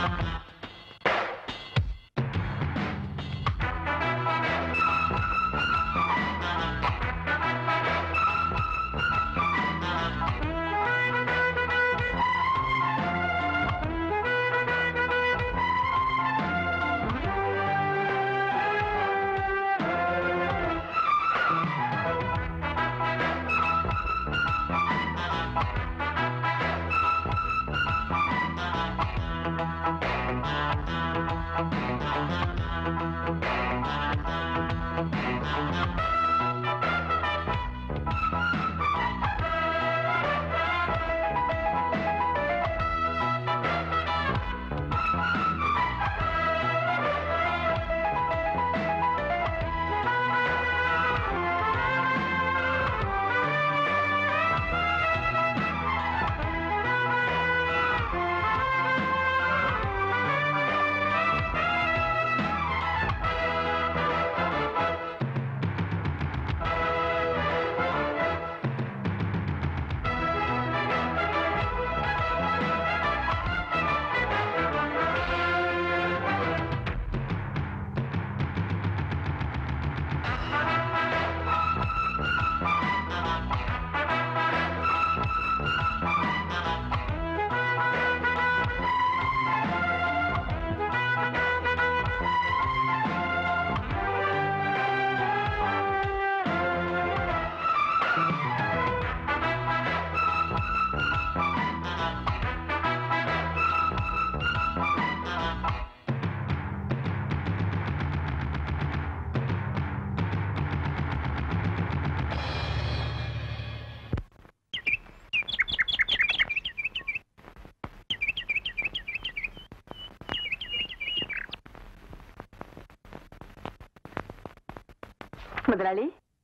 முதலாளி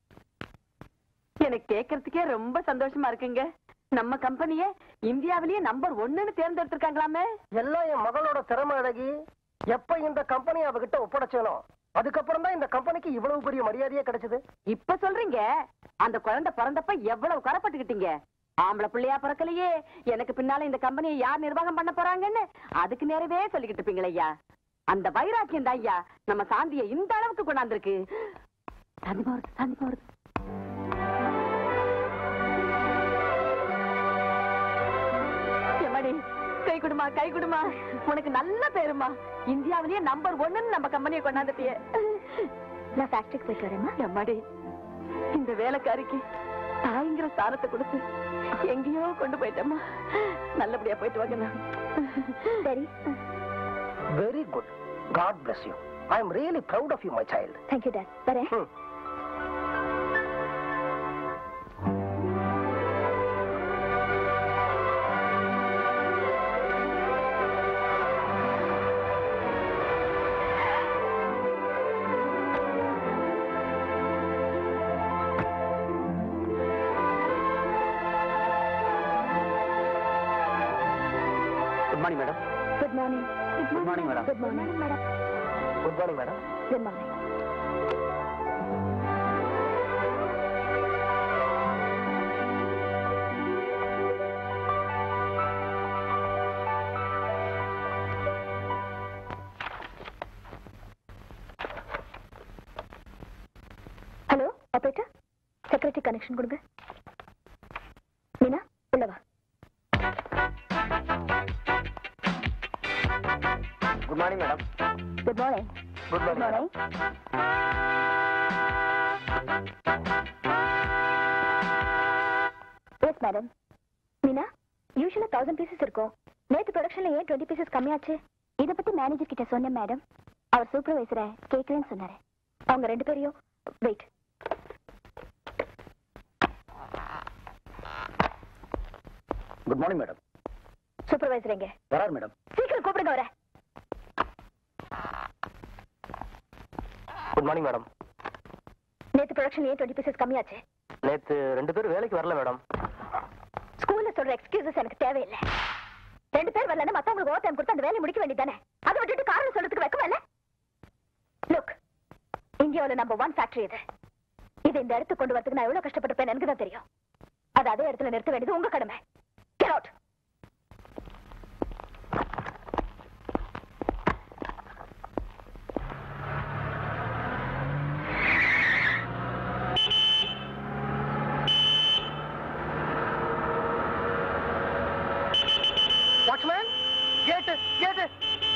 எனக்கு கேட்கறதுக்கே ரொம்ப சந்தோஷமா இருக்குங்க நம்ம கம்பெனிய இந்தியாவிலேயே நம்பர் ஒண்ணுன்னு தேர்ந்தெடுத்திருக்காங்களாமே எல்லாம் என் மகளோட திறமை அழகி எப்ப இந்த கம்பெனி அவகிட்ட ஒப்படைச்சேனோ அதுக்கப்புறம் தான் இந்த கம்பெனிக்கு இவ்வளவு பெரிய மரியாதையே கிடைச்சது இப்ப சொல்றீங்க அந்த குழந்தை பிறந்தப்ப எவ்வளவு கரப்பட்டுக்கிட்டீங்க ஆம்பளை பிள்ளையா பிறக்கலையே எனக்கு பின்னால இந்த கம்பெனியை யார் நிர்வாகம் பண்ண போறாங்கன்னு அதுக்கு நேரவே சொல்லிக்கிட்டு இருப்பீங்களே ஐயா அந்த வைராக்கியம் தான் ஐயா நம்ம சாந்தியை இந்த அளவுக்கு கொண்டாந்துருக்கு சாந்தி போறது சாந்தி போறது எம்மாடி, கை குடுமா கை குடுமா உனக்கு நல்ல பேருமா இந்தியாவிலேயே நம்பர் ஒண்ணுன்னு நம்ம கம்பெனியை கொண்டாந்துட்டியே நான் ஃபேக்டரிக்கு போயிட்டு வரேம்மா எம்மாடி இந்த வேலைக்காரிக்கு தாய்ங்கிற ஸ்தானத்தை கொடுத்து எங்கேயோ கொண்டு போயிட்டம்மா நல்லபடியா போயிட்டு வாங்கண்ணா சரி very good God bless you I am really proud of you my child thank you dad வரேன் good morning madam good morning Good morning, madam. Good morning madam good morning madam good morning hello operator security connection கொடுங்க மீனா உள்ள வா good morning madam good morning good good morning yes madam Meena யூஸ்வலா thousand pieces இருக்கும் நேத்து ப்ரொடக்ஷன்ல ஏன் twenty pieces கம்மியாச்சு இத பத்தி manager கிட்ட சொன்னேன் மேடம் அவர் சூப்பர்வைசரை கேட்கறேன்னு சொன்னாரு அவங்க ரெண்டு பேரையும் wait good morning madam supervisor எங்க வரார் மேடம் சீக்கிரம் கூப்பிடுங்க வர குட் மார்னிங் மேடம் நேத்து ப்ரொடக்ஷன்ல ஏன் டுவெண்ட்டி பீசஸ் கம்மியாச்சு நேத்து ரெண்டு பேரும் வேலைக்கு வரல மேடம் ஸ்கூல்ல சொல்ற எக்ஸ்கியூசஸ் எனக்கு தேவையில்லை ரெண்டு பேர் வரலன்னா மத்தவங்களுக்கு ஓவர் டைம் கொடுத்து அந்த வேலையை முடிக்க வேண்டியதானே அதை விட்டுட்டு காரணம் சொல்றதுக்கு வெக்கமா இல்ல லுக் இந்தியாவுல நம்பர் ஒன் ஃபேக்டரி இது இது இந்த இடத்துக்கு கொண்டு வரதுக்கு நான் எவ்வளவு கஷ்டப்பட்டிருப்பேன் எனக்கு தான் தெரியும் அது அதே இடத்துல நிறுத்த வேண்டியது உங்க கடமை Get out. வாட்ச்மேன் கேட்டு கேட்டு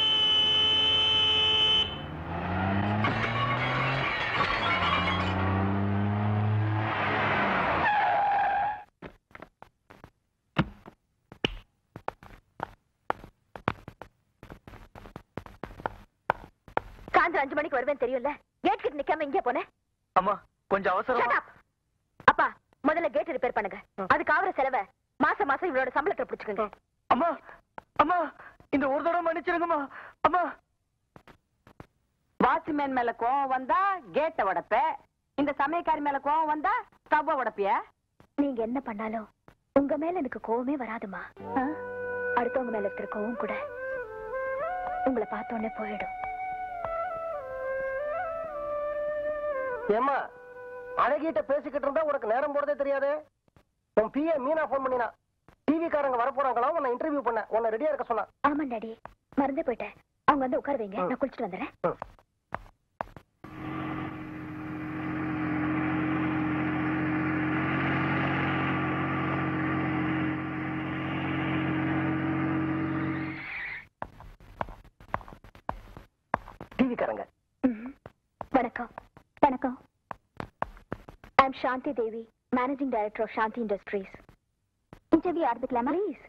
சாயந்தரம் அஞ்சு மணிக்கு வருவேன் தெரியும்ல கேட் கிட்ட நிக்காம இங்கே போனேன் அம்மா கொஞ்சம் Shut அவசரமா up. அப்பா முதல்ல கேட் ரிப்பேர் பண்ணுங்க அதுக்கு ஆகிற செலவை மாசம் மாசம் இவளோட சம்பளத்தை பிடிச்சுக்கோங்க அம்மா அம்மா இந்த ஒரு தடவை மன்னிச்சிருங்கம்மா அம்மா வாட்ச்மேன் மேல கோவம் வந்தா கேட்ட உடைப்ப இந்த சமயக்காரி மேல கோவம் வந்தா ஸ்டவ்வ உடைப்பிய நீங்க என்ன பண்ணாலும் உங்க மேல எனக்கு கோவமே வராதுமா அடுத்தவங்க மேல இருக்கிற கோவம் கூட உங்களை பார்த்த உடனே போயிடும் ஏம்மா அழகிட்ட பேசிக்கிட்டு இருந்தா உனக்கு நேரம் போறதே தெரியாது உன் பிஏ மீனா போன் பண்ணினா டிவி காரங்க வர போறாங்களா உன்னை இன்டர்வியூ பண்ண உன்னை ரெடியா இருக்க சொன்னா ஆமா டாடி மறந்தே போயிட்டேன் அவங்க வந்து உட்கார வைங்க நான் குளிச்சுட்டு வந்துடுறேன் ம். டிவி காரங்க ம்ஹும். வணக்கம் வணக்கம் I am Shanthi Devi managing director of Shanthi industries interview ஆரம்பிக்கலாமா ப்ளீஸ்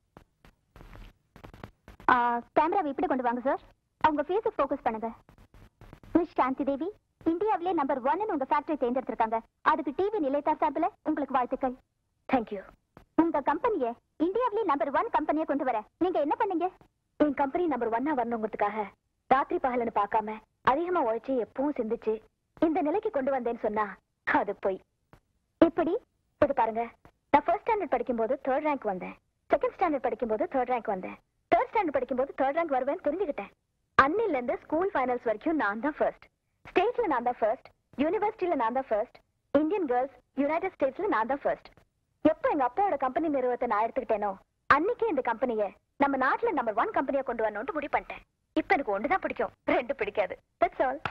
கேமரா இப்படி கொண்டு வாங்க சார் அவங்க ஃபேஸை ஃபோக்கஸ் பண்ணுங்க மிஸ் சாந்தி தேவி இந்தியாவிலே நம்பர் ஒன்னு உங்க ஃபேக்டரி தேர்ந்தெடுத்திருக்காங்க அதுக்கு டிவி நிலையத்தா சார்பில் உங்களுக்கு வாழ்த்துக்கள் தேங்க்யூ உங்க கம்பெனியை இந்தியாவிலே நம்பர் ஒன் கம்பெனியை கொண்டு வர நீங்க என்ன பண்ணீங்க என் கம்பெனி நம்பர் ஒன்னா வரணுங்கிறதுக்காக ராத்திரி பகலன்னு பார்க்காம அதிகமா உழைச்சு எப்பவும் சிந்திச்சு இந்த நிலைக்கு கொண்டு வந்தேன்னு சொன்னா அது போய் எப்படி இது பாருங்க நான் ஃபர்ஸ்ட் ஸ்டாண்டர்ட் படிக்கும்போது தேர்ட் ரேங்க் வந்தேன் செகண்ட் ஸ்டாண்டர்ட் படிக்கும்போது தேர்ட் ரேங்க் வந்தேன் தேர்ட் ஸ்டாண்டர்ட் படிக்கும்போது தேர்ட் ரேங்க் வருவேன்னு தெரிஞ்சுக்கிட்டேன் அன்னில இருந்து ஸ்கூல் ஃபைனல்ஸ் வரைக்கும் நான் தான் ஃபர்ஸ்ட் ஸ்டேட்ல நான் தான் ஃபர்ஸ்ட் யூனிவர்சிட்டியில நான் தான் ஃபர்ஸ்ட் இந்தியன் கேர்ள்ஸ் யுனைடெட் ஸ்டேட்ஸ்ல நான் தான் ஃபர்ஸ்ட் எப்போ எங்க அப்பாவோட கம்பெனி நிறுவனத்தை நான் எடுத்துக்கிட்டேனோ அன்னைக்கே இந்த கம்பெனியை நம்ம நாட்டுல நம்பர் ஒன் கம்பெனியா கொண்டு வரணும்னு முடிவு பண்ணிட்டேன் இப்ப எனக்கு ஒண்ணுதான் பிடிக்கும் ரெண்டு பிடிக்காது தட்ஸ் ஆல்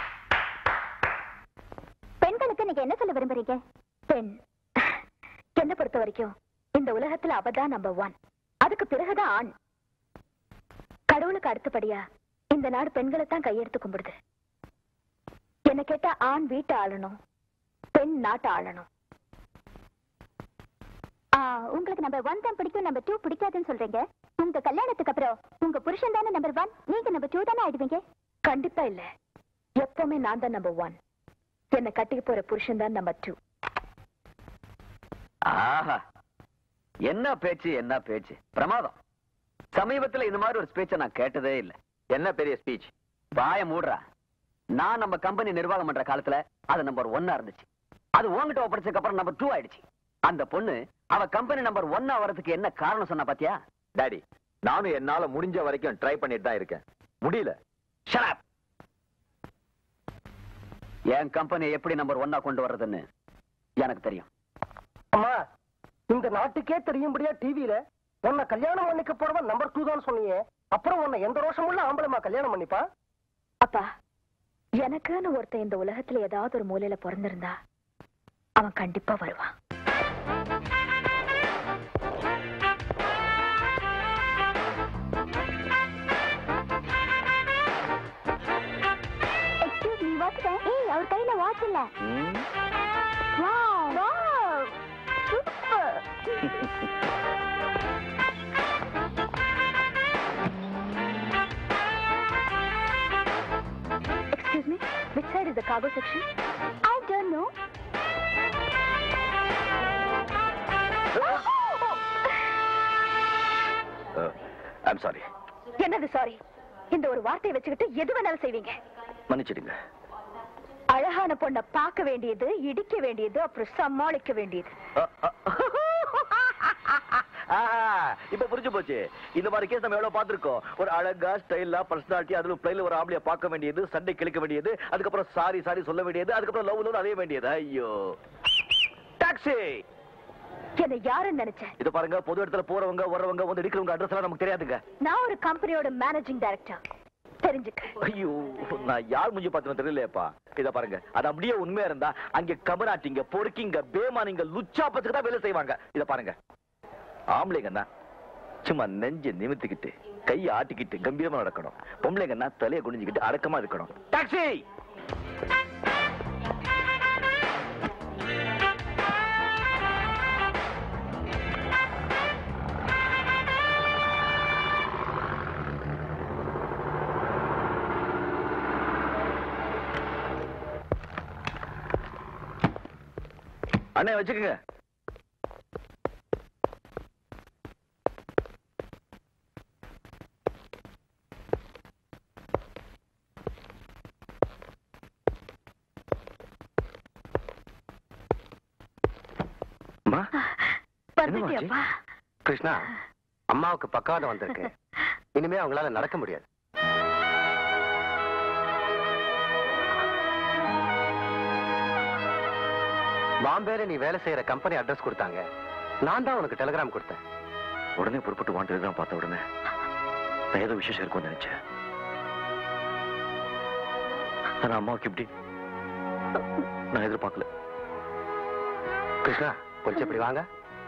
பெண்களுக்கு நீங்க என்ன சொல்ல விரும்புறீங்க பெண் என்ன பொறுத்த வரைக்கும் இந்த உலகத்துல அவதான் நம்பர் ஒன் அதுக்கு பிறகுதான் ஆண் கடவுளுக்கு அடுத்தபடியா இந்த நாடு பெண்களை தான் கையெடுத்து கும்பிடுது என்ன கேட்டா ஆண் வீட்டை ஆளணும் பெண் நாட்டை ஆளணும் உங்களுக்கு நம்பர் ஒன் தான் பிடிக்கும் நம்பர் டூ பிடிக்காதுன்னு சொல்றீங்க உங்க கல்யாணத்துக்கு அப்புறம் உங்க புருஷன் தானே நம்பர் ஒன் நீங்க நம்பர் டூ தானே ஆயிடுவீங்க கண்டிப்பா இல்ல எப்பவுமே நான் தான் நம்பர் ஒன் என்ன கட்டிக்க போற புருஷன் தான் நம்பர் டூ ஆஹா என்ன பேச்சு என்ன பேச்சு பிரமாதம் சமீபத்துல இந்த மாதிரி ஒரு ஸ்பீச்சை நான் கேட்டதே இல்ல என்ன பெரிய ஸ்பீச் வாய மூடுறா நான் நம்ம கம்பெனி நிர்வாகம் பண்ற காலத்துல அது நம்பர் ஒன்னா இருந்துச்சு அது உங்ககிட்ட ஒப்படைச்சதுக்கு அப்புறம் நம்பர் டூ ஆயிடுச்சு அந்த பொண்ணு அவ கம்பெனி நம்பர் ஒன்னா வரதுக்கு என்ன காரணம் சொன்னா பாத்தியா டாடி நானும் என்னால முடிஞ்ச வரைக்கும் ட்ரை பண்ணிட்டு தான் இருக்கேன் முடியல Shut up. என் கம்பெனி எப்படி நம்பர் ஒன்னா கொண்டு வர்றதுன்னு எனக்கு தெரியும் அம்மா இந்த நாட்டுக்கே தெரியும்படியா டிவியில உன்னை கல்யாணம் பண்ணிக்க போறவன் நம்பர் டூ தான் சொன்னீங்க அப்புறம் உன்னை எந்த ரோஷம் உள்ள ஆம்பளைமா கல்யாணம் பண்ணிப்பா அப்பா எனக்குன்னு ஒருத்தன் இந்த உலகத்துல ஏதாவது ஒரு மூலையில பிறந்திருந்தா அவன் கண்டிப்பா வருவான் எக்ஸ்கியூஸ் மீ வாட்ச் ஏய் அவர் கையில வாட்ச் இல்ல ம்? Wow wow super Excuse me, which side is the cargo section? I don't know. I'm sorry என்னது சாரி இந்த ஒரு வார்த்தையை வச்சுக்கிட்டு எது வேணாலும் செய்வீங்க மன்னிச்சிடுங்க அழகான பொண்ணை பார்க்க வேண்டியது இடிக்க வேண்டியது அப்புறம் சமாளிக்க வேண்டியது இப்ப புரிஞ்சு போச்சு இந்த மாதிரி கேஸ் நம்ம எவ்வளவு பார்த்திருக்கோம் ஒரு அழகா ஸ்டைலா பர்சனாலிட்டி அதுல பிளைல ஒரு ஆம்பளைய பார்க்க வேண்டியது சண்டை கிழிக்க வேண்டியது அதுக்கப்புறம் சாரி சாரி சொல்ல வேண்டியது அதுக்கப்புறம் லவ் லவ் அடைய வேண்டியது ஐயோ டாக்ஸி என்ன யாருன்னு நினைச்சேன் இது பாருங்க பொது இடத்துல போறவங்க வர்றவங்க வந்து இடிக்கிறவங்க அட்ரஸ் எல்லாம் நமக்கு தெரியாதுங்க நான் ஒரு கம்பெனியோட மேனேஜிங் டைரக்டர் தெரிஞ்சுக்க ஐயோ நான் யார் முடிஞ்சு பார்த்தேன்னு தெரியலையேப்பா இத பாருங்க அது அப்படியே உண்மையா இருந்தா அங்க கமராட்டிங்க பொறுக்கிங்க பேமானிங்க லுச்சா பத்துக்கு தான் வேலை செய்வாங்க இத பாருங்க ஆம்பளைங்க தான் சும்மா நெஞ்ச நிமித்திக்கிட்டு கையை ஆட்டிக்கிட்டு கம்பீரமா நடக்கணும் பொம்பளைங்கன்னா தலையை குனிஞ்சுக்கிட்டு அடக்கமா இருக்கணும் டாக்ஸி அண்ணே வச்சுக்கோங்க அம்மா வந்துட்டியாப்பா கிருஷ்ணா அம்மாவுக்கு பக்கவாதம் வந்திருக்கு இனிமே அவங்களால நடக்க முடியாது பாம்பேல நீ வேலை செய்யற கம்பெனி அட்ரஸ் கொடுத்தாங்க நான் தான் உனக்கு டெலிகிராம் கொடுத்தேன் உடனே புறப்பட்டு வாண்டது தான் பார்த்த உடனே நான் ஏதோ விசேஷம் இருக்கும்னு நினைச்சேன் ஆனா அம்மாவுக்கு இப்படி நான் எதிர்பார்க்கல கிருஷ்ணா கொஞ்சம் இப்படி வாங்க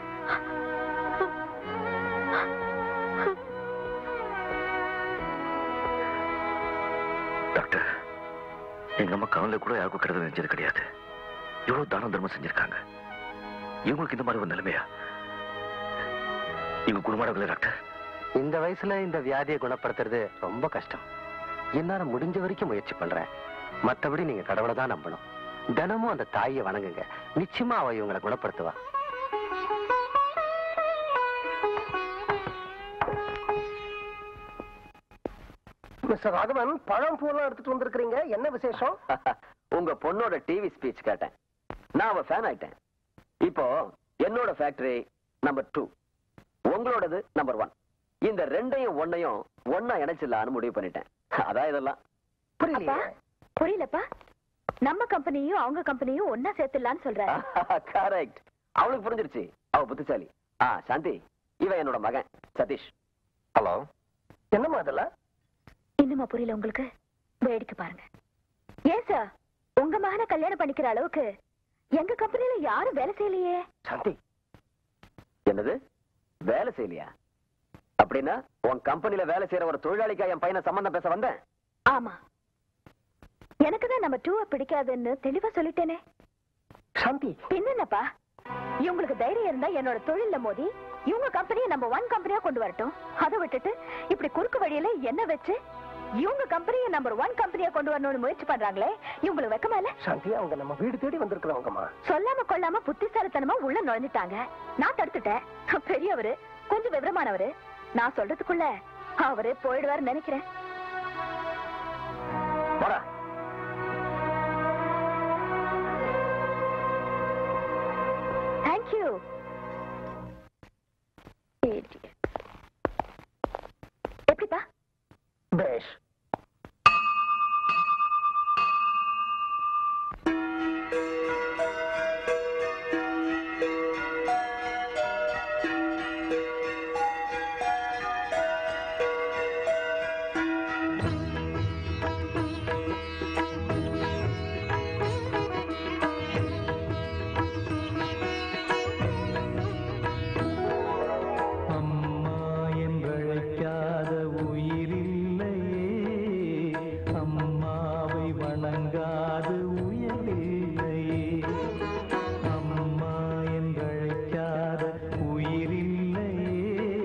டாக்டர் எங்க அம்மா கவலை கூட யாருக்கும் கருத நினைச்சது கிடையாது இவ்வளவு தானம் தர்மம் செஞ்சிருக்காங்க இவங்களுக்கு இந்த மாதிரி ஒரு நிலைமையா இவங்க குணமானவங்களே டாக்டர் இந்த வயசுல இந்த வியாதியை குணப்படுத்துறது ரொம்ப கஷ்டம் என்னால முடிஞ்ச வரைக்கும் முயற்சி பண்றேன் மத்தபடி நீங்க கடவுளை தான் நம்பணும் தினமும் அந்த தாயை வணங்குங்க நிச்சயமா அவ இவங்களை குணப்படுத்துவா மிஸ்டர் ராகவன் பழம் பூலாம் எடுத்துட்டு வந்திருக்கிறீங்க என்ன விசேஷம் உங்க பொண்ணோட டிவி ஸ்பீச் கேட்டேன் நான் அவ ஃபேன் ஆயிட்டேன் இப்போ என்னோட ஃபேக்டரி நம்பர் டூ உங்களோடது நம்பர் ஒன் இந்த ரெண்டையும் ஒன்னையும் ஒன்னா இணைச்சிடலான்னு முடிவு பண்ணிட்டேன் அதான் இதெல்லாம் அப்பா புரியலப்பா நம்ம கம்பெனியும் அவங்க கம்பெனியும் ஒன்னா சேர்த்துடலாம்னு சொல்றாரு கரெக்ட் அவளுக்கு புரிஞ்சிருச்சு அவ புத்திசாலி ஆ சாந்தி இவன் என்னோட மகன் சதீஷ் ஹலோ என்னம்மா அதெல்லாம் இன்னுமா புரியல உங்களுக்கு வேடிக்கை பாருங்க ஏன் சார் உங்க மகனை கல்யாணம் பண்ணிக்கிற அளவுக்கு எங்க கம்பெனில யாரும் வேலை செய்யலையே சாந்தி என்னது வேலை செய்யலையா அப்படின்னா உன் கம்பெனில வேலை செய்யற ஒரு தொழிலாளிக்கா என் பையனை சம்பந்தம் பேச வந்தேன் ஆமா எனக்கு தான் நம்ம டூவை பிடிக்காதுன்னு தெளிவா சொல்லிட்டேனே சாந்தி பின்னப்பா இவங்களுக்கு தைரியம் இருந்தா என்னோட தொழில்ல மோதி இவங்க கம்பெனியை நம்ம ஒன் கம்பெனியா கொண்டு வரட்டும் அதை விட்டுட்டு இப்படி குறுக்கு வழியில என்ன வச்சு இவங்க கம்பெனியை நம்பர் ஒன் கம்பெனியா கொண்டு வரணும்னு முயற்சி பண்றாங்களே இவங்களுக்கு வெக்கமா இல்ல சாந்தி அவங்க நம்ம வீடு தேடி வந்திருக்கிறவங்கம்மா சொல்லாம கொள்ளாம புத்திசாலித்தனமா உள்ள நுழைஞ்சிட்டாங்க நான் தடுத்துட்டேன் பெரியவரு கொஞ்சம் விவரமானவரு நான் சொல்றதுக்குள்ள அவரு போயிடுவாருன்னு நினைக்கிறேன் போடா தேங்க்யூ எப்படிப்பா பேஷ் அம்மா என்றழைக்காத உயிரில்லையே அம்மாவை வணங்காது உயரில்லையே அம்மா என்றழைக்காத உயிரில்லையே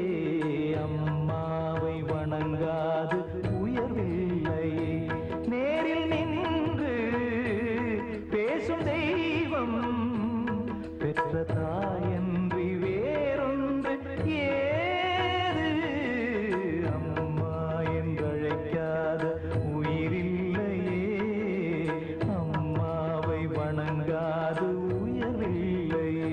அம்மாவை வணங்காது உயர்வில்லையே நேரில் நின்று பேசும் தெய்வம் பெற்ற தாயன்றி வேறொன்று ஏது அம்மா என்றழைக்காத உயிரில்லையே அம்மாவை வணங்காது உயரில்லையே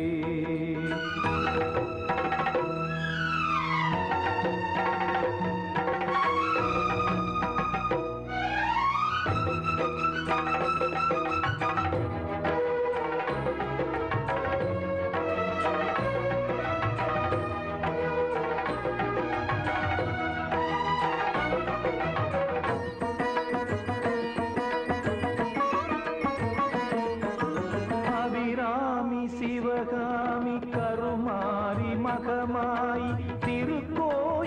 அபிராமி சிவகாமி கருமாரி மகமாய் திருக்கோயில்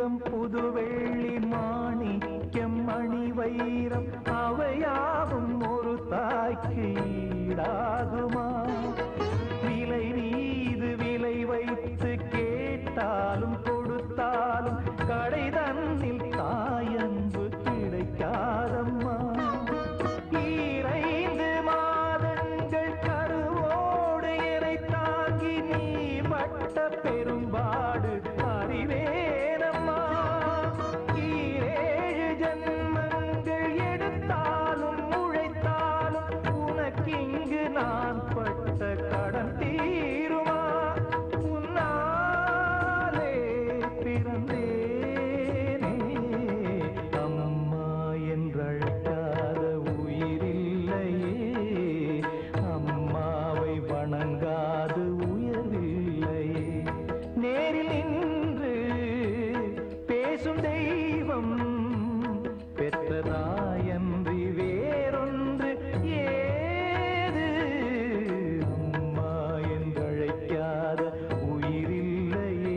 தங்கம் புது வெள்ளி மாணிக்கம் மணி வைரம் அவையாவும் ஒரு தாய்க்கு ஈடாகுமா விலை மீது விலை வைத்து கேட்டாலும் கொடுத்தாலும் கடை தன்னில் தாயன்பு கிடைக்காதம்மா ஈரைந்து மாதங்கள் கருவோடு என்னை தாங்கி நீ பட்ட பெரும்பாடு அறிவேனம்மா ஈரேழு ஜன்மங்கள் எடுத்தாலும் உழைத்தாலும் உனக்கிங்கு நான் பட்ட கடன் தீருமா உன்னாலே பிறந்தேனே அம்மா என்றழைக்காத உயிரில்லையே அம்மாவை வணங்காது உயர்வில்லையே நேரில் நின்று பேசும் தெய்வம் பெற்றதாயன்றி வேறொன்று ஏது அம்மா என்றழைக்காத உயிரில்லையே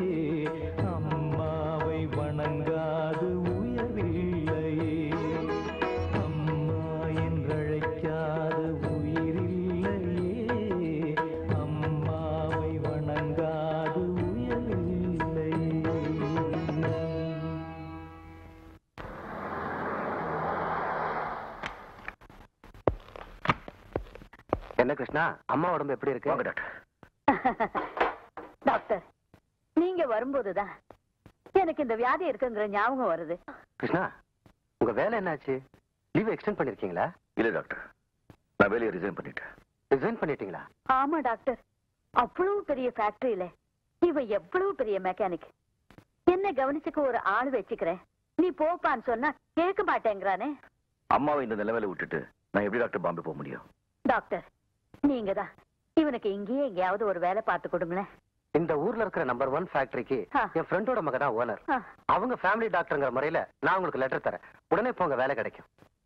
அம்மாவை வணங்காது உயர்வில்லையே அம்மா என்றழைக்காத உயிரில்லையே அம்மாவை வணங்காது உயர்வில்லையே என்ன கிருஷ்ணா அம்மா உடம்பு எப்படி இருக்கு வாங்க டாக்டர் டாக்டர் நீங்க வரும்போதுதான் எனக்கு இந்த வியாதி இருக்குங்கிற ஞாபகம் வருது கிருஷ்ணா உங்க வேலை என்னாச்சு லீவ் எக்ஸ்டெண்ட் பண்ணிருக்கீங்களா இல்ல டாக்டர் நான் வேலையை ரிசைன் பண்ணிட்டேன் ரிசைன் பண்ணிட்டீங்களா ஆமா டாக்டர் அவ்வளவு பெரிய ஃபேக்டரியில இவ எவ்வளவு பெரிய மெக்கானிக் என்ன கவனிச்சுக்க ஒரு ஆள் வச்சுக்கிறேன் நீ போப்பான்னு சொன்னா கேட்க மாட்டேங்கிறானே அம்மாவை இந்த நிலைமையில விட்டுட்டு நான் எப்படி டாக்டர் பாம்பே போக முடியும் டாக்டர் நீங்க தான் இவனுக்கு இங்கேயே எங்கேயாவது ஒரு வேலை பார்த்து கொடுங்களேன் இந்த ஊர்ல இருக்கிற நம்பர் ஒன் ஃபேக்டரிக்கு ஆ. என் ஃப்ரெண்டோட மக தான் ஓனர் ஆ. அவங்க ஃபேமிலி டாக்டர்ங்கிற முறையில நான் உங்களுக்கு லெட்டர் தரேன் உடனே போங்க வேலை கிடைக்கும்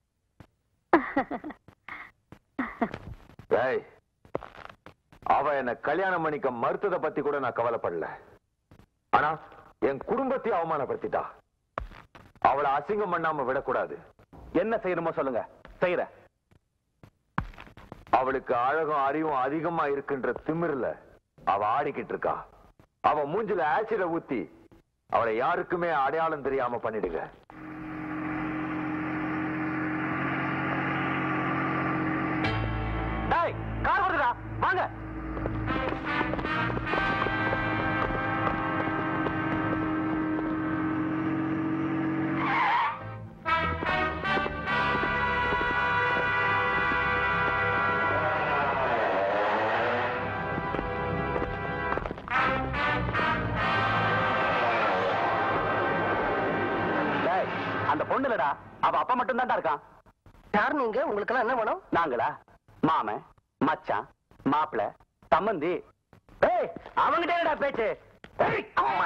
ஏய் அவ என்ன கல்யாணம் பண்ணிக்க மறுத்தத பத்தி கூட நான் கவலைப்படல ஆனா என் குடும்பத்தையும் அவமானப்படுத்திட்டா அவளை அசிங்கம் பண்ணாம விடக்கூடாது என்ன செய்யணுமோ சொல்லுங்க செய்யற அவளுக்கு அழகும் அறிவும் அதிகமா இருக்குன்ற திமிர்ல அவ ஆடிக்கிட்டு இருக்கா அவ மூஞ்சில ஆசிட ஊத்தி அவளை யாருக்குமே அடையாளம் தெரியாம பண்ணிடுங்க டேய் கார் வருதுடா வாங்க டேய் அந்த பொண்ணு இல்லடா அவ அப்பா மட்டும் தான்டா இருக்கான் யார் நீங்க உங்களுக்கு என்ன வேணும் நாங்களா மாமன் மச்சான் மாப்பிள சம்மந்தி ஏய் அவங்கிட்ட என்னடா பேச்சு ஏய், அம்மா.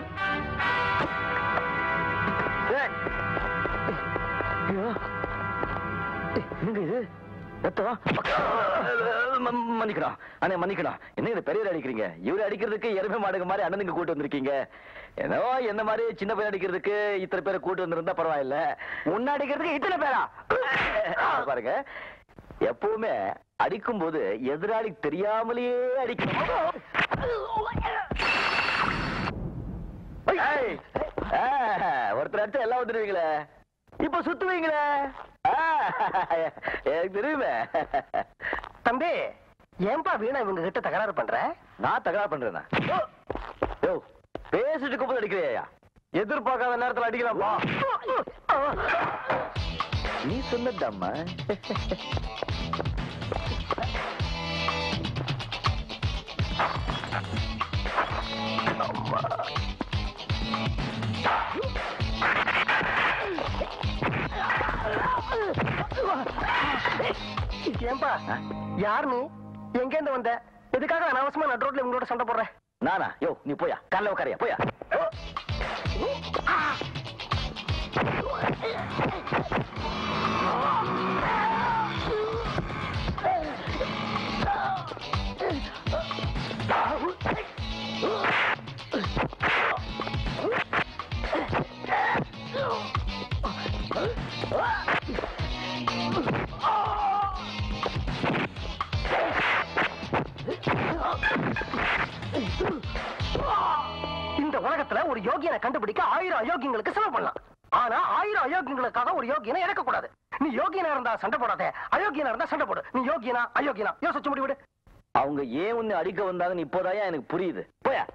ஏய். ஐயோ. ஏய், என்னங்க இது ரத்தம் ம- மன்னிக்கணும் அண்ணே மன்னிக்கணும் என்ன இது பெரியவர் அடிக்கிறீங்க இவரு அடிக்கிறதுக்கு எருமை மாடுங்க மாதிரி அண்ணனுக்கு கூட்டு வந்திருக்கீங்க ஏதோ என்ன மாதிரி சின்ன பையன் அடிக்கிறதுக்கு இத்தனை பேரை கூட்டு வந்திருந்தா பரவாயில்ல உன்னை அடிக்கிறதுக்கு இத்தனை பேரா பாருங்க எப்பவுமே அடிக்கும் போது எதிராளி தெரியாமலேயே அடிக்கணும் ஏய், ஆ, ஒருத்தர் அடிச்சா எல்லாம் வந்துடுவீங்களே இப்ப சுத்துவீங்களே ஆ, எனக்கு தெரியுமே தம்பி ஏன்பா வீணா இவங்க கிட்ட தகராறு பண்ற நான் தகராறு பண்றேனா யோ பேசிட்டு இருக்கும்போது அடிக்கிறியா எதிர்பார்க்காத நேரத்துல அடிக்கலாமா நீ சொன்னதம்மா ஏன்பா யார் நீ எங்க இருந்து வந்த எதுக்காக அனாவசியமா நடு ரோட்ல இவங்களோட சண்டை போடுற நானா யோ நீ போயா காலைல உட்காரியா போயா கல்யாண கண்டுபிடிக்க ஆயிரம் அயோக்கியங்களுக்கு செலவு பண்ணலாம் ஆனா ஆயிரம் அயோக்கியங்களுக்காக ஒரு யோகியனை இறக்க கூடாது நீ யோகியனா இருந்தா சண்டை போடாத அயோக்கியனா இருந்தா சண்டை போடு நீ யோகியனா அயோக்கியனா யோசிச்சு முடிவிடு அவங்க ஏன் உன்னை அடிக்க வந்தாங்கன்னு இப்போதான் எனக்கு புரியுது போயா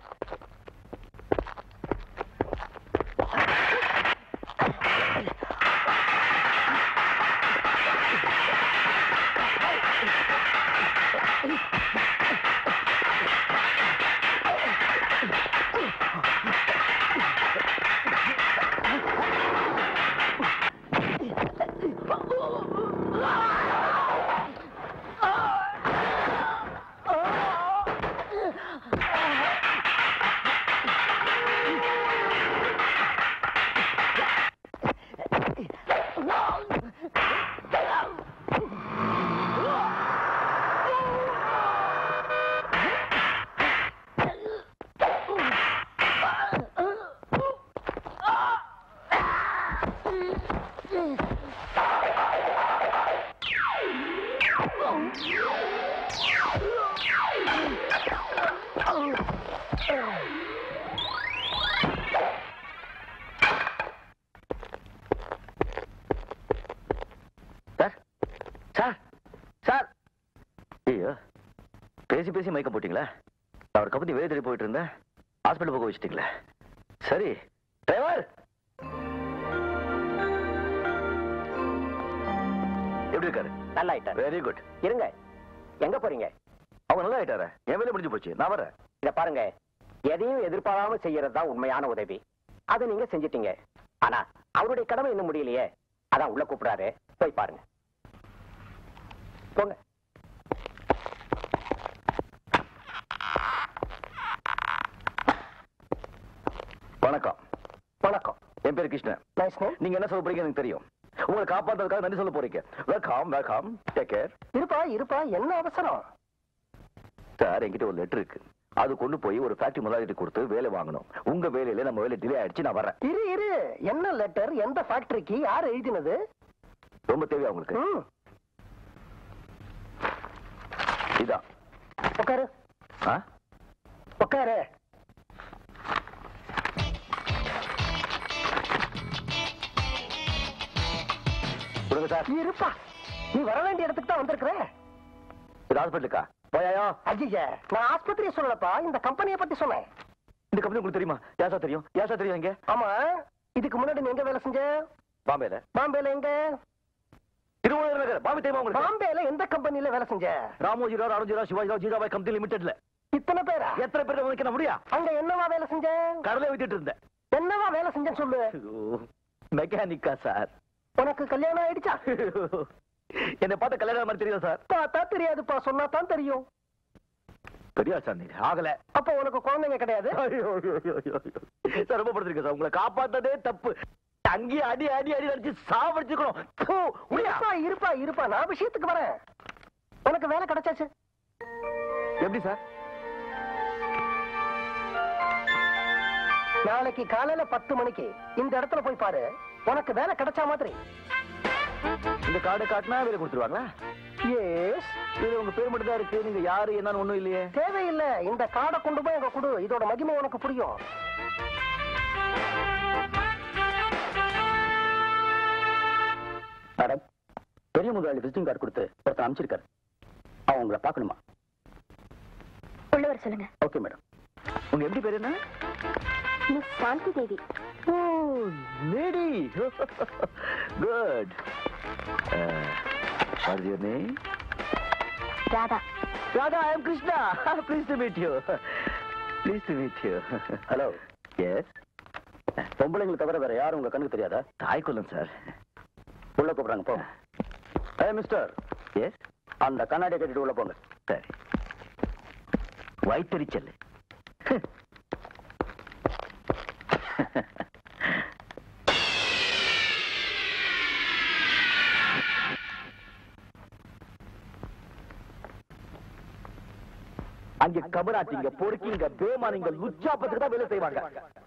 சார் சார் சார் ஐயோ பேசி பேசி மயக்க போட்டீங்களா நான் ஒரு கம்பெனி வேலை தேடி போயிட்டு இருந்தேன் ஹாஸ்பிட்டல் போக வச்சுட்டீங்களே சரி டிரைவர் எப்படி இருக்காரு நல்லா ஆயிட்டாரு வெரி குட் இருங்க எங்க போறீங்க அவங்க நல்லா ஆயிட்டாரு என் வேலை முடிஞ்சு போச்சு நான் வரேன் இத பாருங்க எதையும் எதிர்பாராம செய்யறது தான் உண்மையான உதவி அதை நீங்க செஞ்சிட்டீங்க ஆனா அவருடைய கடமை இன்னும் முடியலையே அதான் உள்ள கூப்பிடாரு போய் பாருங்க போங்க வணக்கம் வணக்கம் என் பேர் கிருஷ்ணன் நைஸ் நேம் நீங்க என்ன சொல்ல போறீங்க எனக்கு தெரியும் உங்களை காப்பாத்துறதுக்காக நன்றி சொல்ல போறீங்க வெல்கம் வெல்கம் டேக் கேர் இருப்பா இருப்பா என்ன அவசரம் சார் என்கிட்ட ஒரு லெட்டர் இருக்கு அது கொண்டு போய் ஒரு ஃபேக்டரி முதலாளிட்டு கொடுத்து வேலை வாங்கணும் உங்க வேலையில நம்ம வேலை டிலே ஆயிடுச்சு நான் வரேன் இரு இரு என்ன லெட்டர் எந்த ஃபேக்டரிக்கு யார் எழுதினது ரொம்ப தேவையா உங்களுக்கு ம், இதான் உட்காரு ஆ? உட்காரு கொடுங்க சார் இருப்பா நீ வர வேண்டிய இடத்துக்கு தான் வந்திருக்கிற இது ஹாஸ்பிட்டலுக்கா போயாயோ ஐயா நான் ஆஸ்பத்திரியை சொல்லலப்பா இந்த கம்பெனியை பத்தி சொன்னேன் இந்த கம்பெனி உங்களுக்கு தெரியுமா யாசா தெரியும் யாசா தெரியும் எங்க ஆமா இதுக்கு முன்னாடி நீ எங்க வேலை செஞ்ச பாம்பேல பாம்பேல எங்க திருவள்ளுவர் நகர் பாம்பே தெரியுமா உங்களுக்கு பாம்பேல எந்த கம்பெனில வேலை செஞ்ச ராமோஜி ராவ் அருண்ஜி ராவ் சிவாஜி ராவ் ஜீராபாய் கம்பெனி லிமிடெட்ல இத்தனை பேரா எத்தனை பேர் வைக்க முடியா அங்க என்னவா வேலை செஞ்ச கடலை வித்துட்டு இருந்தேன் என்னவா வேலை செஞ்சேன்னு சொல்லு மெக்கானிக்கா சார் உனக்கு கல்யாணம் ஆயிடுச்சா என்னை பார்த்த கல்யாணம் மாதிரி தெரியும் சார் பார்த்தா தெரியாதுப்பா சொன்னா தான் தெரியும் தெரியா சார் நீங்க ஆகல அப்ப உனக்கு குழந்தைங்க கிடையாது ஐயோ, ஐயோ, ஐயோ, ஐயோ. சார் ரொம்ப படுத்திருக்கேன் சார் உங்களை காப்பாத்ததே தப்பு அங்கேயே அடி அடி அடி அடிச்சு சாவடிச்சுக்கணும் தூ, உளியா. இருப்பா இருப்பா இருப்பா நான் விஷயத்துக்கு வரேன் உனக்கு வேலை கிடைச்சாச்சு எப்படி சார் நாளைக்கு காலையில பத்து மணிக்கு இந்த இடத்துல போய் பாரு உனக்கு வேலை கிடைச்சா மாதிரி இந்த கார்டை காட்டினா வேலை கொடுத்துருவாங்களா எஸ் இது உங்க பேர் மட்டும் தான் இருக்கு நீங்க யாரு என்னன்னு ஒண்ணும் இல்லையே தேவையில்லை இந்த கார்டை கொண்டு போய் அங்க கொடு இதோட மகிமை உனக்கு புரியும் மேடம் பெரிய முதலாளி விசிட்டிங் கார்டு கொடுத்து ஒருத்தன் அனுப்பிச்சிருக்காரு அவன் உங்களை பார்க்கணுமா உள்ள வர சொல்லுங்க ஓகே மேடம் உங்க எப்படி பேர் என்ன miss Shanthi Devi oh lady good what is your name Radha Radha I am Krishna please to meet you please to meet you hello yes பொம்பளைங்களை தவிர வேற யாரும் உங்க கண்ணுக்கு தெரியாதா தாய் கொல்லும் சார் உள்ள கூப்பிடுறாங்க போங்க ஏ மிஸ்டர் எஸ் அந்த கண்ணாடியை கட்டிட்டு உள்ள போங்க சரி வயிற்றறிச்சல் அங்க கபராட்டிங்க பொறுக்கிங்க பேமானிங்க லுச்சாப்பத்துக்கு தான் வேலை செய்வாங்க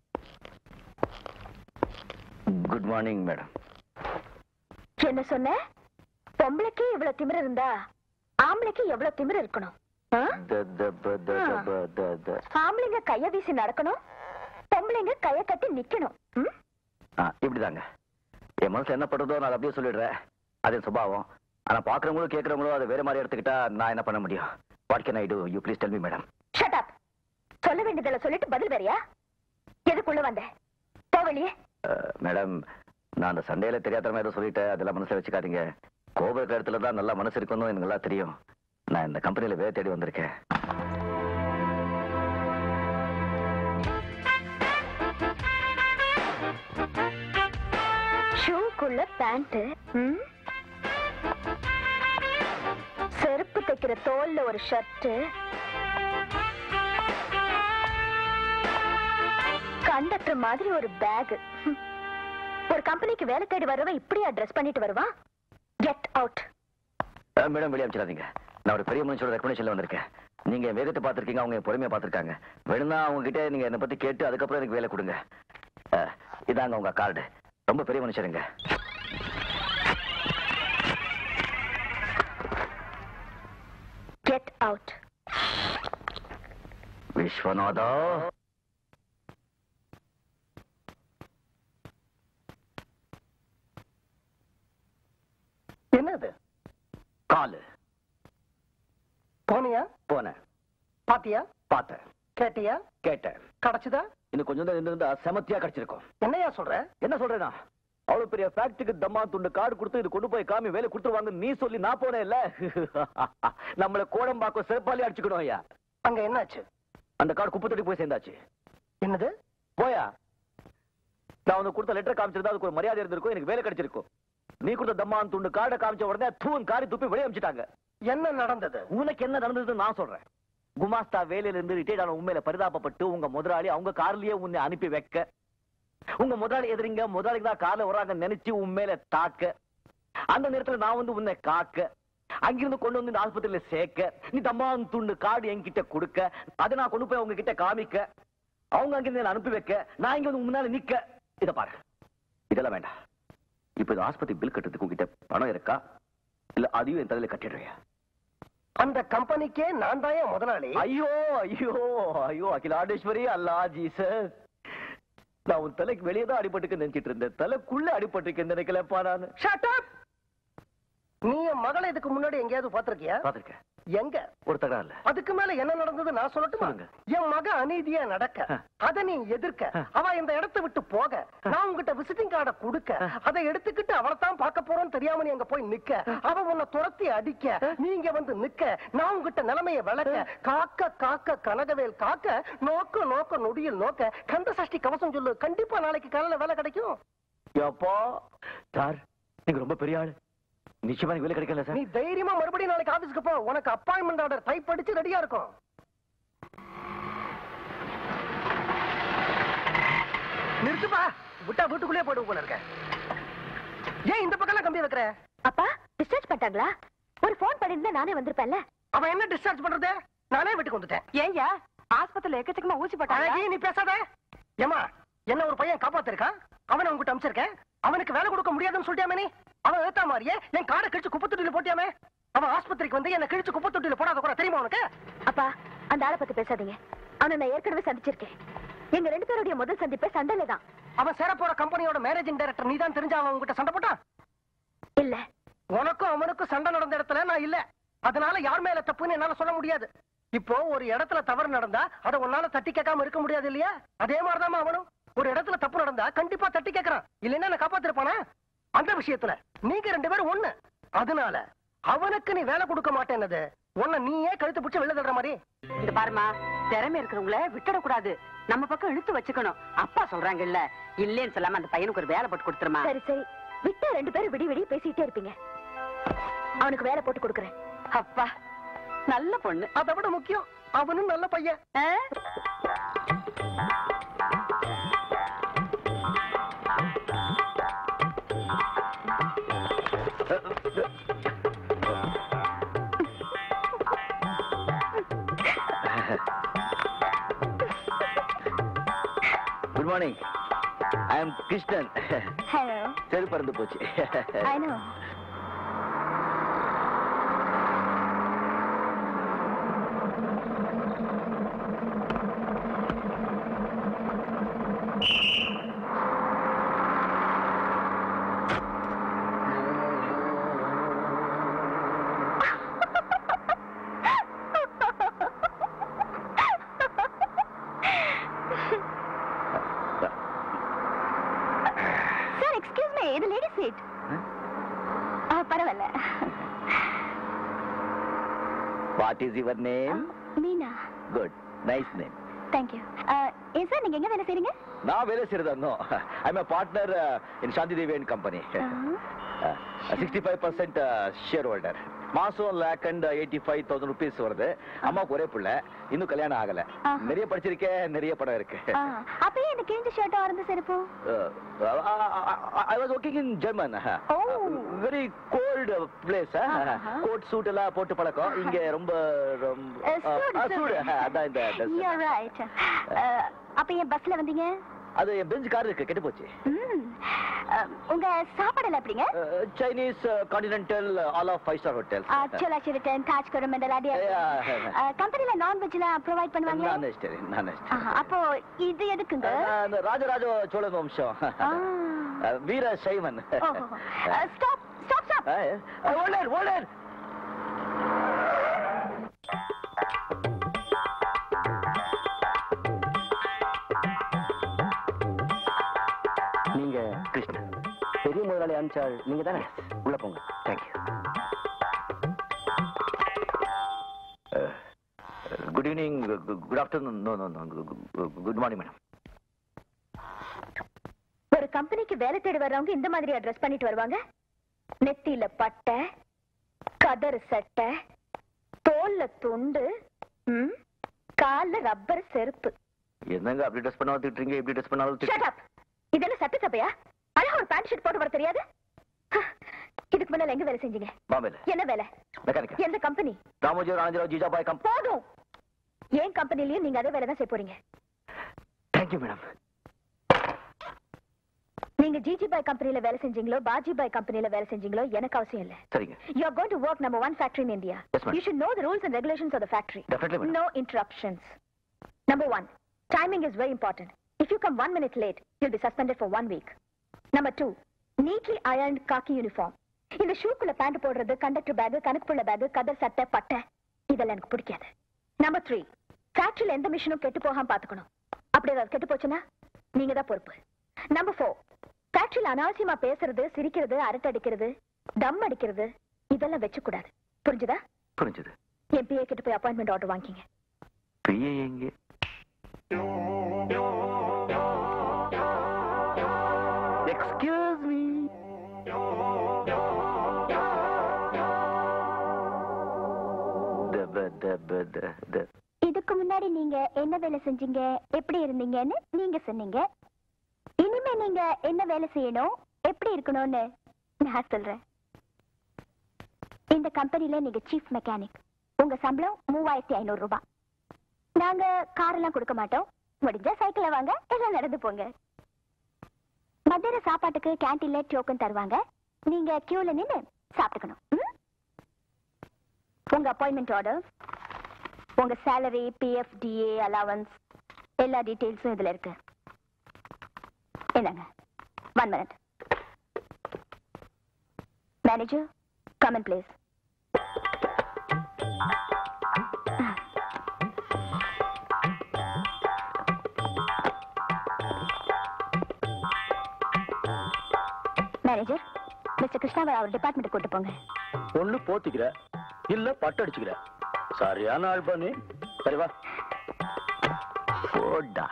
குட் மார்னிங் மேடம் என்ன சொன்ன பொம்பளைக்கு இவ்வளவு திமிரு இருந்தா ஆம்பளைக்கு எவ்வளவு திமிரு இருக்கணும் ஆ? ஆம்பளைங்க கைய வீசி நடக்கணும் பொம்பளைங்க கைய கட்டி நிக்கணும் ம்? ஆ, இப்படிதாங்க என் மனசுல என்ன படுறதோ நான் அப்படியே சொல்லிடுறேன் அது என் சுபாவம் ஆனா பாக்குறவங்களும் கேட்கறவங்களும் அதை வேற மாதிரி எடுத்துக்கிட்டா நான் என்ன பண்ண முடியும் what can I do you please tell me madam Shut up. சொல்ல வேண்டியதுல சொல்லிட்டு பதில் வேறியா எதுக்குள்ள வந்த போ வெளியே மேடம் நான் அந்த சண்டையில தெரியாதமா ஏதோ சொல்லிட்டேன் அதெல்லாம் மனசுல வச்சுக்காதீங்க கோபுர இருக்கிற இடத்துல தான் நல்லா மனசு இருக்குன்னு எனக்கு நல்லா தெரியும் நான் இந்த கம்பெனில வேலை தேடி வந்திருக்கேன் ஷூக்குள்ள பேண்ட் செருப்பு தைக்கிற தோல்ல ஒரு ஷர்ட் கண்டக்டர் மாதிரி ஒரு பேக் ஒரு கம்பெனிக்கு வேலை தேடி வரவன் இப்படியா ட்ரெஸ் பண்ணிட்டு வருவான் கெட் அவுட் அஹ், மேடம் வெளியே அமைச்சிடாதீங்க நான் ஒரு பெரிய மனுஷோட ரெக்கமெண்டேஷன்ல வந்திருக்கேன் நீங்க என் வேகத்தை பார்த்திருக்கீங்க அவங்க என் பொறுமையா பார்த்திருக்காங்க வேணும்னா அவங்க கிட்ட நீங்க என்னை பத்தி கேட்டு அதுக்கப்புறம் எனக்கு வேலை கொடுங்க அஹ், இதாங்க உங்க கார்டு ரொம்ப பெரிய மனுஷருங்க கெட் அவுட் விஸ்வநாதா என்னது காலு போனியா போனேன் பாத்தியா பார்த்தேன் கேட்டியா கேட்டேன் கிடைச்சுதா இன்னும் கொஞ்சம் தான் இருந்திருந்தா செமத்தியா கிடைச்சிருக்கும் என்னையா சொல்ற என்ன சொல்றேனா அவ்வளவு பெரிய ஃபேக்டரிக்கு தம்மா துண்டு கார்டு கொடுத்து இது கொண்டு போய் காமி வேலை கொடுத்துருவாங்க நீ சொல்லி நான் போனேன் இல்ல நம்மள கோடம்பாக்கம் சிறப்பாலே அடிச்சுக்கணும் ஐயா அங்க என்னாச்சு அந்த கார்டு குப்பை தொட்டி போய் சேர்ந்தாச்சு என்னது போயா நான் உனக்கு கொடுத்த லெட்டர் காமிச்சிருந்தா அதுக்கு ஒரு மரியாதை இருந்திருக்கும் எனக்கு வேலை கிடைச்சிருக்கும் நீ கொடுத்த தம்மான் துண்டு கார்டை காமிச்ச உடனே தூண் காரி துப்பி வெளியே அமிச்சிட்டாங்க என்ன நடந்தது உனக்கு என்ன நடந்ததுன்னு நான் சொல்றேன் குமாஸ்தா வேலையில இருந்து ரிட்டையர்ட் ஆன உண்மையில பரிதாபப்பட்டு உங்க முதலாளி அவங்க கார்லயே உன்னை அனுப்பி வைக்க உங்க முதலாளி எதிரிங்க முதலாளிக்கு தான் கார்ல வராங்க நினைச்சு உன் மேல தாக்க அந்த நேரத்துல நான் வந்து உன்னை காக்க அங்கிருந்து கொண்டு வந்து இந்த ஆஸ்பத்திரியில சேர்க்க நீ தம்மான் துண்டு கார்டு என்கிட்ட கொடுக்க அதை நான் கொண்டு போய் அவங்க கிட்ட காமிக்க அவங்க அங்கிருந்து என்னை அனுப்பி வைக்க நான் இங்க வந்து உன் முன்னால நிக்க இத பாரு இதெல்லாம் வேண்டாம் இப்ப இந்த ஆஸ்பத்திரி பில் கட்டுறதுக்கு உங்ககிட்ட பணம் இருக்கா இல்ல அதையும் என் தலையில கட்டிடுறியா அந்த கம்பெனிக்கே நான் தான் முதலாளி ஐயோ ஐயோ ஐயோ அகிலாண்டேஸ்வரி அல்லா ஜீசஸ் நான் உன் தலைக்கு வெளியே தான் அடிபட்டுக்கு நினைச்சிட்டு இருந்தேன் தலைக்குள்ள அடிபட்டிருக்கேன் நினைக்கலப்பா நான் Shut up! நீ என் மகளை இதுக்கு முன்னாடி எங்கேயாவது பாத்திருக்கியா பாத்திருக்கேன் எங்க ஒரு தகராறு இல்ல அதுக்கு மேல என்ன நடந்தது நான் சொல்லட்டுமா சொல்லுங்க. என் மக அநீதியா நடக்க அத நீ எதிர்க்க அவ இந்த இடத்தை விட்டு போக நான் உன்கிட்ட விசிட்டிங் கார்டை கொடுக்க அதை எடுத்துக்கிட்டு அவளை தான் பார்க்க போறோம்னு தெரியாம நீ அங்க போய் நிக்க அவ உன்னை துரத்தி அடிக்க நீங்க வந்து நிக்க நான் உன்கிட்ட நிலைமைய விளக்க காக்க காக்க கனகவேல் காக்க நோக்க நோக்க நொடியில் நோக்க கந்த சஷ்டி கவசம் சொல்லு கண்டிப்பா நாளைக்கு காலையில வேலை கிடைக்கும் எப்பா சார் நீங்க ரொம்ப பெரிய ஆளு நிச்சயமா எனக்கு வேலை கிடைக்கல நீ சார் தைரியமா மறுபடியும் நாளைக்கு ஆபீஸ்க்கு போ உனக்கு அப்பாயின்மெண்ட் ஆர்டர் டைப் அடிச்சு ரெடியா இருக்கும் நிறுத்துப்பா விட்டா வீட்டுக்குள்ளே போயிடுவோம் போல இருக்க ஏன் இந்த பக்கம் கம்பி வைக்கிற அப்பா டிஸ்சார்ஜ் பண்ணிட்டாங்களா ஒரு ஃபோன் பண்ணிருந்தா நானே வந்திருப்பேன்ல அவன் என்ன டிஸ்சார்ஜ் பண்றது நானே வீட்டுக்கு வந்துட்டேன் ஏய்யா ஆஸ்பத்திரியில எக்கச்சக்கமா ஊசி போட்டாங்க அழகி நீ பேசாத ஏமா என்ன ஒரு பையன் காப்பாத்திருக்கான் அவனை உங்ககிட்ட அமிச்சிருக்கேன் அவனுக்கு வேலை கொடுக்க முடியாதுன்னு சொல்லிட்டாமே நீ அவன் ஏத்தா மாதிரியே என் காடை கிழிச்சு குப்பை தொட்டியில போட்டியாமே அவன் ஆஸ்பத்திரிக்கு வந்து என்ன கிழிச்சு குப்பை தொட்டியில போடாத கூட தெரியுமா உனக்கு அப்பா அந்த ஆளை பத்தி பேசாதீங்க அவனை நான் ஏற்கனவே சந்திச்சிருக்கேன் எங்க ரெண்டு பேருடைய முதல் சந்திப்பே சண்டையில தான் அவன் சேர போற கம்பெனியோட மேனேஜிங் டைரக்டர் நீ தான் தெரிஞ்சா அவன் உங்ககிட்ட சண்டை போட்டான் இல்ல உனக்கும் அவனுக்கும் சண்டை நடந்த இடத்துல நான் இல்ல அதனால யார் மேல தப்புன்னு என்னால சொல்ல முடியாது இப்போ ஒரு இடத்துல தவறு நடந்தா அதை உன்னால தட்டி கேட்காம இருக்க முடியாது இல்லையா அதே மாதிரிதான் அவனும் ஒரு இடத்துல தப்பு நடந்தா கண்டிப்பா தட்டி கேட்கறான் இல்லைன்னா நான் காப்பாத்திருப்பானா அந்த விஷயத்துல நீங்க ரெண்டு பேரும் ஒண்ணு அதனால அவனுக்கு நீ வேலை கொடுக்க மாட்டேன்னது உன்னை நீயே கழுத்து பிடிச்சு வெளில தள்ளுற மாதிரி இந்த பாருமா திறமை இருக்கிறவங்கள விட்டுடக்கூடாது நம்ம பக்கம் இழுத்து வச்சுக்கணும் அப்பா சொல்றாங்கல்ல இல்லேன்னு சொல்லாம அந்த பையனுக்கு ஒரு வேலை போட்டு கொடுத்துருமா சரி சரி விட்டா ரெண்டு பேரும் விடி விடி பேசிட்டே இருப்பீங்க அவனுக்கு வேலை போட்டு கொடுக்குறேன் அப்பா நல்ல பொண்ணு அதை விட முக்கியம் அவனும் நல்ல பையன் ஆ? Good morning I am Krishnan hello சரி பறந்து போச்சு ஐ நோ சாரி இது லேடி சீட் பரவாயில்ல what is your name Meena good nice name thank you ஏன் சார் நீங்க எங்க வேலை செய்றீங்க நான் வேலை செய்யறதா no I am partner in Shanthi Devi and company sixty five percent shareholder மாசம் lakh and eighty five thousand rupees வருது அம்மாவுக்கு ஒரே பிள்ளை இன்னும் கல்யாணம் ஆகல ஆஹா. நிறைய படிச்சிருக்கேன் நிறைய படம் இருக்கு அப்பயே இந்த கிழிஞ்ச ஷர்ட்டா இருந்து செருப்பு I was working in German oh. Very cold place ஆஹா. கோட் சூட் எல்லாம் போட்டு பழக்கம் இங்க ரொம்ப ரொம்ப Uh, சூடு, ஆ, சூடு சூடு. அதான் இந்த dress. You're right. Uh, அப்ப ஏன் பஸ்ல வந்தீங்க அது என் பெஞ்ச் கார் இருக்கு கெட்டு போச்சு ம். Uh, உங்க சாப்பாடுல எப்படிங்க Chinese continental all of five star hotel Chola Sheraton Taj Coromandel அடியா Yeah. கம்பெனில நான்வெஜ்லாம் ப்ரொவைட் பண்ணுவாங்க நான் வெஜிடேரியன் நான் ஆஹா, அப்போ இது எதுக்குங்க அந்த ராஜராஜ சோழன் வம்சம் ஆ. அஹ், வீர சைவன் stop stop stop older older நீங்க கிருஷ்ணன் பெரிய முதலாளி அனுப்பிச்சாள் நீங்க தானே உள்ள போங்க thank you good evening good afternoon no no no good morning madam ஒரு கம்பெனிக்கு வேலை தேடி வர்றவங்க இந்த மாதிரி அட்ரஸ் பண்ணிட்டு வருவாங்க நெத்தியில பட்டை கதறு சட்டை தோல்ல துண்டு ம், கால்ல ரப்பர் செருப்பு என்னங்க அப்படி ட்ரெஸ் பண்ண திட்டுறீங்க இப்படி ட்ரெஸ் பண்ணாலும் Shut திட்டு- up. இதெல்லாம் சட்டசபையா அழகா ஒரு பேண்ட் ஷர்ட் போட்டு வர தெரியாது ஹ, இதுக்கு முன்னால எங்க வேலை செஞ்சீங்க பாம்பேல என்ன வேலை மெக்கானிக்கல் எந்த கம்பெனி ராமோஜி ராஜராவ் ஜிஜாபாய் கம் போதும் ஏன் கம்பெனிலயும் நீங்க அதே வேலை தான் செய்ய போறீங்க தேங்க்யூ மேடம் நீங்க ஜிஜி பாய் கம்பெனில வேலை செஞ்சீங்களோ பாஜி பாய் கம்பெனில வேலை செஞ்சீங்களோ எனக்கு அவசியம் இல்ல சரிங்க You are going to work number one factory in India. Yes, ma'am. You should know the rules and regulations of the factory. Definitely, madam. No interruptions. Number one, timing is very important. If you come one minute late, you'll be suspended for one week. Number two, neatly ironed khaki uniform. இந்த ஷூக்குள்ள pant போடுறது conductor bag கணக்குப்புள்ள bag கதர் சட்டை பட்டை இதெல்லாம் எனக்கு பிடிக்காது நம்பர் த்ரீ ஃபேக்டரியில எந்த மிஷினும் கெட்டு போகாம பாத்துக்கணும் அப்படி ஏதாவது கெட்டு போச்சுன்னா நீங்க தான் பொறுப்பு நம்பர் ஃபோர் ஃபேக்டரியில அனாவசியமா பேசுறது சிரிக்கிறது அரட்டை அடிக்கிறது தம் அடிக்கிறது இதெல்லாம் வச்சு கூடாது புரிஞ்சுதா புரிஞ்சது என் பிஏ கிட்ட போய் அப்பாயின்மெண்ட் ஆர்டர் வாங்கிங்க பிஏ எங்க எக்ஸ்கியூஸ் மீ இதுக்கு முன்னாடி நீங்க என்ன வேலை செஞ்சீங்க எப்படி இருந்தீங்கன்னு நீங்க சொன்னீங்க இனிமே நீங்க என்ன வேலை செய்யணும் எப்படி இருக்கணும்னு நான் சொல்றேன் இந்த கம்பெனில நீங்க சீஃப் மெக்கானிக் உங்க சம்பளம் மூவாயிரத்தி ஐநூறு ரூபாய் நாங்க கார் எல்லாம் கொடுக்க மாட்டோம் முடிஞ்சா சைக்கிள வாங்க எல்லாம் நடந்து போங்க மத்தியான சாப்பாட்டுக்கு கேண்டீன்ல டோக்கன் தருவாங்க நீங்க கியூல நின்னு சாப்பிட்டுக்கணும் ம்? உங்க அப்பாயின்மெண்ட் ஆர்டர் உங்க சேலரி பிஎஃப் டிஏ அலவன்ஸ் எல்லா டீடைல்ஸும் இதுல இருக்கு என்னங்க one minute manager come on please manager mister கிருஷ்ணாவை அவர் டிபார்ட்மெண்ட் கூட்டு போங்க ஒண்ணு போத்திக்கிற இல்ல பட்டு அடிச்சுக்கிற சரியான ஆள் பண்ணி சரி வா போடா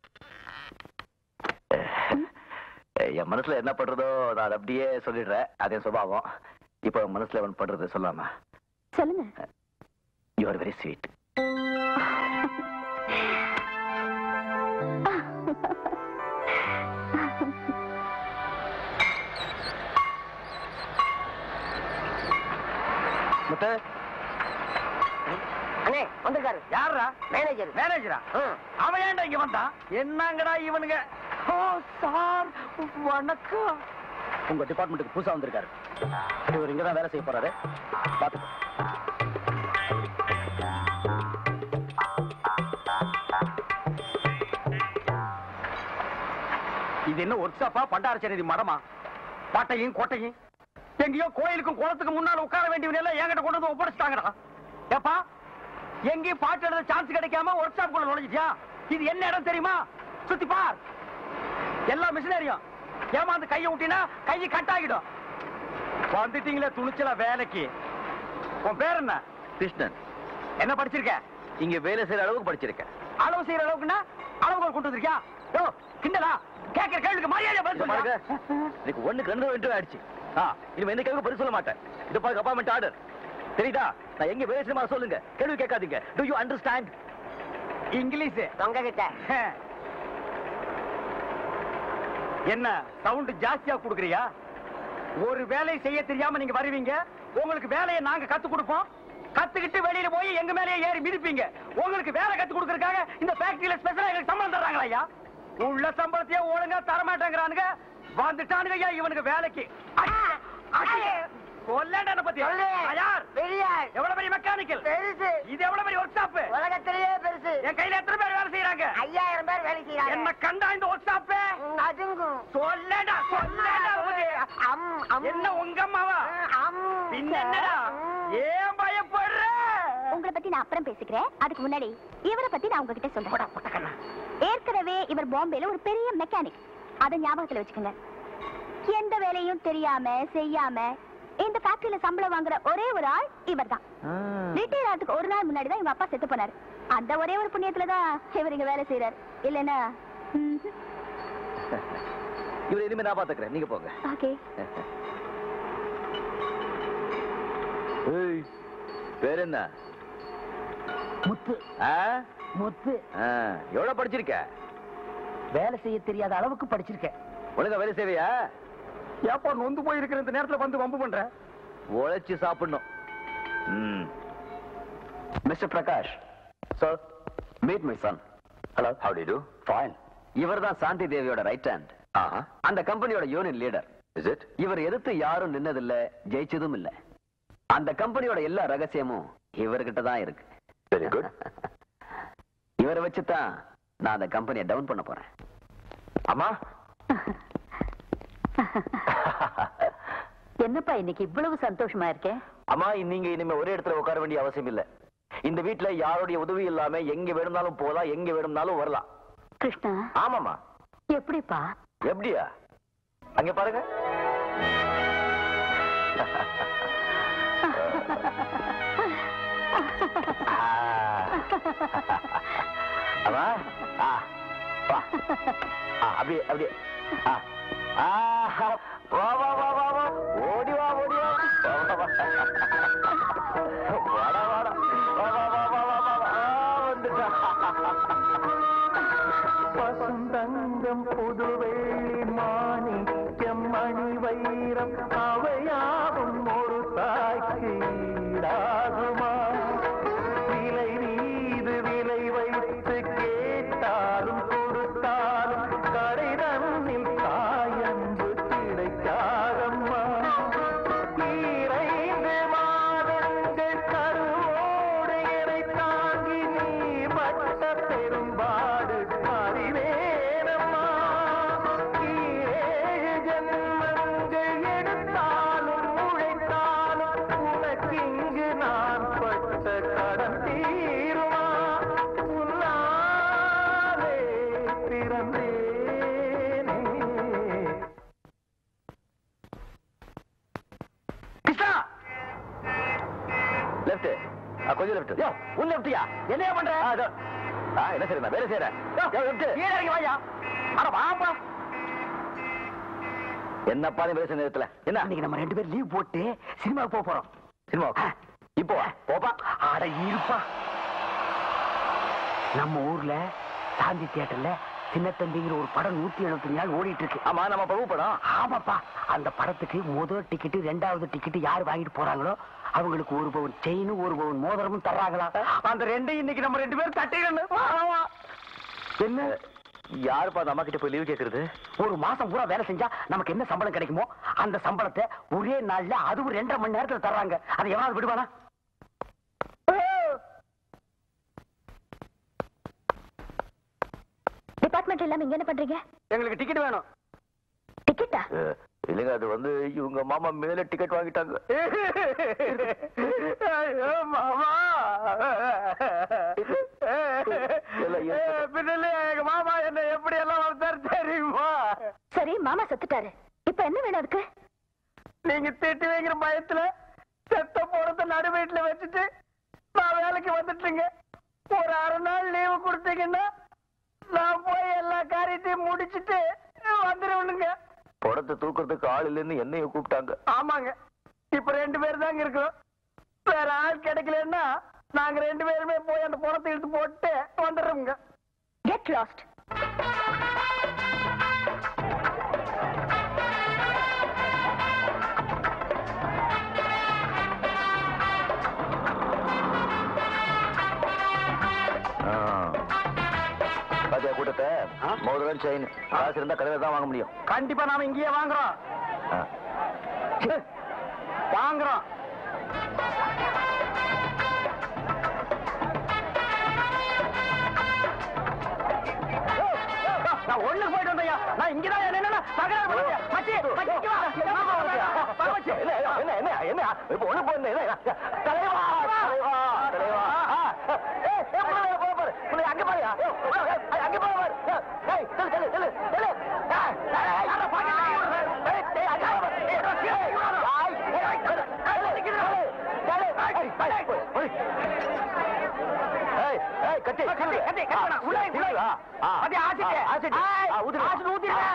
என் மனசுல என்ன பண்றதோ நான் அதை அப்படியே சொல்லிடுறேன் அதே சுபாவம் இப்போ என் மனசுல என்ன பண்றது சொல்லாம சொல்லுங்க you are very sweet Muthu அண்ணே வந்திருக்காரு யாரா மேனேஜர் மேனேஜரா அவன் ஏன்டா இங்க வந்தான் என்னங்கடா இவனுங்க ஓ சார் வணக்கம் உங்க டிபார்ட்மெண்ட்டுக்கு புதுசா வந்திருக்காரு இவர் இங்க தான் வேலை செய்ய போறாரு பாத்துக்கோ இது என்ன ஒர்க் ஷாப்பா பண்டாரச்சேரி மடமா பாட்டையும் கோட்டையும் எங்கேயோ கோயிலுக்கும் குளத்துக்கு முன்னால உட்கார வேண்டியவன் எல்லாம் என்கிட்ட கொண்டு வந்து ஒப்படைச்சிட்டாங்கடா ஏப்பா எங்கேயும் பாட்டு எழுத சான்ஸ் கிடைக்காம ஒர்க் ஷாப் குள்ள நுழைஞ்சிட்டியா இது என்ன இடம் தெரியுமா சுத்தி பார் எல்லா மிஷினரியும் ஏமாந்து கையை விட்டினா கை கட் ஆகிடும் வந்துட்டீங்களே துணிச்சலா வேலைக்கு உன் பேர் என்ன கிருஷ்ணன் என்ன படிச்சிருக்க இங்க வேலை செய்யற அளவுக்கு படிச்சிருக்கேன் அளவு செய்யற அளவுக்குன்னா அளவுகோல் கொண்டு வந்திருக்கியா யோ கிண்டலா கேட்கிற கேள்விக்கு மரியாதை பதில் இங்க பாருங்க சொல்லுங்க எனக்கு ஒண்ணுக்கு ரெண்டு இன்டர்வியூ ஆயிடுச்சு ஆ இனிமே எந்த கேள்வி பதில் சொல்ல மாட்டேன் இது பாருங்க அப்பாயின்மெண்ட் ஆர்டர் தெரியுதா நான் எங்க வேலை செய்யமா சொல்லுங்க கேள்வி கேட்காதீங்க டு யூ அண்டர்ஸ்டாண்ட் இங்கிலீஷ் தொங்க கிட்ட என்ன சவுண்ட் ஜாஸ்தியா குடுக்குறியா ஒரு வேலை செய்ய தெரியாம நீங்க வருவீங்க உங்களுக்கு வேலையை நாங்க கத்து கொடுப்போம் கத்துக்கிட்டு வெளியில போய் எங்க மேலயே ஏறி மிதிப்பீங்க உங்களுக்கு வேலை கத்து கொடுக்கறதுக்காக இந்த ஃபேக்டரியில ஸ்பெஷலா எங்களுக்கு சம்பளம் தர்றாங்களா ஐயா உள்ள சம்பளத்தையே ஒழுங்கா தர மாட்டேங்கிறானுங்க வந்துட்டானுங்க ஐயா இவனுக்கு வேலைக்கு கொல்லண்ட பத்தி யார் எவ்வளவு பெரிய மெக்கானிக்கல் பெருசு இது எவ்வளவு பெரிய ஒர்க் ஷாப் உலகத்திலேயே பெருசு என் கையில எத்தனை பேர் வேலை செய்யறாங்க ஐயாயிரம் பேர் வேலை செய்யறாங்க என்ன கண்டா இந்த ஒர்க் ஷாப் அதுங்கும் சொல்லடா சொல்லடா பத்தி. அம் அம் என்ன உங்க அம்மாவா அம் பின்ன என்னடா ஏன் பயப்படுற உங்களை பத்தி நான் அப்புறம் பேசிக்கிறேன் அதுக்கு முன்னாடி இவரை பத்தி நான் உங்ககிட்ட சொல்றேன் ஏற்கனவே இவர் பாம்பேல ஒரு பெரிய மெக்கானிக் அதை ஞாபகத்துல வச்சுக்கோங்க எந்த வேலையும் தெரியாம செய்யாம இந்த ஃபேக்டரியில சம்பளம் வாங்குற ஒரே ஒரு ஆள் இவர்தான் ரிட்டையர் ஆகிறதுக்கு ஒரு நாள் முன்னாடி தான் இவங்க அப்பா செத்து போனாரு அந்த ஒரே ஒரு புண்ணியத்துல தான் இவர் இங்க வேலை செய்யறாரு இல்லைன்னா இவரை இனிமே நான் பாத்துக்கிறேன் நீங்க போங்க ஓகே ஏய், பேர் என்ன முத்து ஆ? முத்து ஆ, எவ்வளவு படிச்சிருக்க வேலை செய்ய தெரியாத அளவுக்கு படிச்சிருக்கேன் ஒழுங்கா வேலை செய்வியா ஏப்பா நொந்து போயிருக்கிற இந்த நேரத்துல வந்து வம்பு பண்ற உழைச்சு சாப்பிடணும் ம் mister Prakash sir meet my son hello how do do fine இவர் தான் சாந்தி தேவியோட ரைட் ஹேண்ட் ஆஹா அந்த கம்பெனியோட யூனியன் லீடர் இஸ் இட் இவர் எதிர்த்து யாரும் நின்னதில்ல ஜெயிச்சதும் இல்ல அந்த கம்பெனியோட எல்லா ரகசியமும் இவர்கிட்ட தான் இருக்கு வெரி குட் இவரை வச்சு தான் நான் அந்த கம்பெனியை டவுன் பண்ண போறேன் அம்மா என்னப்பா இன்னைக்கு இவ்வளவு சந்தோஷமா இருக்கேன் அம்மா நீங்க இனிமே ஒரே இடத்துல உட்கார வேண்டிய அவசியம் இல்ல இந்த வீட்ல யாருடைய உதவி இல்லாம எங்க வேணும்னாலும் போலாம் எங்க வேணும்னாலும் வரலாம் கிருஷ்ணா ஆமாமா எப்படிப்பா எப்படியா அங்க பாருங்க அம்மா ஆ வா ஆ அப்படியே அப்படியே ஆ ஆ வா வா வா வா வா ஓடி வா ஓடி வா வா வா வா வாடா வாடா வா வா வா வா வா வா வா ஆ, வந்துட்டா பசுந்தங்கம் புதுவெள்ளி மாணிக்கம் மணி வைரம் அவையாவும் ஒரு தாய்க்கு ஈடாகுமா விலை மீது விலை வைத்து கேட்டாலும் கொடுத்தாலும் கடை தன்னில் தாயன்பு கிடைக்காதம்மா ஈரைந்து மாதங்கள் கருவோடு என்னை தாங்கி நீ பட்ட பெரும்பாடு அறிவேனம்மா ஈரேழு ஜன்மங்கள் எடுத்தாலும் உழைத்தாலும் உனக்கிங்கு நான் பட்ட கடன் தீருமா உன்னாலே பிறந்தேனே கிருஷ்ணா லெஃப்ட் கொஞ்சம் லெஃப்ட் யோ உன் லெப்டியா என்னையா பண்ற ஆ என்ன சரி நான் வேலை செய்யறேன் லெஃப்ட் கீழே இறங்கி வாயா அட வாப்பா என்னப்பா நீ வேலை செய்ய நேரத்துல என்ன இன்னைக்கு நம்ம ரெண்டு பேரும் லீவ் போட்டு சினிமாவுக்கு போக போறோம் சினிமா இப்போ வா போப்பா அட இருப்பா நம்ம ஊர்ல சாந்தி தியேட்டர்ல சின்னத்தம்பிங்கிற ஒரு படம் நூத்தி எழுபத்தி நாள் ஓடிட்டு இருக்கு ஆமா நம்ம பிரபு படம் ஆமாப்பா அந்த படத்துக்கு முதல் டிக்கெட் ரெண்டாவது டிக்கெட் யார் வாங்கிட்டு போறாங்களோ அவங்களுக்கு ஒரு பவுன் செயின் ஒரு பவுன் மோதிரமும் தர்றாங்களா அந்த ரெண்டையும் இன்னைக்கு நம்ம ரெண்டு பேரும் தட்டிடணும் என்ன யாருப்பா அந்த அம்மா கிட்ட போய் லீவ் கேக்குறது ஒரு மாசம் பூரா வேலை செஞ்சா நமக்கு என்ன சம்பளம் கிடைக்குமோ அந்த சம்பளத்தை ஒரே நாள்ல அதுவும் ரெண்டரை மணி நேரத்துல தர்றாங்க அதை எவனாவது விடுவானா டிபார்ட்மெண்ட் இல்லாம இங்க என்ன பண்றீங்க எங்களுக்கு டிக்கெட் வேணும் டிக்கெட்டா அஹ், இல்லைங்க அது வந்து இவங்க மாமா மேல டிக்கெட் வாங்கிட்டாங்க ஐயோ, மாமா எல்லாம் ஏன் பின்னல எங்க மாமா என்ன எப்படி எல்லாம் வளர்த்தாரு தெரியுமா சரி மாமா செத்துட்டாரு இப்ப என்ன வேணும் அதுக்கு நீங்க திட்டுவீங்கிற பயத்துல செத்த போறத நடு வீட்டுல வச்சுட்டு நான் வேலைக்கு வந்துட்டுங்க ஒரு அரை நாள் லீவு கொடுத்தீங்கன்னா நான் போய் எல்லா காரியத்தையும் முடிச்சிட்டு வந்துருவனுங்க படத்தை தூக்குறதுக்கு ஆள் இல்லைன்னு என்னைய கூப்பிட்டாங்க ஆமாங்க இப்ப ரெண்டு பேர் தாங்க இருக்கிறோம் வேற ஆள் கிடைக்கலன்னா நாங்க ரெண்டு பேருமே போய் அந்த பணத்தை எடுத்து போட்டு வந்துடுறோங்க கெட் லாஸ்ட் பாத்தியா கூட்டத்தை மோதிரம் செயின் காசு இருந்தா கடையில தான் வாங்க முடியும் கண்டிப்பா நாம இங்கேயே வாங்குறோம் ஆ. வாங்குறோம் நான் ஒண்ணு போயிட்டு வந்தையா நான் இங்கதான் என்னன்னா தகராறு பண்ணுங்க மச்சி மச்சி இங்க வா. மாமா வந்துயா. வா, மச்சி. என்ன என்ன என்ன என்ன இப்ப ஒண்ணு போயிருந்தே என்ன தலைவா தலைவா தலைவா ஏய் ஏய் உள்ள போய் பாரு உள்ள அங்க பாரு ஏய், ஏய், அங்க போய் பாரு ஏய் செல்லு செல்லு செல்லு செல்லு ஏய், ஏய், யாரை பாக்க ஏய் ஏய் அங்க பாரு ஏய் ஏய், ஏய், ஏய், ஏய், செல்லு, செல்லு, செல்லு, ஏய், ஏய், போய், போய். ஏய் ஏய் கட்டி கட்டி, கட்டி, கட்டி வேணாம். உள்ள, உள்ள. ஆ, ஆ. மச்சி, ஆசிட்டு. ஆ, ஆசிட்டு. ஏய், ஆ, ஊத்துங்க. ஆசிட்டு ஊத்திடுங்க.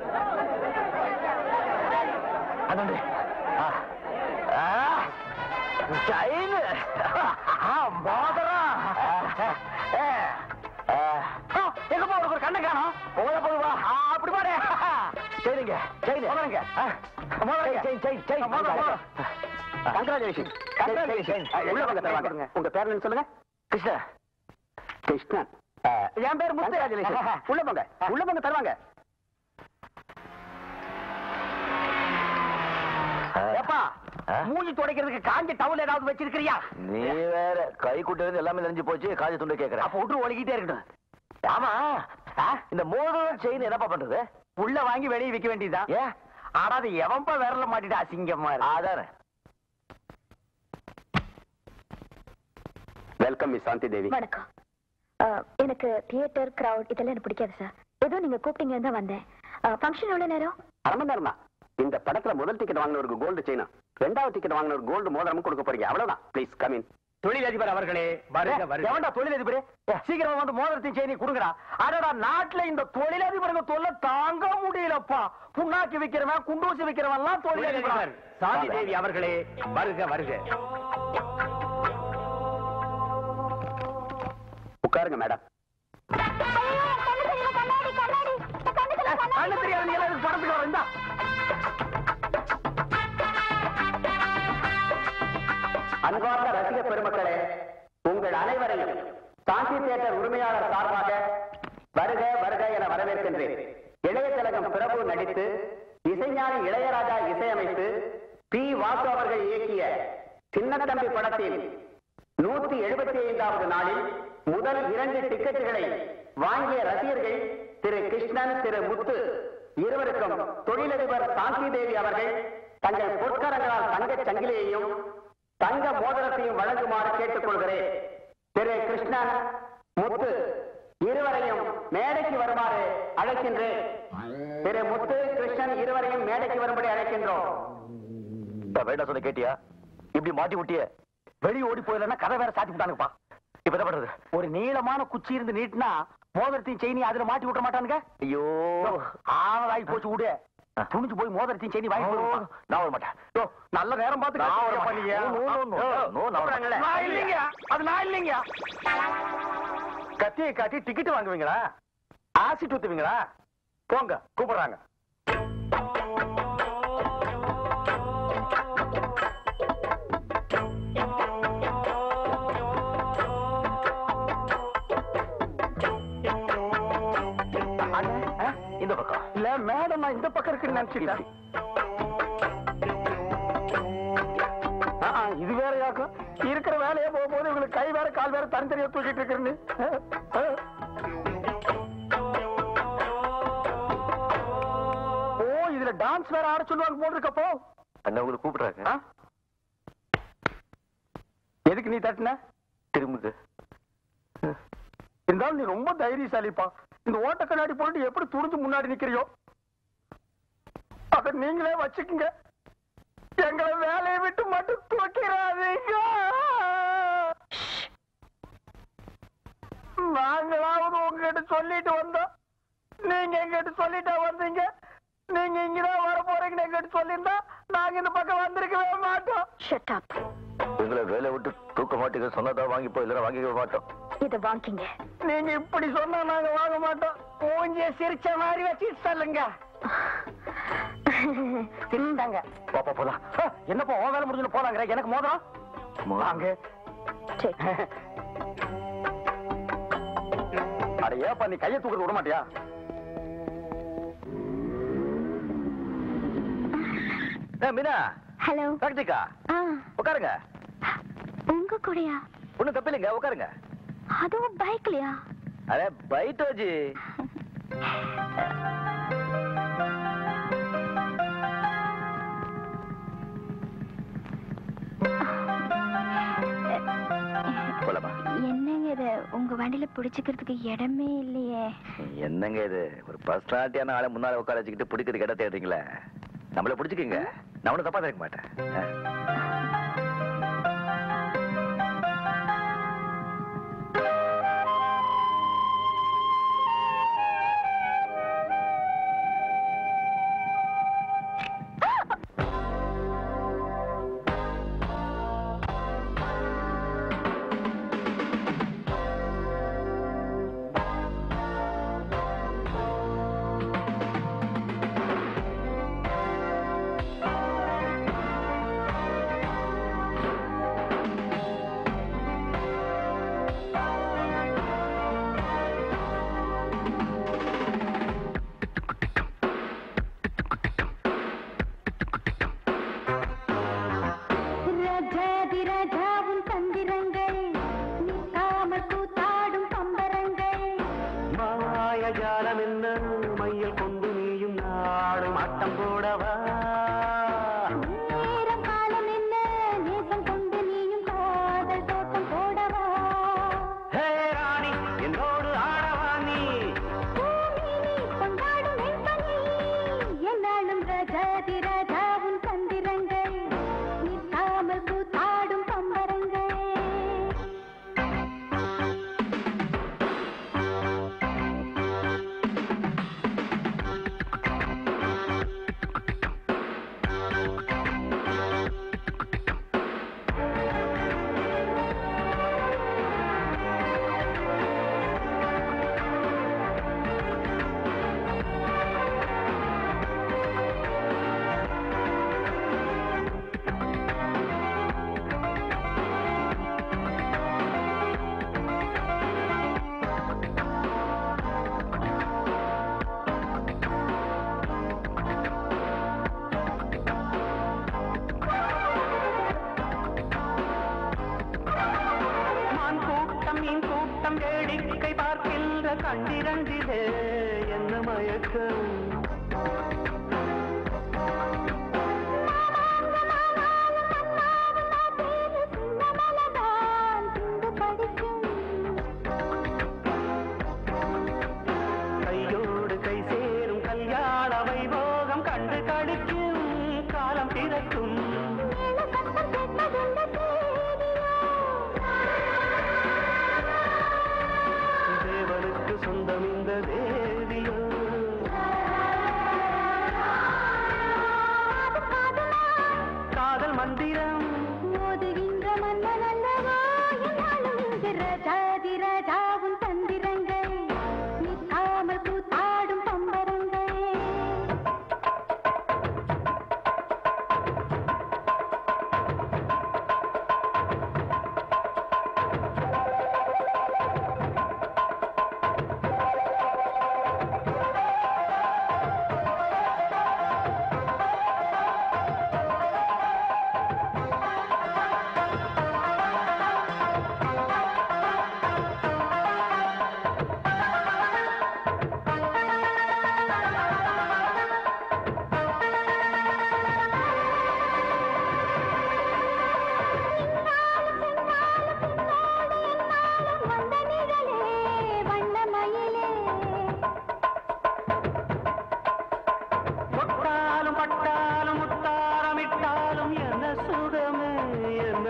அதாண்டு. ஆ. ஆ. செயின். ஆ, மோதிரம். ஆ. ஆ. ஆ, எங்கப்பா உனக்கு ஒரு கண்ணை காணோம் போத போது வா ஆ, அப்படி பாரு சரிங்க செயின் முதலுங்க. ஆ. முதலுங்க. செயின் செயின் செயின் முதல், முதல். Congratulation Congratulations. உள்ள வாங்க தருவாங்க உங்க பேர் என்ன சொல்லுங்க கிருஷ்ணா கிருஷ்ணன் என் பேர் முத்து உள்ள போங்க உள்ள போங்க தருவாங்க ஏப்பா ஆ? மூஞ்சி துடைக்கிறதுக்கு காஞ்ச டவுல் ஏதாவது வச்சிருக்கிறியா நீ வேற கை குட்டது எல்லாமே தெரிஞ்சு போச்சு காஜ துண்டை கேக்குறேன் அப்ப விட்டு ஒழுகிட்டே இருக்கட்டும் ஆமா இந்த மோதிரம் செயின் என்னப்பா பண்றது உள்ள வாங்கி வெளியே விக்க வேண்டியதுதான் ஏன் ஆனா அது எவன்பா விரல மாட்டிட்டு அசிங்கமா இருக்கு அதானே வெல்கம் மிஸ் சாந்தி தேவி வணக்கம் ஆ, எனக்கு தியேட்டர் கிரவுட் இதெல்லாம் எனக்கு பிடிக்காது சார் ஏதோ நீங்க கூப்பிட்டீங்கன்னு தான் வந்தேன் ஃபங்க்ஷன் எவ்வளவு நேரம் அரை மணி நேரம் தான் இந்த படத்துல முதல் டிக்கெட் வாங்கினவருக்கு கோல்டு செயினா ரெண்டாவது டிக்கெட் வாங்கினவருக்கு கோல்டு மோதிரமும் கொடுக்க போறீங்க அவ்வளவுதான் ப்ளீஸ் கம் இன் தொழிலதிபர் அவர்களே வருக வருக எவன்டா தொழிலதிபரே சீக்கிரம் வந்து மோதிரத்தையும் செய்தி கொடுங்கடா அடடா நாட்டுல இந்த தொழிலதிபருங்க தொல்லை தாங்க முடியலப்பா புண்ணாக்கி விக்கிறவன் குண்டூசி விக்கிறவன் எல்லாம் தொழிலதிபர் சாந்தி தேவி அவர்களே வருக வருக உட்காருங்க மேடம் கண்ணு தெரியாது நீ எல்லாம் படத்துக்கு வர இந்தா அன்பார்ந்த ரசிக பெருமக்களே உங்கள் அனைவரையும் சாந்தி தியேட்டர் உரிமையாளர் சார்பாக வருக வருக என வரவேற்கின்றேன் இளைய திலகம் பிரபு நடித்து இசைஞானி இளையராஜா இசையமைத்து பி வாசு அவர்கள் இயக்கிய சின்னத்தம்பி படத்தில் நூத்தி எழுபத்தி ஐந்தாவது நாளில் முதல் இரண்டு டிக்கெட்டுகளை வாங்கிய ரசிகர்கள் திரு கிருஷ்ணன் திரு முத்து இருவருக்கும் தொழிலதிபர் சாந்தி தேவி அவர்கள் தங்கள் பொற்கரங்களால் தங்கச் சங்கிலியையும் தங்க மோதிரத்தையும் வழங்குமாறு கேட்டுக்கொள்கிறேன் திரு கிருஷ்ணன் முத்து இருவரையும் மேடைக்கு வருமாறு அழைக்கின்றேன் திரு முத்து கிருஷ்ணன் இருவரையும் மேடைக்கு வரும்படி அழைக்கின்றோம் வேண்டாம் சொன்ன கேட்டியா இப்படி மாட்டி விட்டிய வெளிய ஓடி போயிடலன்னா கதை வேற சாத்தி விட்டானுங்கப்பா இப்ப என்ன பண்றது ஒரு நீளமான குச்சி இருந்து நீட்டினா மோதிரத்தையும் செயினி அதுல மாட்டி விட்ட மாட்டானுங்க ஐயோ ஆவலாகி போச்சு விடு துணிஞ்சு போய் மோதிரத்தையும் செயினி வாங்கி போடுவான் நான் வர மாட்டேன் யோ, நல்ல நேரம் பார்த்து நான் வர கட்டுறியா மாட்டேன். பண்ணீங்க. No, no, no, no, no, நான் வர மாட்டேன். நான் இல்லைங்க அது நான் இல்லைங்க கத்தியை காட்டி டிக்கெட் வாங்குவீங்களா ஆசிட் ஊத்துவீங்களா போங்க கூப்பிடுறாங்க அண்ணே, ஆ? இந்த பக்கம் இல்ல மேடம் நான் இந்த பக்கம் இருக்குன்னு நினைச்சிட்டேன் ஆ, ஆ, இது வேறையாக்கும் இருக்கிற வேலையே போகும்போது இவங்களுக்கு கை வேற கால் வேற தனித்தனியா தூக்கிட்டு இருக்கிறேன்னு ஆ, ஆ. ஓ இதுல டான்ஸ் வேற ஆட சொல்லுவாங்க போட்டிருக்கப்போ அண்ணா உங்களுக்கு கூப்பிடுறாங்க ஆ? எதுக்கு நீ தட்டின திரும்புது இருந்தாலும் நீ ரொம்ப தைரியசாலிப்பா இந்த ஓட்ட கண்ணாடி போட்டு எப்படி துணிஞ்சு முன்னாடி நிக்கிறியோ பொறுப்பை நீங்களே வச்சுக்கோங்க எங்களை வேலையை விட்டு மட்டும் தூக்கிறாதீங்க நாங்களாவது உங்ககிட்ட சொல்லிட்டு வந்தோம் நீங்க எங்கிட்ட சொல்லிட்டா வந்தீங்க நீங்க இங்கதான் வர போறீங்கன்னு எங்கிட்ட சொல்லியிருந்தா நாங்க இந்த பக்கம் வந்திருக்கவே மாட்டோம் ஷட் அப் எங்களை வேலை விட்டு தூக்க மாட்டீங்க சொன்னதா வாங்கிப்போம் இல்லைன்னா வாங்கிக்க மாட்டோம் இத வாங்கிங்க நீங்க இப்படி சொன்னா நாங்க வாங்க மாட்டோம் மூஞ்சிய சிரிச்ச மாதிரி வச்சுட்டு சொல்லுங்க சிரிந்தாங்க பாப்பா போலாம் என்னப்பா உன் வேலை முடிஞ்சு போலாங்கிற எனக்கு மோதிரம் வாங்க சரி அட ஏப்பா நீ கையை தூக்கிட்டு விட மாட்டியா ஏ, மீனா ஹலோ டாக்டிக்கா ஆ உட்காருங்க உங்க கூடயா ஒண்ணும் தப்பில்லைங்க உட்காருங்க அதுவும் பைக்லயா அரே பைட்டோஜி போலாமா என்னங்க இது உங்க வண்டியில பிடிச்சுக்கிறதுக்கு இடமே இல்லையே என்னங்க இது ஒரு பர்சனாலிட்டியான ஆளை முன்னால உட்கார வச்சுக்கிட்டு பிடிக்கிறதுக்கு இடம் தேடுறீங்களே நம்மள பிடிச்சிக்கங்க நான் ஒன்றும் தப்பா நினைக்க மாட்டேன் ஆ. ராஜாதி ராஜாவும் தந்திரங்கள் நிற்காமல் கூத்தாடும் பம்பரங்கள் மாயஜாலம் என்ன மையல் கொண்டு நீயும் நாடும் ஆட்டம் போடவா நேரம் காலம் என்ன நேசம் கொண்டு நீயும் காதல் தோட்டம் போடவா ஹே ராணி என்னோடு ஆடவா நீ பூமியிலே கொண்டாடும் வெண்பனி என்னாலும் ராஜாதி ராஜாவும் தந்திரங்கள் நிற்காமல் கூத்தாடும் பம்பரங்கள் மான் கூட்டம் மீன் கூட்டம் வேடிக்கை பார்க்கின்ற கண்டிரண்டிலே என்ன மயக்கம் கையோடு கை சேரும் கல்யாண வைபோகம் கண்டு கழிக்கும் காலம் பிறக்கும் தேவனுக்கு சொந்தம் இந்த தேவியோ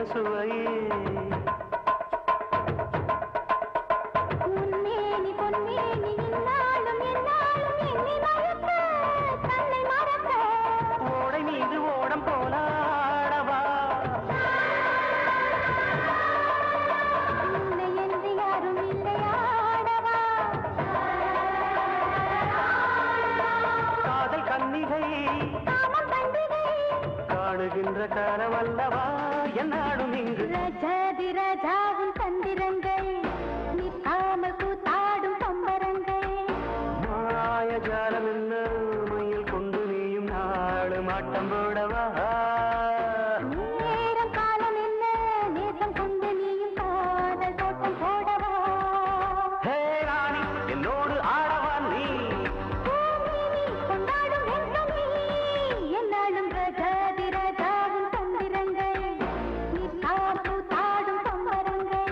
சுவையே உன்மேனி பொன்மேனி இந்நாளும் எந்நாளும் எண்ணி மறக்க தன்னை மறக்க ஓடை மீது ஓடம் போலாடவா உன்னை என்று யாரும் இல்லையாடவா காதல் கன்னிகை காமம் பண்டிகை காணுகின்ற கனவல்லவா என்னாடும் இங்கு ரஜாதி ராஜாவும் தந்திரங்கள் நிற்காமல் கூத்தாடும் பம்பரங்கள் மாய ஜாலம் என்ன மயில் கொண்டு நீயும் நாளும் ஆட்டம் போடவா நேரம் காலம் என்ன நேசம் கொண்டு நீயும் காதல் தோட்டம் போடவா ஹே ராணி என்னோடு ஆடவா நீ பூமினி கொண்டாடும் வெண்கனி என்னாலும் ரஜாதி ராஜாவும் தந்திரங்கள் நிற்காமல் கூத்தாடும் பம்பரங்கள்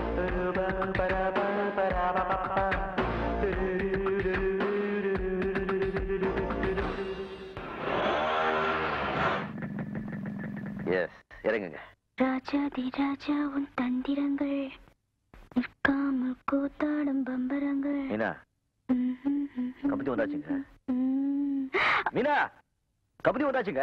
எஸ் இறங்குங்க ராஜாதி ராஜா உன் தந்திரங்கள் நிற்காமல் கூத்தாடும் பம்பரங்கள் மீனா கம்பெனி வந்தாச்சுங்க ம். மீனா கம்பெனி வந்தாச்சுங்க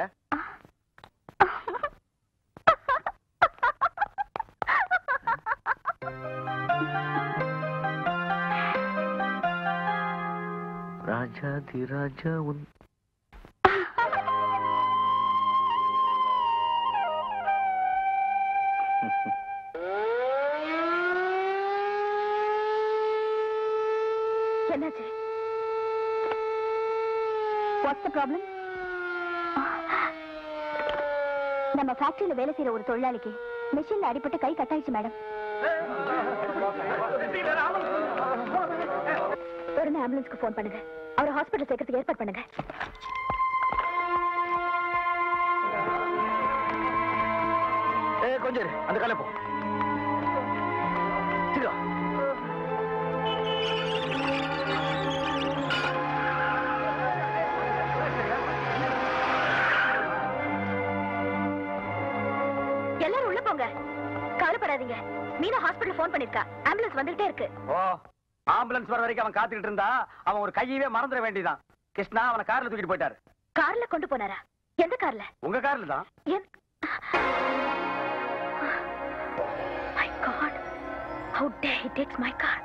ராஜாதி ராஜா உன் என்னாச்சு வாட்ஸ் த ப்ராப்ளம் நம்ம ஃபேக்டரியில வேலை செய்யற ஒரு தொழிலாளிக்கு மிஷின்ல அடிபட்டு கை கட்டாயிடுச்சு மேடம் உடனே ஆம்புலன்ஸ்க்கு ஃபோன் பண்ணுங்க அவரை ஹாஸ்பிட்டல் சேர்க்கறதுக்கு ஏற்பாடு பண்ணுங்க ஏ கொஞ்சம் இரு, அந்த காலை போ சீக்கிரம் எல்லாரும் உள்ள போங்க கவலைப்படாதீங்க மீனா ஹாஸ்பிட்டல் ஃபோன் பண்ணிருக்கா ஆம்புலன்ஸ் வந்துகிட்டே இருக்கு ஓ ஆம்புலன்ஸ் வர வரைக்கும் அவன் காத்துக்கிட்டு இருந்தா அவன் ஒரு கையவே மறந்துட வேண்டியதான் கிருஷ்ணா அவனை கார்ல தூக்கிட்டு போயிட்டாரு கார்ல கொண்டு போனாரா எந்த கார்ல உங்க கார்ல தான் என் my God how dare he takes my car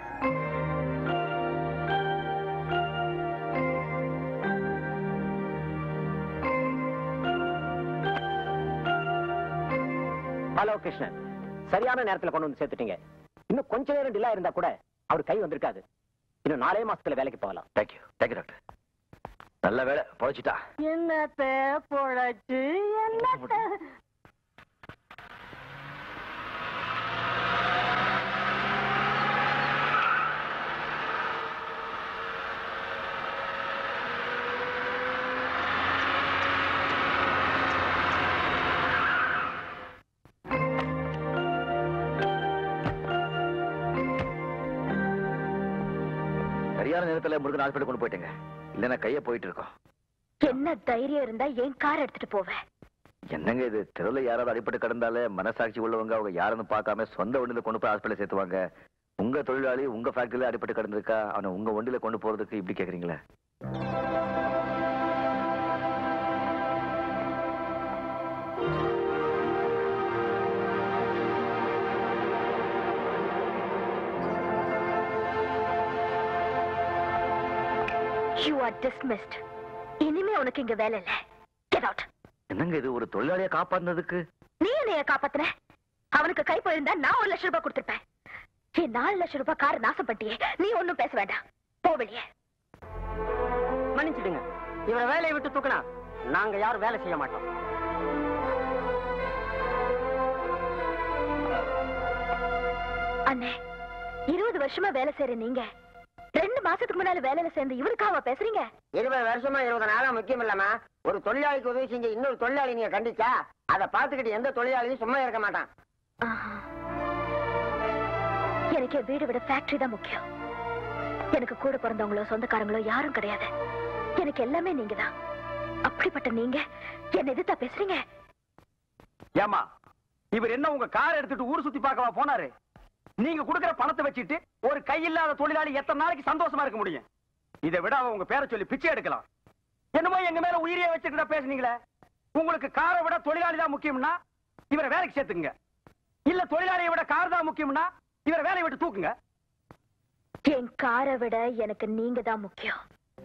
hello Krishnan சரியான நேரத்துல கொண்டு வந்து சேர்த்துட்டீங்க இன்னும் கொஞ்ச நேரம் டிலே இருந்தா கூட அவர் கை வந்திருக்காது இன்னும் நாலே மாசத்துல வேலைக்கு போகலாம் தேங்க்யூ தேங்க்யூ டாக்டர் நல்ல வேலை பொழைச்சிட்டா என்னத்த பொழைச்சு என்னத்த சரியான நேரத்துல முருகன் ஹாஸ்பிட்டல் கொண்டு போயிட்டேங்க இல்லைன்னா கைய போயிட்டு இருக்கோம் என்ன தைரியம் இருந்தா என் கார் எடுத்துட்டு போவேன் என்னங்க இது தெருவில் யாராவது அடிபட்டு கிடந்தாலே மனசாட்சி உள்ளவங்க அவங்க யாருன்னு பார்க்காம சொந்த வண்டியில கொண்டு போய் ஹாஸ்பிட்டல் சேர்த்துவாங்க உங்க தொழிலாளி உங்க ஃபேக்டரியில அடிபட்டு கிடந்திருக்கா அவனை உங்க வண்டியில கொண்டு போறதுக்கு இப்படி கேக்குறீங்களே யூ ஆர் டிஸ்மிஸ்ட் இனிமே உனக்கு இங்க வேலை இல்ல கெட் அவுட் என்னங்க இது ஒரு தொழிலாளியை காப்பாத்துனதுக்கு நீ என்னைய காப்பாத்துன அவனுக்கு கை போயிருந்தா நான் ஒரு லட்சம் ரூபாய் கொடுத்திருப்பேன் என் நாலு லட்சம் ரூபாய் கார் நாசம் பண்ணிட்டியே நீ ஒண்ணும் பேச வேண்டாம் போ வெளியே மன்னிச்சிடுங்க இவரை வேலையை விட்டு தூக்கினா நாங்க யாரும் வேலை செய்ய மாட்டோம் அண்ணே இருபது வருஷமா வேலை செய்யற நீங்க ரெண்டு மாசத்துக்கு முன்னால வேலையில சேர்ந்து இவருக்காவா பேசுறீங்க இருபது வருஷமா இருபது நாளா முக்கியம் இல்லம்மா ஒரு தொழிலாளிக்கு உதவி செஞ்ச இன்னொரு தொழிலாளி நீங்க கண்டிச்சா அதை பார்த்துக்கிட்டு எந்த தொழிலாளியும் சும்மா இருக்க மாட்டான் ஆஹா. எனக்கு என் வீடு விட ஃபேக்டரி தான் முக்கியம் எனக்கு கூட பிறந்தவங்களோ சொந்தக்காரங்களோ யாரும் கிடையாது எனக்கு எல்லாமே நீங்க தான் அப்படிப்பட்ட நீங்க என்ன எதிர்த்தா பேசுறீங்க ஏமா இவர் என்ன உங்க கார் எடுத்துட்டு ஊர் சுத்தி பார்க்கவா போனாரு நீங்க கொடுக்கிற பணத்தை வச்சுட்டு ஒரு கையில்லாத தொழிலாளி எத்தனை நாளைக்கு சந்தோஷமா இருக்க முடியும் இதை விட அவன் உங்க பேரை சொல்லி பிச்சை எடுக்கலாம் என்னமோ எங்க மேல உயிரியே வச்சுக்கிட்ட பேசுனீங்களே உங்களுக்கு காரை விட தொழிலாளி தான் முக்கியம்னா இவரை வேலைக்கு சேர்த்துக்குங்க இல்ல தொழிலாளியை விட கார் தான் முக்கியம்னா இவரை வேலையை விட்டு தூக்குங்க என் காரை விட எனக்கு நீங்க தான் முக்கியம்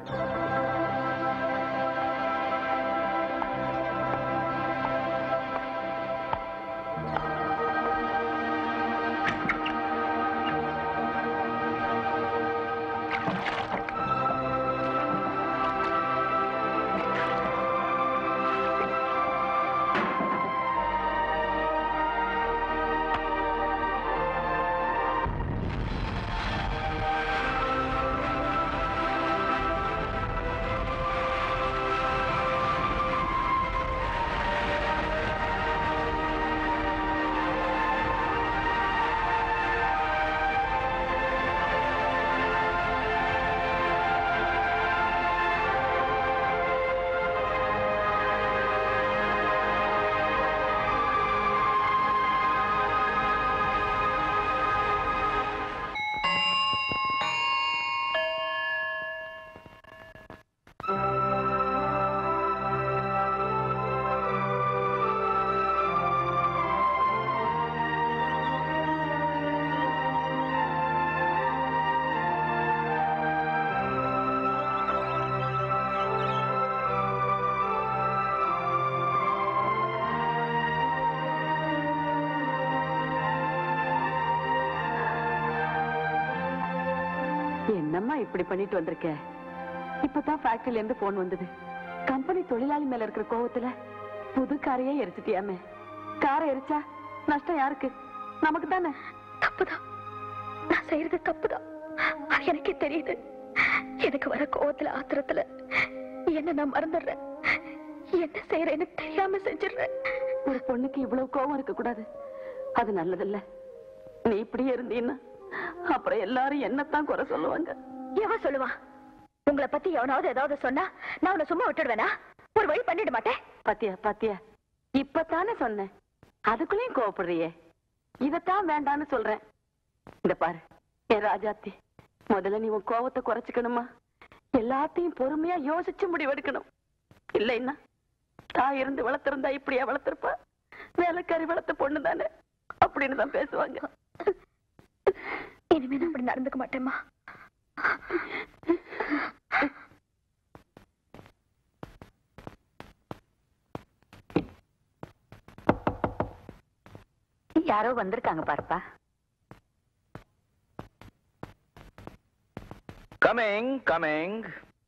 என்னம்மா இப்படி பண்ணிட்டு வந்திருக்க இப்பதான் ஃபேக்டரியில இருந்து போன் வந்தது கம்பெனி தொழிலாளி மேல இருக்கிற கோவத்துல புது காரையே எரிச்சிட்டியாமே காரை எரிச்சா நஷ்டம் யாருக்கு நமக்கு தானே தப்புதான் நான் செய்யறது தப்புதான் அது எனக்கே தெரியுது எனக்கு வர கோவத்துல ஆத்திரத்துல என்ன நான் மறந்துடுறேன் என்ன செய்யறேன்னு தெரியாம செஞ்சிடுறேன் ஒரு பொண்ணுக்கு இவ்வளவு கோவம் இருக்க கூடாது அது நல்லதில்ல நீ இப்படியே இருந்தீன்னா அப்புறம் எல்லாரும் என்னத்தான் குறை சொல்லுவாங்க எவன் சொல்லுவான் உங்களை பத்தி எவனாவது ஏதாவது சொன்னா நான் உன்னை சும்மா விட்டுடுவேனா ஒரு வழி பண்ணிட மாட்டேன் பாத்தியா பாத்தியா இப்பத்தானே சொன்னேன் அதுக்குள்ளேயும் கோவப்படுறியே இதத்தான் வேண்டான்னு சொல்றேன் இந்த பாரு என் ராஜாத்தி முதல்ல நீ உன் கோவத்தை குறைச்சுக்கணுமா எல்லாத்தையும் பொறுமையா யோசிச்சு முடிவெடுக்கணும் இல்லைன்னா தான் இருந்து வளர்த்திருந்தா இப்படியா வளர்த்திருப்பா வேலைக்காரி வளர்த்த பொண்ணு தானே அப்படின்னு தான் பேசுவாங்க இனிமே நான் அப்படி நடந்துக்க மாட்டேம்மா யாரோ வந்திருக்காங்க பாருப்பா கமிங் கமிங்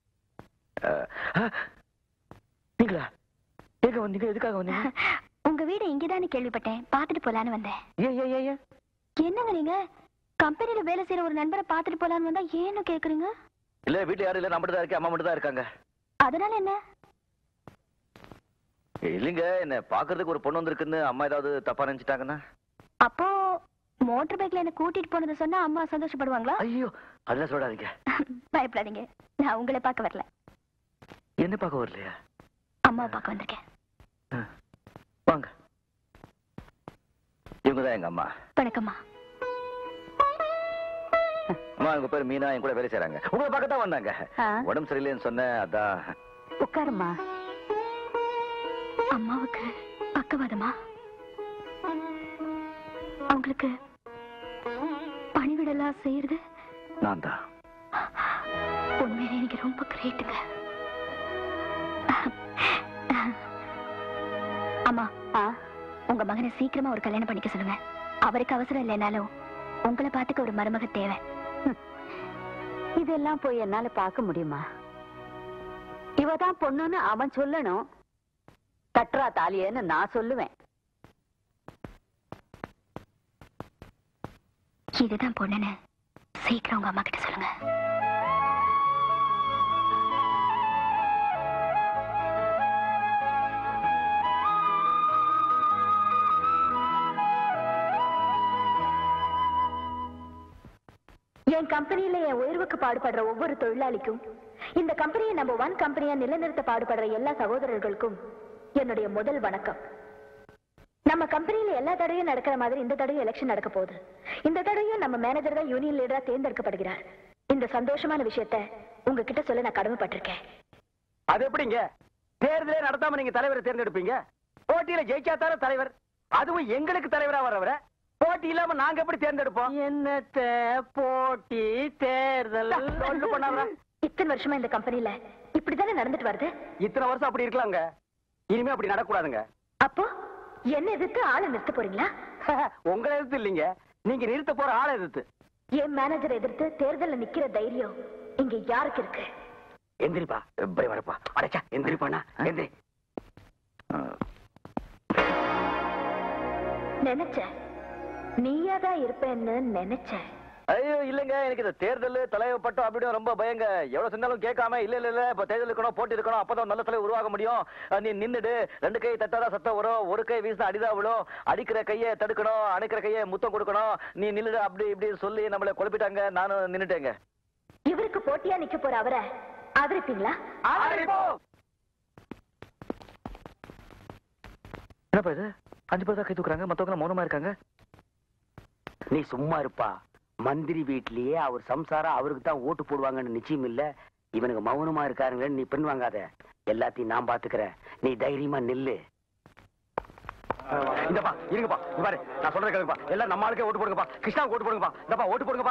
நீங்களா எங்க வந்தீங்க எதுக்காக வந்தீங்க உங்க வீடு இங்கதானே கேள்விப்பட்டேன் பாத்துட்டு போலான்னு வந்தேன் ஏ ஏ ஏ ஏ என்னங்க நீங்க கம்பெனில வேலை செய்யற ஒரு நண்பரை பாத்துட்டு போலான்னு வந்தா ஏன்னு கேக்குறீங்க இல்ல வீட்டுல யாரும் இல்ல நான் மட்டும் தான் இருக்கேன் அம்மா மட்டும் தான் இருக்காங்க அதனால என்ன இல்லைங்க என்ன பாக்குறதுக்கு ஒரு பொண்ணு வந்திருக்குன்னு அம்மா ஏதாவது தப்பா நினைச்சிட்டாங்கன்னா அப்போ மோட்டர் பைக்ல என்ன கூட்டிட்டு போனதை சொன்னா அம்மா சந்தோஷப்படுவாங்களா ஐயோ அதெல்லாம் சொல்லாதீங்க பயப்படாதீங்க நான் உங்களை பார்க்க வரல என்ன பார்க்க வரலையா அம்மாவை பார்க்க வந்திருக்கேன் ஆ. வாங்க இவங்க தான் எங்க அம்மா வணக்கம்மா அம்மா உங்க பேர் மீனா என் கூட வேலை செய்றாங்க உங்களை பார்க்க தான் வந்தாங்க ஆ. உடம்பு சரியில்லைன்னு சொன்னேன் அதான் உட்காருமா அம்மாவுக்கு பக்கவாதமா அவங்களுக்கு பணிவிடலாம் செய்யறது நான் தான் உண்மையிலே நீங்க ரொம்ப கிரேட்டுங்க அம்மா ஆ, உங்க மகனை சீக்கிரமா ஒரு கல்யாணம் பண்ணிக்க சொல்லுங்க அவருக்கு அவசரம் இல்லைனாலும் உங்களை பார்த்துக்க ஒரு மருமக தேவை இதெல்லாம் போய் என்னால பார்க்க முடியுமா இவ தான் பொண்ணுன்னு அவன் சொல்லணும் கட்டுறா தாலியன்னு நான் சொல்லுவேன் இதுதான் பொண்ணுன்னு சீக்கிரம் உங்க அம்மா கிட்ட சொல்லுங்க என் கம்பெனியில என் உயர்வுக்கு பாடுபடுற ஒவ்வொரு தொழிலாளிக்கும் இந்த கம்பெனியை நம்ம ஒன் கம்பெனியா நிலைநிறுத்த பாடுபடுற எல்லா சகோதரர்களுக்கும் என்னுடைய முதல் வணக்கம் நம்ம கம்பெனில எல்லா தடவையும் நடக்கிற மாதிரி இந்த தடவையும் எலெக்ஷன் நடக்க போகுது இந்த தடவையும் நம்ம மேனேஜர் தான் யூனியன் லீடரா தேர்ந்தெடுக்கப்படுகிறார் இந்த சந்தோஷமான விஷயத்த உங்ககிட்ட சொல்ல நான் கடமைப்பட்டிருக்கேன் அது எப்படிங்க தேர்தலே நடத்தாம நீங்க தலைவரை தேர்ந்தெடுப்பீங்க போட்டியில ஜெயிச்சாத்தான தலைவர் அதுவும் எங்களுக்கு தலைவரா வர்றவரை போட்டி இல்லாம நாங்க எப்படி தேர்ந்தெடுப்போம் என்னத்த போட்டி தேர்தல் சொல்லு பண்ணாத இத்தனை வருஷமா இந்த கம்பெனில இப்படிதானே நடந்துட்டு வருது இத்தனை வருஷம் அப்படி இருக்கலாங்க இனிமே அப்படி நடக்கூடாதுங்க அப்போ என்ன எதிர்த்து ஆளை நிறுத்த போறீங்களா உங்களை எதிர்த்து இல்லைங்க நீங்க நிறுத்த போற ஆளை எதிர்த்து என் மேனேஜர் எதிர்த்து தேர்தல்ல நிக்கிற தைரியம் இங்க யாருக்கு இருக்கு எந்திரிப்பா எப்படி வரப்பா அடைச்சா எந்திரிப்பானா எந்திரி நினைச்சேன் நீயாதான் இருப்பேன்னு நினைச்சேன் ஐயோ இல்லங்க எனக்கு இந்த தேர்தல் தலைவர் பட்டம் அப்படின்னு ரொம்ப பயங்க எவ்வளவு சொன்னாலும் கேட்காம இல்ல இல்ல இல்ல இப்ப தேர்தல் இருக்கணும் போட்டி இருக்கணும் அப்பதான் நல்ல தலைவர் உருவாக முடியும் அஹ் நீ நின்னுடு ரெண்டு கை தட்டாதான் சத்தம் வரும் ஒரு கை வீசினா அடிதான் விழும் அடிக்கிற கையை தடுக்கணும் அணைக்கிற கையை முத்தம் கொடுக்கணும் நீ நின்னுடு அப்படி இப்படி சொல்லி நம்மள குழப்பிட்டாங்க நானும் நின்னுட்டேங்க இவருக்கு போட்டியா நிக்க போற அவரை ஆதரிப்பீங்களா என்னப்பா இது அஞ்சு பேர் தான் கை தூக்குறாங்க மத்தவங்க மௌனமா இருக்காங்க நீ சும்மா இருப்பா மந்திரி வீட்லயே அவர் சம்சாரம் அவருக்கு தான் ஓட்டு போடுவாங்கன்னு நிச்சயம் இல்ல இவனுக்கு மௌனமா இருக்காருங்கன்னு நீ பெண் வாங்காத எல்லாத்தையும் நான் பாத்துக்கிறேன் நீ தைரியமா நில்லு இந்தப்பா இருங்கப்பா இங்க பாரு நான் சொல்றது கேளுப்பா எல்லாம் நம்ம ஆளுக்கே ஓட்டு போடுங்கப்பா கிருஷ்ணாவுக்கு ஓட்டு போடுங்கப்பா இந்தப்பா ஓட்டு போடுங்கப்பா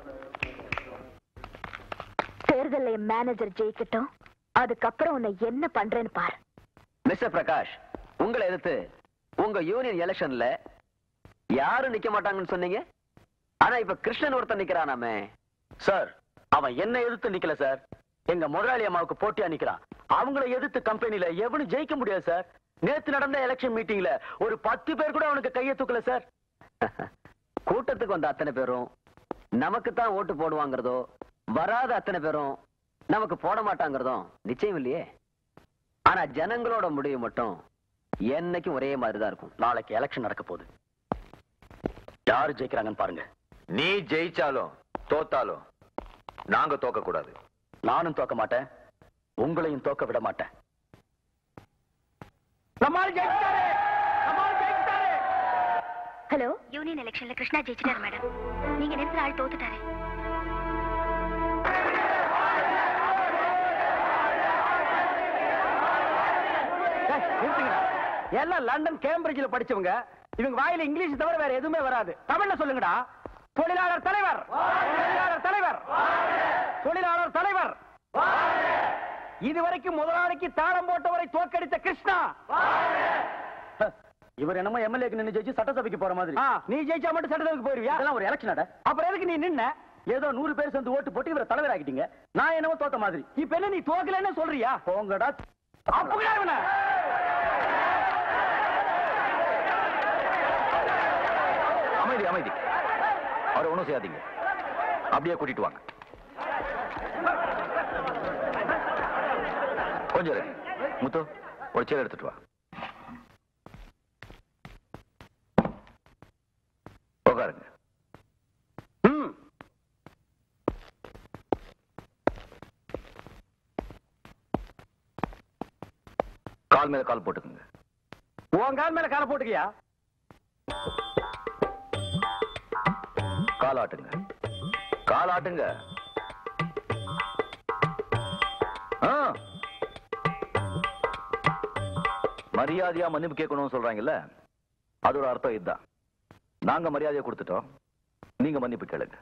தேர்தல்ல என் மேனேஜர் ஜெயிக்கட்டும் அதுக்கப்புறம் உன்னை என்ன பண்றேன்னு பாரு மிஸ்டர் பிரகாஷ் உங்களை எதிர்த்து உங்க யூனியன் எலெக்ஷன்ல யாரும் நிக்க மாட்டாங்கன்னு சொன்னீங்க ஆனா இப்ப கிருஷ்ணன் ஒருத்தன் நிக்கிறானாமே சார் அவன் என்ன எதிர்த்து நிக்கல சார் எங்க முதலாளி அம்மாவுக்கு போட்டியா நிக்கிறான் அவங்கள எதிர்த்து கம்பெனில எவனும் ஜெயிக்க முடியாது சார் நேத்து நடந்த எலெக்ஷன் மீட்டிங்ல ஒரு பத்து பேர் கூட அவனுக்கு கையை தூக்கல சார் கூட்டத்துக்கு வந்த அத்தனை பேரும் நமக்கு தான் ஓட்டு போடுவாங்கிறதோ வராத அத்தனை பேரும் நமக்கு போட மாட்டாங்கிறதும் நிச்சயம் இல்லையே ஆனா ஜனங்களோட முடிவு மட்டும் என்னைக்கும் ஒரே மாதிரி தான் இருக்கும் நாளைக்கு எலெக்ஷன் நடக்க போகுது யாரு ஜெயிக்கிறாங்கன்னு பாருங்க நீ ஜெயிச்சாலும் தோத்தாலும் நாங்க தோக்க கூடாது நானும் தோக்க மாட்டேன் உங்களையும் தோக்க விட மாட்டேன் நம்மால் ஜெயிச்சிட்டாரு நம்மால் ஜெயிச்சிட்டாரு ஹலோ யூனியன் எலெக்ஷன்ல கிருஷ்ணா ஜெயிச்சிட்டாரு மேடம் நீங்க நிறுத்துற ஆள் தோத்துட்டாரு ஏய், நிறுத்துங்கடா. எல்லாம் லண்டன் கேம்பிரிட்ஜ்ல படிச்சவங்க இவங்க வாயில இங்கிலீஷ் தவிர வேற எதுவுமே வராது தமிழ்ல சொல்லுங்கடா தொழிலாளர் தலைவர் தொழிலாளர் தலைவர் தொழிலாளர் தலைவர் இதுவரைக்கும் முதலாளிக்கு தாளம் போட்டவரை தோற்கடித்த கிருஷ்ணா இவர் என்னமோ எம்எல்ஏக்கு நின்னு ஜெயிச்சு சட்டசபைக்கு போற மாதிரி ஆ, நீ ஜெயிச்சா மட்டும் சட்டத்துக்கு போயிருவியா அதெல்லாம் ஒரு எலெக்ஷன் அப்புறம் எதுக்கு நீ நின்ன ஏதோ நூறு பேர் சேர்ந்து ஓட்டு போட்டு இவரை தலைவர் ஆக்கிட்டீங்க நான் என்னமோ தோத்த மாதிரி இப்ப என்ன நீ தோக்கலன்னு சொல்றியா போங்கடா அப்படா இவனை அமைதி அமைதி அவரை ஒண்ணும் செய்யாதீங்க அப்படியே கூட்டிட்டு வாங்க கொஞ்சம் இரு. முத்து ஒரு சேர் எடுத்துட்டு வா உட்காருங்க ம் கால் மேல கால் போட்டுக்குங்க உன் கால் மேல காலை போட்டுக்கியா கால் ஆட்டுங்க கால் ஆட்டுங்க ஆ. மரியாதையா மன்னிப்பு கேட்கணும்னு சொல்றாங்கல்ல அதோட அர்த்தம் இதுதான் நாங்க மரியாதையை கொடுத்துட்டோம் நீங்க மன்னிப்பு கேளுங்க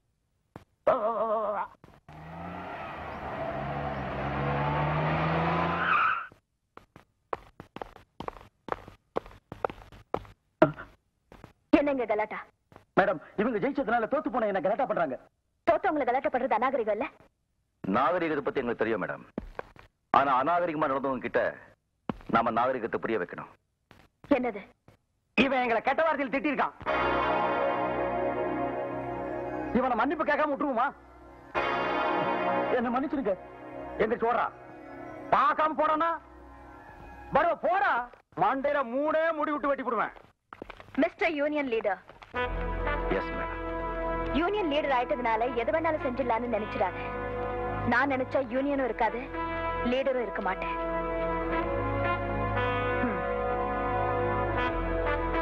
என்னங்க கலாட்டா மேடம் இவங்க ஜெயிச்சதுனால தோத்து போன என்ன கரெக்டா பண்றாங்க தோத்தவங்களை கலாட்டா பண்றது அநாகரிகம் இல்ல நாகரிகத்தை பத்தி எங்களுக்கு தெரியும் மேடம் ஆனா அநாகரிகமா நடந்தவங்க கிட்ட நாம நாகரிகத்தை புரிய வைக்கணும் என்னது இவன் எங்களை கெட்ட வார்த்தையில் திட்டிருக்கான் இவனை மன்னிப்பு கேட்காம விட்டுருவோமா என்ன மன்னிச்சிருங்க எங்க சோறா பார்க்காம போறானா பரவ போடா மண்டையில மூணே முடி விட்டு வெட்டி போடுவேன் mister union leader yes madam union leader ஆயிட்டதுனால எது வேணாலும் செஞ்சிடலாம்னு நினைச்சிடாத நான் நினைச்சா யூனியனும் இருக்காது லீடரும் இருக்க மாட்டேன் ம்.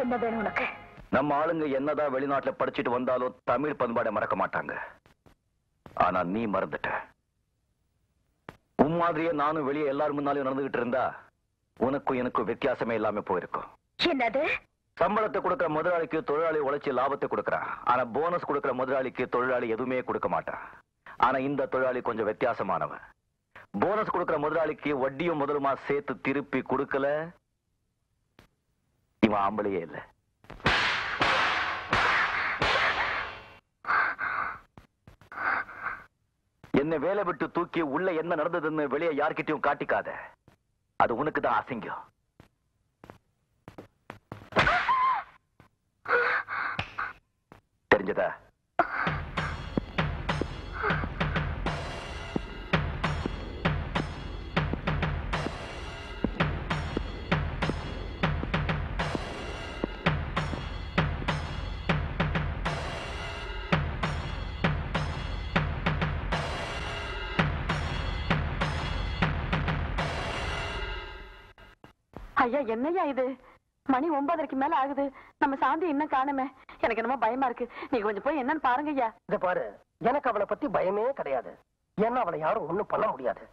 என்ன வேணும் உனக்கு நம்ம ஆளுங்க என்னதான் வெளிநாட்டுல படிச்சுட்டு வந்தாலும் தமிழ் பண்பாடை மறக்க மாட்டாங்க ஆனா நீ மறந்துட்ட உன் மாதிரியே நானும் வெளியே எல்லாரும் முன்னாலும் நடந்துகிட்டு இருந்தா உனக்கும் எனக்கும் வித்தியாசமே இல்லாம போயிருக்கும் என்னது சம்பளத்தை கொடுக்கிற முதலாளிக்கு தொழிலாளி உழைச்சி லாபத்தை கொடுக்கறான் ஆனா போனஸ் கொடுக்கிற முதலாளிக்கு தொழிலாளி எதுவுமே கொடுக்க மாட்டான் ஆனா இந்த தொழிலாளி கொஞ்சம் வித்தியாசமானவன் போனஸ் கொடுக்கிற முதலாளிக்கு வட்டியும் முதலுமா சேர்த்து திருப்பி கொடுக்கல இவன் ஆம்பளையே இல்ல என்ன வேலை விட்டு தூக்கி உள்ள என்ன நடந்ததுன்னு வெளியே யார்கிட்டயும் காட்டிக்காத அது உனக்கு தான் அசிங்கம் தெரிஞ்சதா ஐயா என்னய்யா இது மணி ஒன்பதரைக்கு மேல ஆகுது நம்ம சாந்தி இன்னும் காணுமே எனக்கு என்னமோ பயமா இருக்கு நீங்க கொஞ்சம் போய் என்னன்னு பாருங்க ஐயா இத பாரு எனக்கு அவளை பத்தி பயமே கிடையாது ஏன்னா அவளை யாரும் ஒண்ணும் பண்ண முடியாது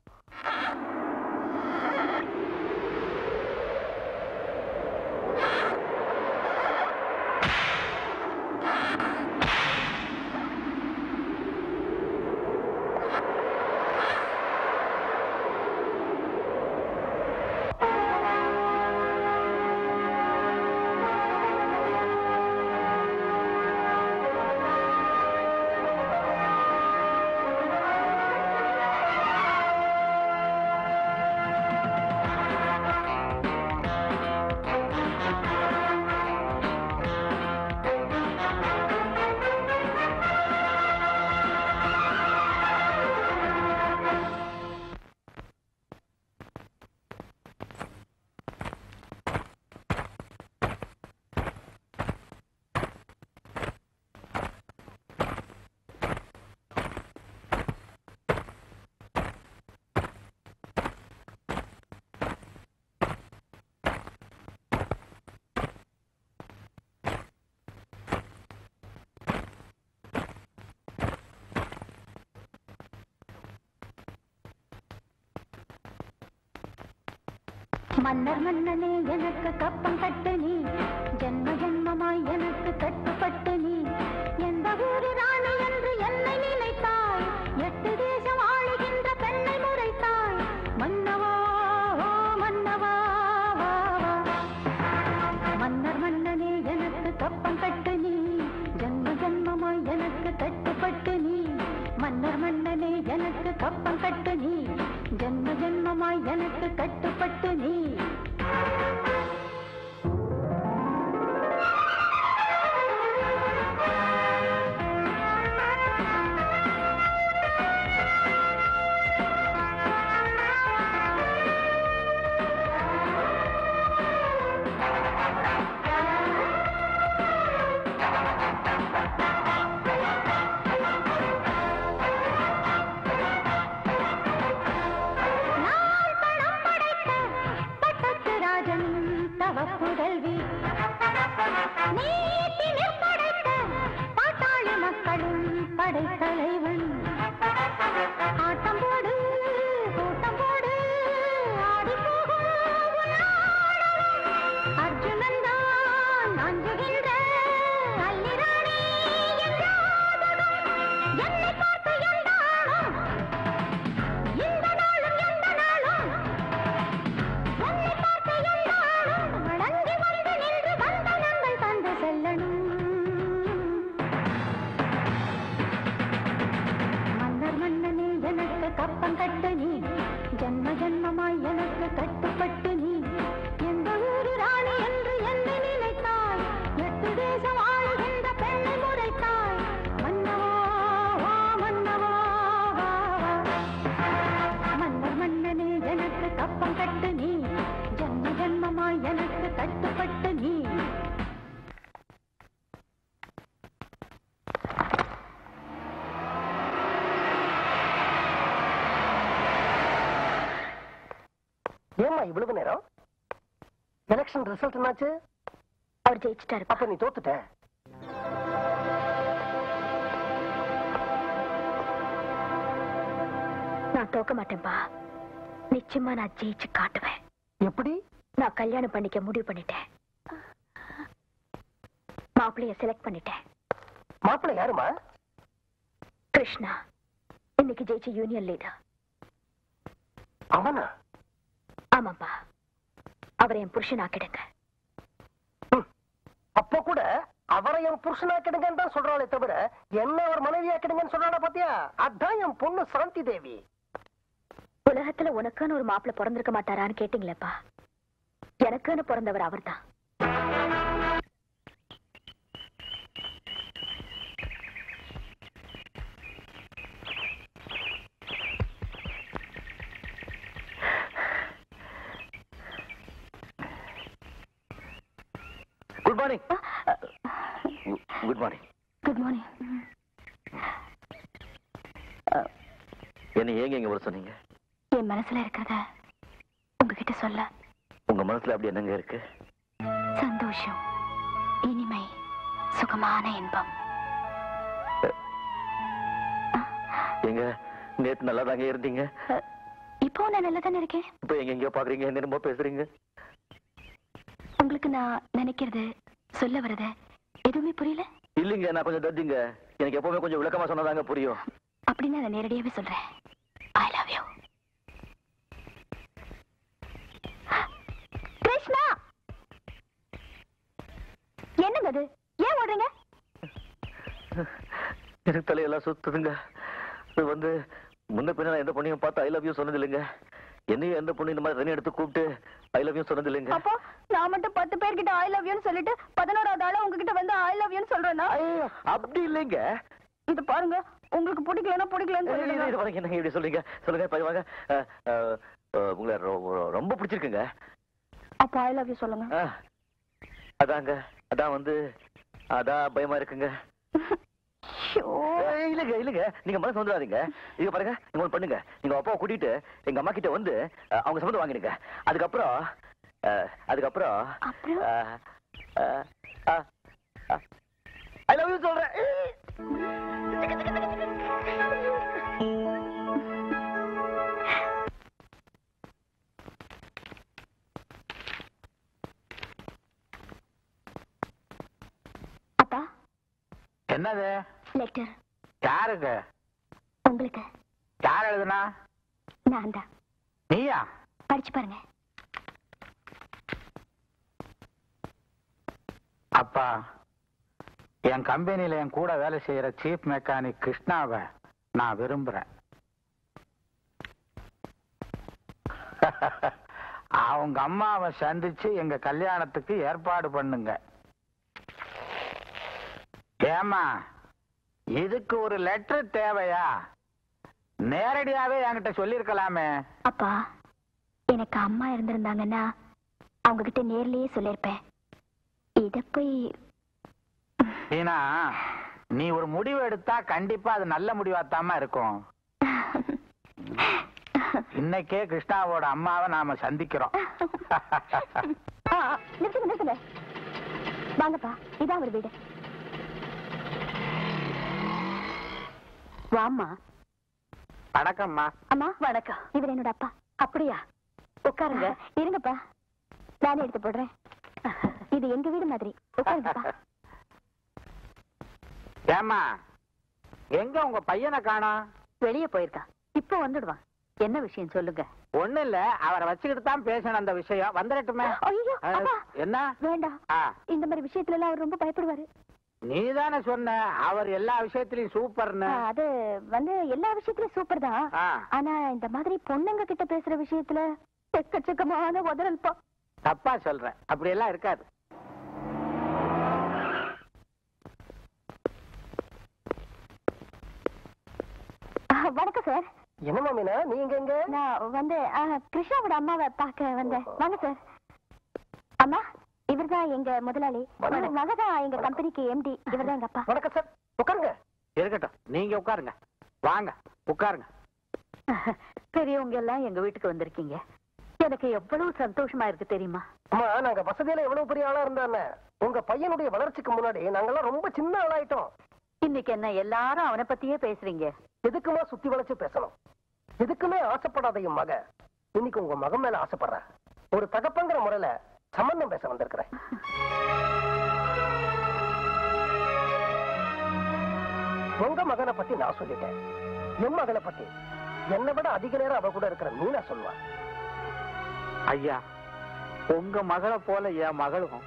மன்னர் மன்னனே எனக்கு கப்பம் கட்டு நீ ஜென்ம ஜென்மமாய் எனக்கு கட்டுப்பட்டு நீ எந்த ஊரு ராணி என்று என்னை நினைத்தாய் எட்டு தேசம் ஆளுகின்ற பெண்ணை முறைத்தாய் மன்னவா ஓ மன்னவா வா, வா. மன்னர் மன்னனே எனக்கு கப்பம் கட்டு நீ ஜென்ம ஜென்மமாய் எனக்கு கட்டுப்பட்டு நீ மன்னர் மன்னனே எனக்கு கப்பம் கட்டு நீ ஜென்ம ஜென்மமாய் எனக்கு கட்டுப்பட்டு நீ நான் பணம் படைத்த பட்டத்து ராஜன் தவ புதல்வி நீட்டினில் படைத்த பாட்டாளி மக்களும் படைத்தலைவன் ஆட்டம் போடு கூட்டம் போடு ஆடி போகும் உன் ஆடவன். அர்ஜுனன் தான் அஞ்சுகின்ற அல்லிராணி என்றாதவன். என்னை பார்த்து எந்தாளும் இந்த நாளும் எந்த நாளும் உன்னை பார்த்த எல்லாரும் வணங்கி வந்து நின்று வந்தனங்கள் தந்து செல்லணும் மன்னர் மன்னனே எனக்கு கப்பம் கட்டு நீ ஜன்ம ஜன்மமாய் எனக்கு கட்டுப்பட்டு நீ எந்த ஊரு ராணி என்று என்னை நினைத்தாய் எட்டு தேசம் ஆளுகின்ற பெண்ணை முறைத்தாய் மன்னவா வா மன்னவா வா, வா. மன்னர் மன்னனே எனக்கு கப்பம் கட்டு நீ ஜன்ம ஜன்மமாய் எனக்கு கட்டுப்பட்டு நீ ஏமா இவ்வளவு நேரம் எலெக்ஷன் ரிசல்ட் என்னாச்சு அவர் ஜெயிச்சிட்டாரு அப்ப நீ தோத்துட்ட நான் தோக்க மாட்டேன்பா நிச்சயமா நான் ஜெயிச்சு காட்டுவேன் எப்படி நான் கல்யாணம் பண்ணிக்க முடிவு பண்ணிட்டேன் மாப்பிள்ளைய செலக்ட் பண்ணிட்டேன் மாப்பிள்ளை யாருமா கிருஷ்ணா இன்னைக்கு ஜெயிச்ச யூனியன் லீடர் அவனா ஆமாப்பா அவரை என் புருஷன் ஆக்கிடுங்க அப்ப கூட அவரை என் புருஷனாக்கிடுங்கன்னு தான் சொல்றாளே தவிர என்ன அவர் மனைவியாக்கிடுங்கன்னு சொல்றாளா பாத்தியா அதான் என் பொண்ணு சாந்தி தேவி உலகத்துல உனக்குன்னு ஒரு மாப்பிள்ளை பிறந்திருக்க மாட்டாரான்னு கேட்டீங்களேப்பா எனக்குன்னு பிறந்தவர் அவர்தான் good morning good morning good morning என்ன ஏங்க இங்க வர சொன்னீங்க என் மனசுல இருக்கிறத உங்ககிட்ட சொல்ல உங்க மனசுல அப்படி என்னங்க இருக்கு சந்தோஷம் இனிமை சுகமான இன்பம் எங்க நேத்து நல்லா தாங்க இருந்தீங்க இப்போ நான் நல்லா தானே இருக்கேன் இப்ப எங்க எங்கேயோ பாக்குறீங்க என்னமோ பேசுறீங்க உங்களுக்கு நான் நினைக்கிறது சொல்ல வர்றது எதுவுமே புரியல இல்லைங்க நான் கொஞ்சம் தத்திங்க எனக்கு எப்பவுமே கொஞ்சம் விளக்கமா சொன்னதாங்க புரியும் அப்படின்னு அதை நேரடியாவே சொல்றேன் ஐ லவ் யூ கிருஷ்ணா என்னங்க அது ஏன் ஓடுறீங்க எனக்கு தலையெல்லாம் சுத்துதுங்க அது வந்து முன்ன பின்ன நான் எந்த பொண்ணையும் பார்த்து ஐ லவ் யூ சொன்னது இல்லைங்க என்னையும் எந்த பொண்ணு இந்த மாதிரி தண்ணி எடுத்து கூப்பிட்டு ஐ லவ் யூ சொன்னது இல்லைங்க அப்போ நான் மட்டும் பத்து பேர்கிட்ட ஐ லவ் யூன்னு சொல்லிட்டு பதினோராவது ஆளா உங்ககிட்ட வந்து ஐ லவ் யூன்னு சொல்றேன்னா ஐயோ, அப்படி இல்லைங்க இது பாருங்க உங்களுக்கு பிடிக்கலன்னா பிடிக்கலன்னு இது- இது- இது சொல்லுங்க பாருங்க, என்னங்க இப்படி சொல்றீங்க சொல்லுங்க பை வாங்க அஹ், அஹ், அஹ், உங்களை ரொ- ரொம்ப பிடிச்சிருக்குங்க அப்போ ஐ லவ் யூ சொல்லுங்க அஹ், அதாங்க அதான் வந்து அதான் பயமா இருக்குங்க ஏய், இல்லைங்க இல்லைங்க நீங்க மனசு வந்துடாதீங்க இது பாருங்க நீங்க ஒண்ணு பண்ணுங்க நீங்க அப்பாவை கூட்டிட்டு எங்க அம்மா கிட்ட வந்து அஹ், அவங்க சம்மந்தம் வாங்கிடுங்க அதுக்கப்புறம் அஹ், அதுக்கப்புறம் அப்புறம்? ஐ லவ் யூ சொல்றேன் அப்பா என்னது லெட்டர் யாருக்கு உங்களுக்கு யார் எழுதுனா நான் தான் நீயா படிச்சு பாருங்க அப்பா என் கம்பெனில என் கூட வேலை செய்யற சீஃப் மெக்கானிக் கிருஷ்ணாவை நான் விரும்புறேன் அவங்க அம்மாவை சந்திச்சு எங்க கல்யாணத்துக்கு ஏற்பாடு பண்ணுங்க ஏமா இதுக்கு ஒரு லெட்டர் தேவையா நேரடியாவே என்கிட்ட சொல்லிருக்கலாமே அப்பா எனக்கு அம்மா இருந்திருந்தாங்கன்னா அவங்க கிட்ட நேர்லயே சொல்லிருப்பேன் இத போய் ஏன்னா நீ ஒரு முடிவு எடுத்தா கண்டிப்பா அது நல்ல முடிவாத்தாம இருக்கும் இன்னைக்கே கிருஷ்ணாவோட அம்மாவை நாம சந்திக்கிறோம் ஆ, ஆ, நிறுத்துங்க நிறுத்துங்க வாங்கப்பா இதான் ஒரு வீடு வாம்மா வணக்கம்மா அம்மா வணக்கம் இவர் என்னோட அப்பா அப்படியா உட்காருங்க இருங்கப்பா நானே எடுத்து போடுறேன் இது எங்க வீடு மாதிரி உட்காருங்கப்பா ஏமா எங்க உங்க பையனை காணோம் வெளியே போயிருக்கா இப்போ வந்துடுவான் என்ன விஷயம் சொல்லுங்க ஒண்ணு இல்ல அவரை வச்சுக்கிட்டு தான் பேசணும் அந்த விஷயம் வந்துடட்டுமே ஐயோ அப்பா என்ன வேண்டாம் ஆ, இந்த மாதிரி விஷயத்துல எல்லாம் அவர் ரொம்ப பயப்படுவாரு நீதானே சொன்ன அவர் எல்லா விஷயத்திலயும் சூப்பர்னு ஆ, அது வந்து எல்லா விஷயத்திலயும் சூப்பர் தான் ஆ, ஆனா இந்த மாதிரி பொண்ணுங்க கிட்ட பேசுற விஷயத்துல எக்கச்சக்கமான உதறல்பா தப்பா சொல்றேன் அப்படி எல்லாம் இருக்காது ஆ, வணக்கம் சார் என்னமா மீனா நீங்க எங்க நான் வந்து ஆ, கிருஷ்ணாவோட அம்மாவை பார்க்க வந்தேன் வாங்க சார் அம்மா இவர்தான் எங்க முதலாளி வணக்கம். மகதான் எங்க கம்பெனிக்கு எம்டி இவர்தான் எங்க அப்பா வணக்கம் சார் உட்காருங்க இருக்கட்டும் நீங்க உட்காருங்க வாங்க உட்காருங்க பெரியவங்க எல்லாம் எங்க வீட்டுக்கு வந்திருக்கீங்க எனக்கு எவ்வளவு சந்தோஷமா இருக்கு தெரியுமா அம்மா நாங்க வசதியில எவ்வளவு பெரிய ஆளா இருந்தானே உங்க பையனுடைய வளர்ச்சிக்கு முன்னாடி நாங்கெல்லாம் ரொம்ப சின்ன ஆளாயிட்டோம் இன்னைக்கு என்ன எல்லாரும் அவனை பத்தியே பேசுறீங்க எதுக்குமா சுத்தி வளைச்சு பேசணும் எதுக்குமே ஆசைப்படாத என் மக இன்னைக்கு உங்க மகன் மேல ஆசைப்படுறேன் ஒரு தகப்பங்கிற முறையில சம்பந்தம் பேச வந்திருக்கிறேன் உங்க மகனை பத்தி நான் சொல்லிட்டேன் என் மகளை பத்தி என்னை விட அதிக நேரம் அவ கூட இருக்கிற மீனா சொல்லுவா ஐயா உங்க மகளை போல என் மகளும்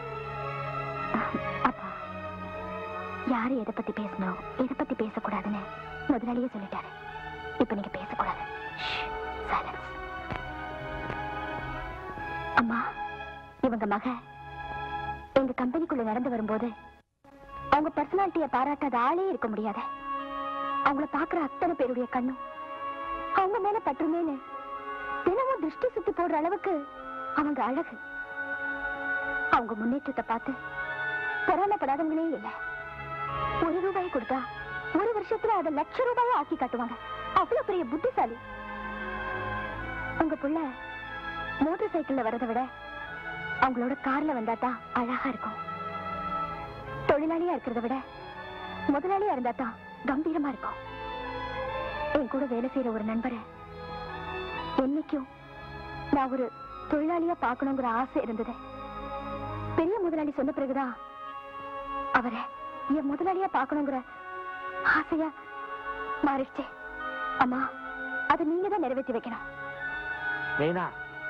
அப்பா யாரு எதை பத்தி பேசணும் எதை பத்தி பேசக்கூடாதுன்னு முதலாளியே சொல்லிட்டாரு இப்ப நீங்க பேசக்கூடாது Silence. அம்மா இவங்க மக எங்க கம்பெனிக்குள்ள நடந்து வரும்போது அவங்க பர்சனாலிட்டிய பாராட்டாத ஆளே இருக்க முடியாது அவங்கள பாக்குற அத்தனை பேருடைய கண்ணும் அவங்க மேல பற்றுமேனு தினமும் திருஷ்டி சுத்தி போடுற அளவுக்கு அவங்க அழகு அவங்க முன்னேற்றத்தை பார்த்து பொறாமப்படாதவங்களே இல்ல ஒரு ரூபாய் கொடுத்தா ஒரு வருஷத்துல அதை லட்ச ரூபாயா ஆக்கி காட்டுவாங்க அவ்வளவு பெரிய புத்திசாலி உங்க புள்ள மோட்டார் சைக்கிள்ல வரதை விட அவங்களோட கார்ல வந்தா தான் அழகா இருக்கும் தொழிலாளியா இருக்கிறத விட முதலாளியா இருந்தா தான் கம்பீரமா இருக்கும் என் கூட வேலை செய்யற ஒரு நண்பரை என்னைக்கும் நான் ஒரு தொழிலாளியா பார்க்கணுங்கிற ஆசை இருந்தது பெரிய முதலாளி சொன்ன பிறகுதான் அவரை என் முதலாளியா பார்க்கணுங்கிற ஆசையா மாறிடுச்சு அம்மா அதை நீங்க தான் நிறைவேற்றி வைக்கணும் மீனா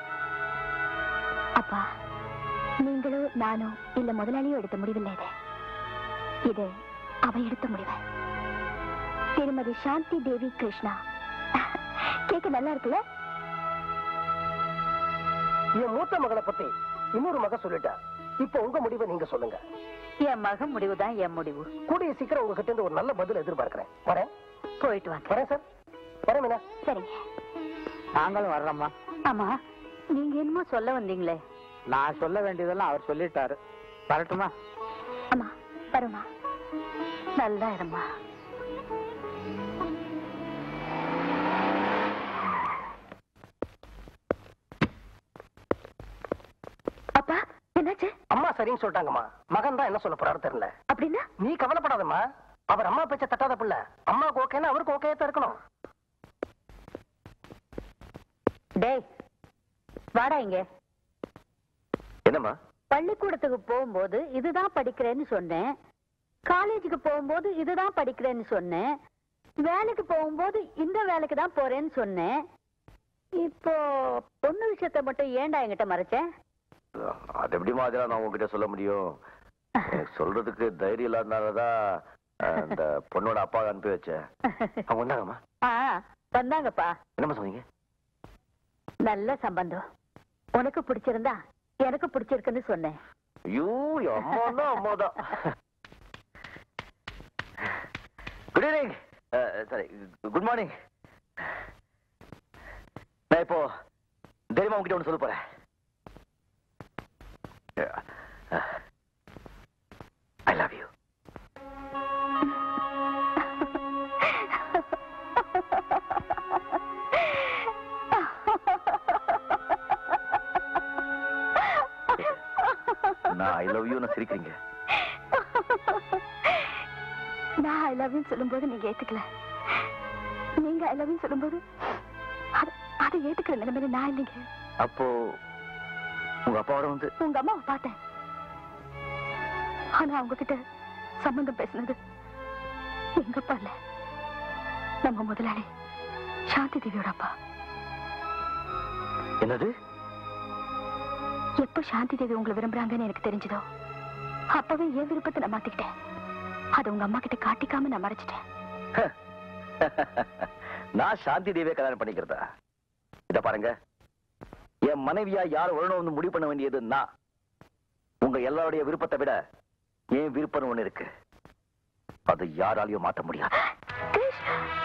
அப்பா நீங்களும் நானும் இல்ல முதலாளியும் எடுத்த முடிவில்லை இது இது அவ எடுத்த முடிவு திருமதி சாந்தி தேவி கிருஷ்ணா கேட்க நல்லா இருக்குல்ல என் மூத்த மகளை பத்தி இன்னொரு மக சொல்லிட்டா இப்ப உங்க முடிவை நீங்க சொல்லுங்க என் மகன் முடிவுதான் என் முடிவு கூடிய சீக்கிரம் உங்ககிட்ட இருந்து ஒரு நல்ல பதில் எதிர்பார்க்கிறேன் வரேன் போயிட்டு வாங்க வரேன் சார் வரேன் மீனா சரிங்க நாங்களும் வர்றோம்மா ஆமா நீங்க என்னமோ சொல்ல வந்தீங்களே நான் சொல்ல வேண்டியதெல்லாம் அவர் சொல்லிட்டாரு வரட்டுமா அம்மா வருமா நல்லா இருமா அப்பா என்னாச்சு அம்மா சரின்னு சொல்லிட்டாங்கம்மா மகன் தான் என்ன சொல்ல போறாரு தெரியல அப்படின்னா நீ கவலைப்படாதம்மா அவர் அம்மா பேச்ச தட்டாத பிள்ளை அம்மாவுக்கு ஓகேன்னா அவருக்கு ஓகே தான் இருக்கணும் டேய் வாடா இங்க என்னம்மா பள்ளிக்கூடத்துக்கு போகும்போது இதுதான் படிக்கிறேன்னு சொன்னேன் காலேஜுக்கு போகும்போது இதுதான் படிக்கிறேன்னு சொன்னேன் வேலைக்கு போகும்போது இந்த வேலைக்கு தான் போறேன்னு சொன்னேன் இப்போ பொண்ணு விஷயத்தை மட்டும் ஏன்டா என்கிட்ட மறைச்சேன் அது எப்படிமா அதெல்லாம் நான் உங்ககிட்ட சொல்ல முடியும் எனக்கு சொல்றதுக்கு தைரியம் இல்லாதனாலதான் அஹ், இந்த பொண்ணோட அப்பா அனுப்பி வச்சேன் அவங்க வந்தாங்கம்மா ஆ வந்தாங்கப்பா என்னம்மா சொன்னீங்க நல்ல சம்பந்தம் உனக்கு பிடிச்சிருந்தா எனக்கு பிடிச்சிருக்குன்னு சொன்னேன் ஐயோ என் அம்மா தான் அம்மா தான் good evening sorry good morning நான் இப்போ தைரியமா உங்ககிட்ட ஒன்று சொல்ல போறேன் ஐ லவ் யூ நான் ஐ லவ் யூ சிரிக்கிறீங்க நான் ஐ லவ் சொல்லும்போது நீங்க ஏத்துக்கல நீங்க ஐ லவ் சொல்லும்போது அது- அதை ஏத்துக்கிற நிலைமையில நான் இல்லைங்க அப்போ உங்க அப்பாவோட வந்து உங்க அம்மாவை பார்த்தேன் ஆனா அவங்க கிட்ட சம்பந்தம் பேசுனது எங்க அப்பா இல்ல நம்ம முதலாளி சாந்தி தேவியோட அப்பா என்னது எப்ப சாந்தி தேவி உங்களை விரும்புறாங்கன்னு எனக்கு தெரிஞ்சதோ அப்பவே என் விருப்பத்தை நான் மாத்திக்கிட்டேன் அதை உங்க அம்மா கிட்ட காட்டிக்காம நான் மறைச்சிட்டேன் நான் சாந்தி தேவியை கல்யாணம் பண்ணிக்கிறதா இத பாருங்க என் மனைவியா யார் வரணும்னு முடிவு பண்ண வேண்டியது நான் உங்க எல்லாருடைய விருப்பத்தை விட என் விருப்பம் ஒண்ணு இருக்கு அது யாராலையும் மாத்த முடியாது கிரிஷ்,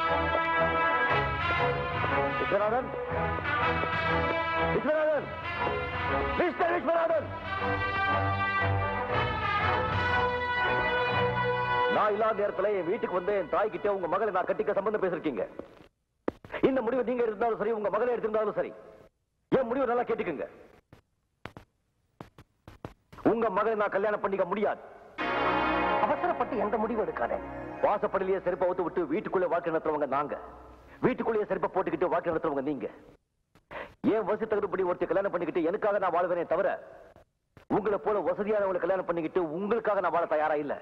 விஸ்வநாதன் விஸ்வநாதன் மிஸ்டர் விஸ்வநாதன் நான் இல்லாத நேரத்துல என் வீட்டுக்கு வந்து என் தாய் கிட்ட உங்க மகளை நான் கட்டிக்க சம்பந்தம் பேசிருக்கீங்க இந்த முடிவை நீங்க எடுத்திருந்தாலும் சரி உங்க மகளை எடுத்திருந்தாலும் சரி என் முடிவு நல்லா கேட்டுக்குங்க உங்க மகனை நான் கல்யாணம் பண்ணிக்க முடியாது அவசரப்பட்டு எந்த முடிவு எடுக்காதே வாசப்படிலேயே செருப்பை ஊத்து விட்டு வீட்டுக்குள்ள வாழ்க்கை நடத்துறவங்க நாங்க வீட்டுக்குள்ளேயே செருப்பை போட்டுக்கிட்டு வாழ்க்கை நடத்துறவங்க நீங்க ஏன் வசதி தகுதிப்படி ஒருத்தர் கல்யாணம் பண்ணிக்கிட்டு எனக்காக நான் வாழ்வேனே தவிர உங்களை போல வசதியானவங்களை கல்யாணம் பண்ணிக்கிட்டு உங்களுக்காக நான் வாழ தயாரா இல்ல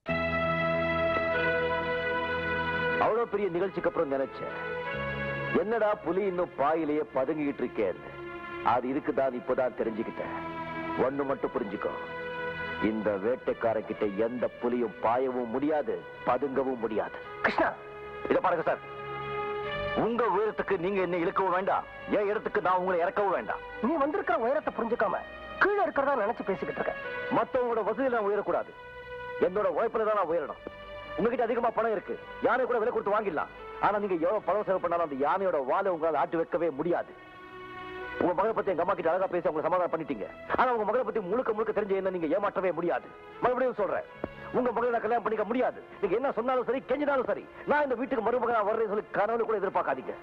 அவ்வளவு பெரிய நிகழ்ச்சிக்கு அப்புறம் நினைச்சேன் என்னடா புலி இன்னும் பாயிலேயே பதுங்கிட்டு இருக்கேன் அது இருக்குதான் இப்பதான் தெரிஞ்சுக்கிட்டேன் ஒண்ணு மட்டும் புரிஞ்சுக்கோ இந்த வேட்டைக்கார கிட்ட எந்த புலியும் பாயவும் முடியாது பதுங்கவும் முடியாது கிருஷ்ணா இத பாருங்க சார் உங்க உயரத்துக்கு நீங்க என்ன இழுக்கவும் வேண்டாம் என் இடத்துக்கு நான் உங்களை இறக்கவும் வேண்டாம் நீ வந்திருக்கிற உயரத்தை புரிஞ்சுக்காம கீழே இருக்கிறதா நினைச்சு பேசிக்கிட்டு இருக்க மத்தவங்களோட வசதியில நான் உயரக்கூடாது என்னோட உழைப்புல தான் நான் உயரணும் உங்ககிட்ட அதிகமா பணம் இருக்கு யானை கூட விலை கொடுத்து வாங்கிடலாம் ஆனா நீங்க எவ்வளவு பணம் செலவு பண்ணாலும் அந்த யானையோட வாழை உங்களால ஆட்டி வைக்கவே முடியாது உங்க மகளை பத்தி எங்க அம்மா கிட்ட அழகா பேசி உங்களை சமாதானம் பண்ணிட்டீங்க ஆனா உங்க மகளை பத்தி முழுக்க முழுக்க தெரிஞ்ச என்ன நீங்க ஏமாற்றவே முடியாது மறுபடியும் சொல்றேன் உங்க மகளை நான் கல்யாணம் பண்ணிக்க முடியாது நீங்க என்ன சொன்னாலும் சரி கெஞ்சினாலும் சரி நான் இந்த வீட்டுக்கு மருமகனா வர்றேன்னு சொல்லி கனவுல கூட எதிர்பார்க்காதீங்க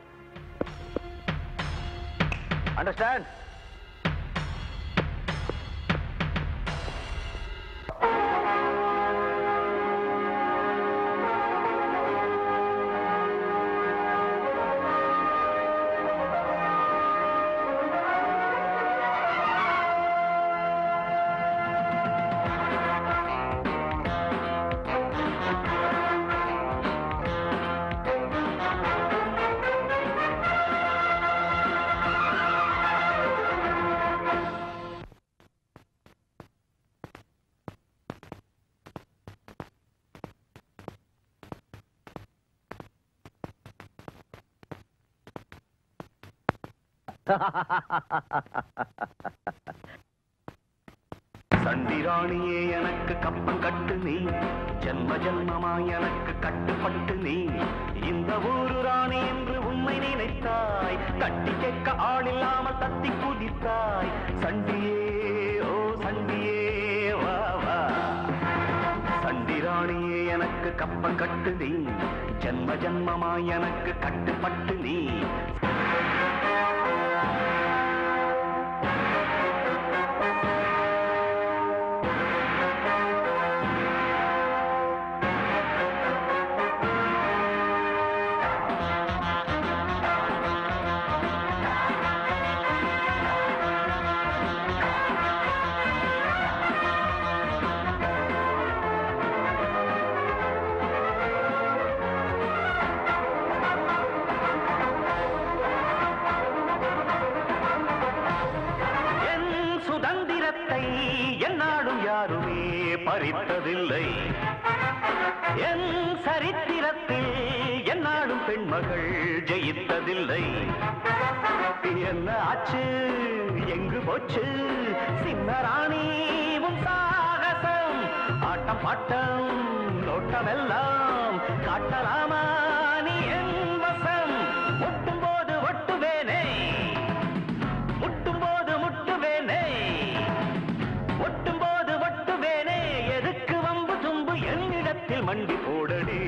அண்டர்ஸ்டாண்ட் சண்டிராணியே எனக்கு கப்பம் கட்டு நீ ஜென்ம ஜென்மமா எனக்கு கட்டுப்பட்டு நீ இந்த ஊரு ராணி என்று உண்மை நினைத்தாய் தட்டி கேட்க ஆள் இல்லாமல் தத்தி குதித்தாய் சண்டியே ஓ சண்டியே வா வா சண்டிராணியே எனக்கு கப்பம் கட்டு நீ ஜென்ம ஜென்மமா எனக்கு கட்டுப்பட்டு நீ என் சுதந்திரத்தை என்னாலும் யாருமே பறித்ததில்லை என் சரித்திரத்தில் என்னாலும் பெண்மகள் ஜெயித்ததில்லை என்ன ஆச்சு எங்கு போச்சு சின்ன ராணி உன் சாகசம் ஆட்டம் பாட்டம் நோட்டமெல்லாம் காட்டலாமா நீ என் வசம் ஒட்டும் போது ஒட்டுவேனே முட்டும் போது முட்டுவேனே ஒட்டும் போது ஒட்டுவேனே எதுக்கு வம்பு தும்பு என்னிடத்தில் மண்டி போடடி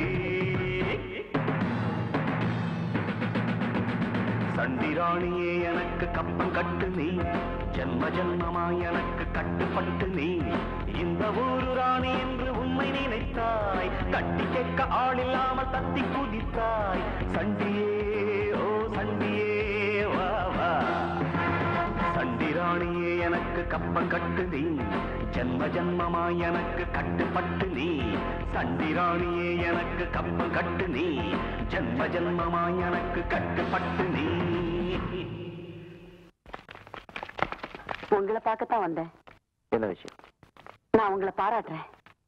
சண்டிராணியே எனக்கு கப்பம் கட்டு நீ ஜென்ம ஜென்மமா எனக்கு கட்டுப்பட்டு நீ இந்த ஊரு ராணி என்று உண்மை நினைத்தாய் தட்டி கேட்க ஆள் இல்லாமல் தத்தி குதித்தாய் சண்டியே ஓ சண்டியே வா வா சண்டிராணியே எனக்கு கப்பம் கட்டு நீ ஜென்ம ஜென்மமா எனக்கு கட்டுப்பட்டு நீ சண்டிராணியே எனக்கு கப்பம் கட்டு நீ ஜென்ம ஜென்மமா எனக்கு கட்டுப்பட்டு நீ உங்களை பார்க்கத்தான் வந்தேன் என்ன விஷயம் நான் உங்களை பாராட்டுறேன்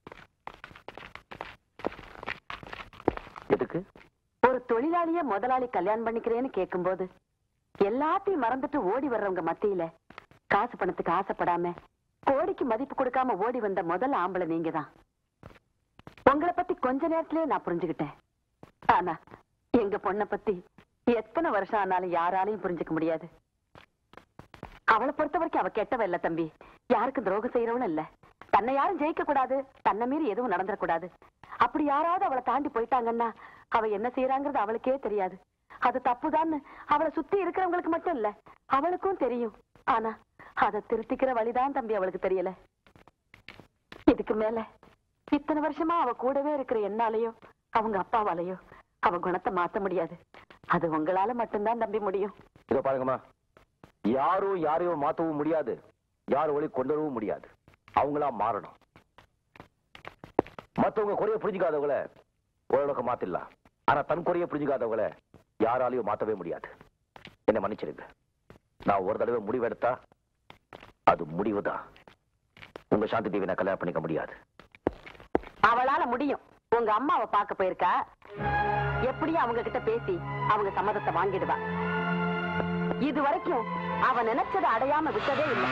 எதுக்கு ஒரு தொழிலாளிய முதலாளி கல்யாணம் பண்ணிக்கிறேன்னு கேட்கும்போது எல்லாத்தையும் மறந்துட்டு ஓடி வர்றவங்க மத்தியில காசு பணத்துக்கு ஆசைப்படாம கோடிக்கு மதிப்பு கொடுக்காம ஓடி வந்த முதல் ஆம்பளை நீங்க தான் உங்களை பத்தி கொஞ்ச நேரத்திலேயே நான் புரிஞ்சுக்கிட்டேன் ஆனா எங்க பொண்ணை பத்தி எத்தனை வருஷம் ஆனாலும் யாராலையும் புரிஞ்சுக்க முடியாது அவளை பொறுத்த வரைக்கும் அவ கெட்டவ இல்ல தம்பி யாருக்கும் துரோகம் செய்யறவனும் இல்ல தன்னை யாரும் ஜெயிக்க கூடாது தன்னை மீறி எதுவும் நடந்துடக்கூடாது அப்படி யாராவது அவளை தாண்டி போயிட்டாங்கன்னா அவ என்ன செய்யறாங்கிறது அவளுக்கே தெரியாது அது தப்புதான்னு அவளை சுத்தி இருக்கிறவங்களுக்கு மட்டும் இல்ல அவளுக்கும் தெரியும் ஆனா அதை திருத்திக்கிற வழிதான் தம்பி அவளுக்கு தெரியல இதுக்கு மேல இத்தனை வருஷமா அவ கூடவே இருக்கிற என்னாலயோ அவங்க அப்பாவாலையோ அவ குணத்தை மாத்த முடியாது அது உங்களால மட்டும்தான் தம்பி முடியும் இதோ பாருங்கம்மா யாரும் யாரையும் மாத்தவும் முடியாது யார் வழி கொண்டு வரவும் முடியாது அவங்களா மாறணும் மத்தவங்க குறைய புரிஞ்சுக்காதவங்கள ஓரளவுக்கு மாத்திடலாம் ஆனா தன் குறைய புரிஞ்சுக்காதவங்கள யாராலையும் மாத்தவே முடியாது என்ன மன்னிச்சிருங்க நான் ஒரு தடவை முடிவெடுத்தா அது முடிவுதான் உங்க சாந்தி தேவி நான் கல்யாணம் பண்ணிக்க முடியாது அவளால முடியும் உங்க அம்மாவை பார்க்க போயிருக்கா எப்படியும் அவங்க கிட்ட பேசி அவங்க சம்மதத்தை வாங்கிடுவா இது வரைக்கும் அவ நினைச்சதை அடையாம விட்டதே இல்லை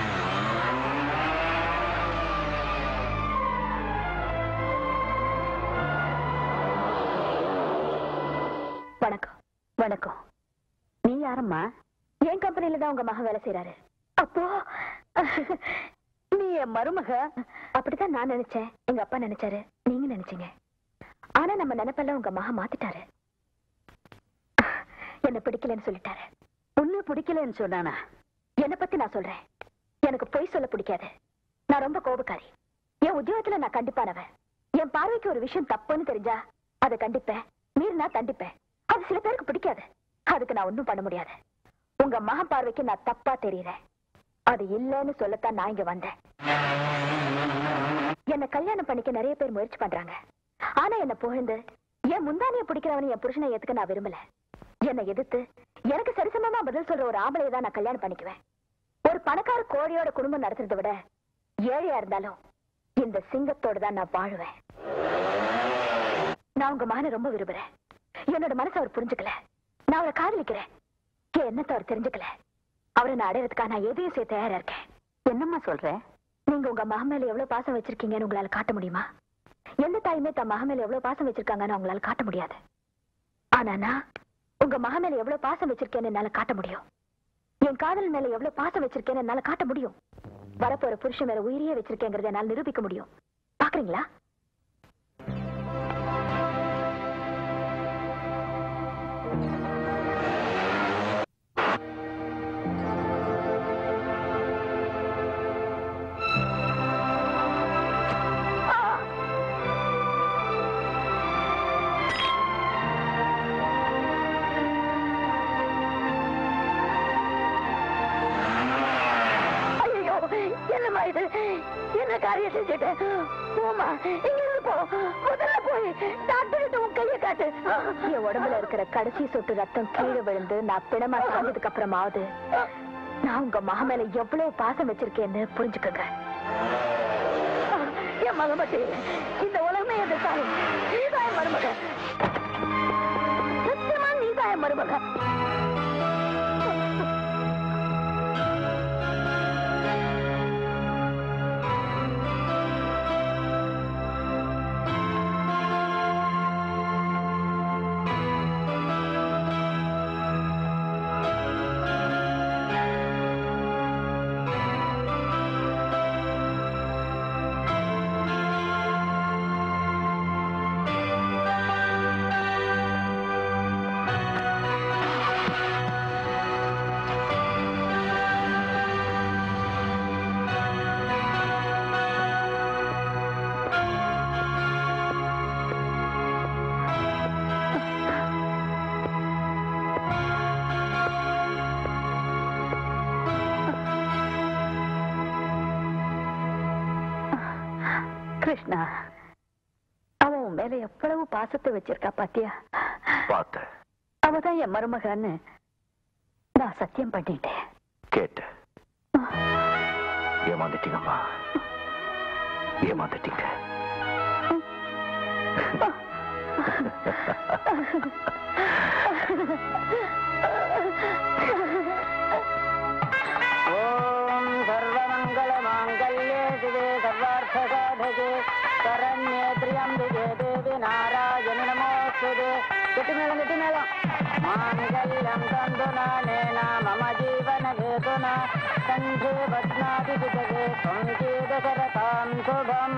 வணக்கம் வணக்கம் நீ யாரம்மா என் கம்பெனில தான் உங்க மகன் வேலை செய்யறாரு அப்போ நீ என் மருமக அப்படித்தான் நான் நினைச்சேன் எங்க அப்பா நினைச்சாரு நீங்க நினைச்சீங்க ஆனா நம்ம நினைப்பெல்லாம் உங்க மகன் மாத்திட்டாரு என்ன பிடிக்கலன்னு சொல்லிட்டாரு உன்னை பிடிக்கலன்னு சொன்னானா என்ன பத்தி நான் சொல்றேன் எனக்கு பொய் சொல்ல பிடிக்காது நான் ரொம்ப கோபக்காரி என் உத்தியோகத்துல நான் கண்டிப்பானவன் என் பார்வைக்கு ஒரு விஷயம் தப்புன்னு தெரிஞ்சா அதை கண்டிப்பேன் மீறினா தண்டிப்பேன் அது சில பேருக்கு பிடிக்காது அதுக்கு நான் ஒண்ணும் பண்ண முடியாது உங்க மகன் பார்வைக்கு நான் தப்பா தெரியறேன் அது இல்லைன்னு சொல்லத்தான் நான் இங்க வந்தேன் என்ன கல்யாணம் பண்ணிக்க நிறைய பேர் முயற்சி பண்றாங்க ஆனா என்ன புகழ்ந்து என் முந்தானிய பிடிக்கிறவனை என் புருஷனை ஏத்துக்க நான் விரும்பல என்னை எதிர்த்து எனக்கு சரிசமமா பதில் சொல்ற ஒரு ஆம்பளையை தான் நான் கல்யாணம் பண்ணிக்குவேன் ஒரு பணக்கார கோழியோட குடும்பம் நடத்துறதை விட ஏழையா இருந்தாலும் இந்த சிங்கத்தோட தான் நான் வாழுவேன் நான் உங்க மகனை ரொம்ப விரும்புறேன் என்னோட மனசை அவர் புரிஞ்சுக்கல நான் அவரை காதலிக்கிறேன் என் எண்ணத்தை அவர் தெரிஞ்சுக்கல அவரை நான் அடையறதுக்காக நான் எதையும் செய்ய தயாரா இருக்கேன் என்னம்மா சொல்ற நீங்க உங்க மகன் மேல எவ்வளவு பாசம் வச்சிருக்கீங்கன்னு உங்களால காட்ட முடியுமா எந்த தாயுமே தன் மகன் மேல எவ்வளவு பாசம் வச்சிருக்காங்கன்னு உங்களால காட்ட முடியாது ஆனா நான் உங்க மகன் மேல எவ்வளவு பாசம் வச்சிருக்கேன்னு என்னால காட்ட முடியும் என் காதல் மேல எவ்வளவு பாசம் வச்சிருக்கேன்னு என்னால காட்ட முடியும் வரப்போற புருஷன் மேல உயிரியே வச்சிருக்கேங்கிறத என்னால நிரூபிக்க முடியும் பாக்குறீங்களா ஐயோ என்னம்மா இது என்ன காரியம் செஞ்சுட்டேன் போமா இங்க இருந்து போ முதல்ல போய் டாக்டர் உன் கையை காட்டு என் உடம்புல இருக்கிற கடைசி சொட்டு ரத்தம் கீழே விழுந்து நான் பிணமா சாஞ்சதுக்கு அப்புறமாவது நான் உங்க மக மேல எவ்வளவு பாசம் வச்சிருக்கேன்னு புரிஞ்சுக்கோங்க என் மகமட்டி இந்த உலகமே எந்த தாய் நீதான் என் மருமக சத்தியமா நீதான் என் மருமக கிருஷ்ணா அவன் உன் மேல எவ்வளவு பாசத்தை வச்சிருக்கா பாத்தியா பார்த்தேன் அவதான் என் மருமகன்னு நான் சத்தியம் பண்ணிட்டேன் கேட்டேன் ஏமாந்துட்டீங்கம்மா ஏமாந்துட்டீங்க ஓம் சர்வமங்கள மாங்கல்யே சிவே சர்வார்த்த சாதகே சரண்யே திரியம்பிகே தேவி நாராயண நமோஸ்துதே கெட்டி மேளம் கெட்டி மேளம் மாங்கல்யம் தந்துனானேன மம ஜீவன ஹேதுனா கண்டே பத்மாதி விஜயே சங்கீதகரதாம் சுபம்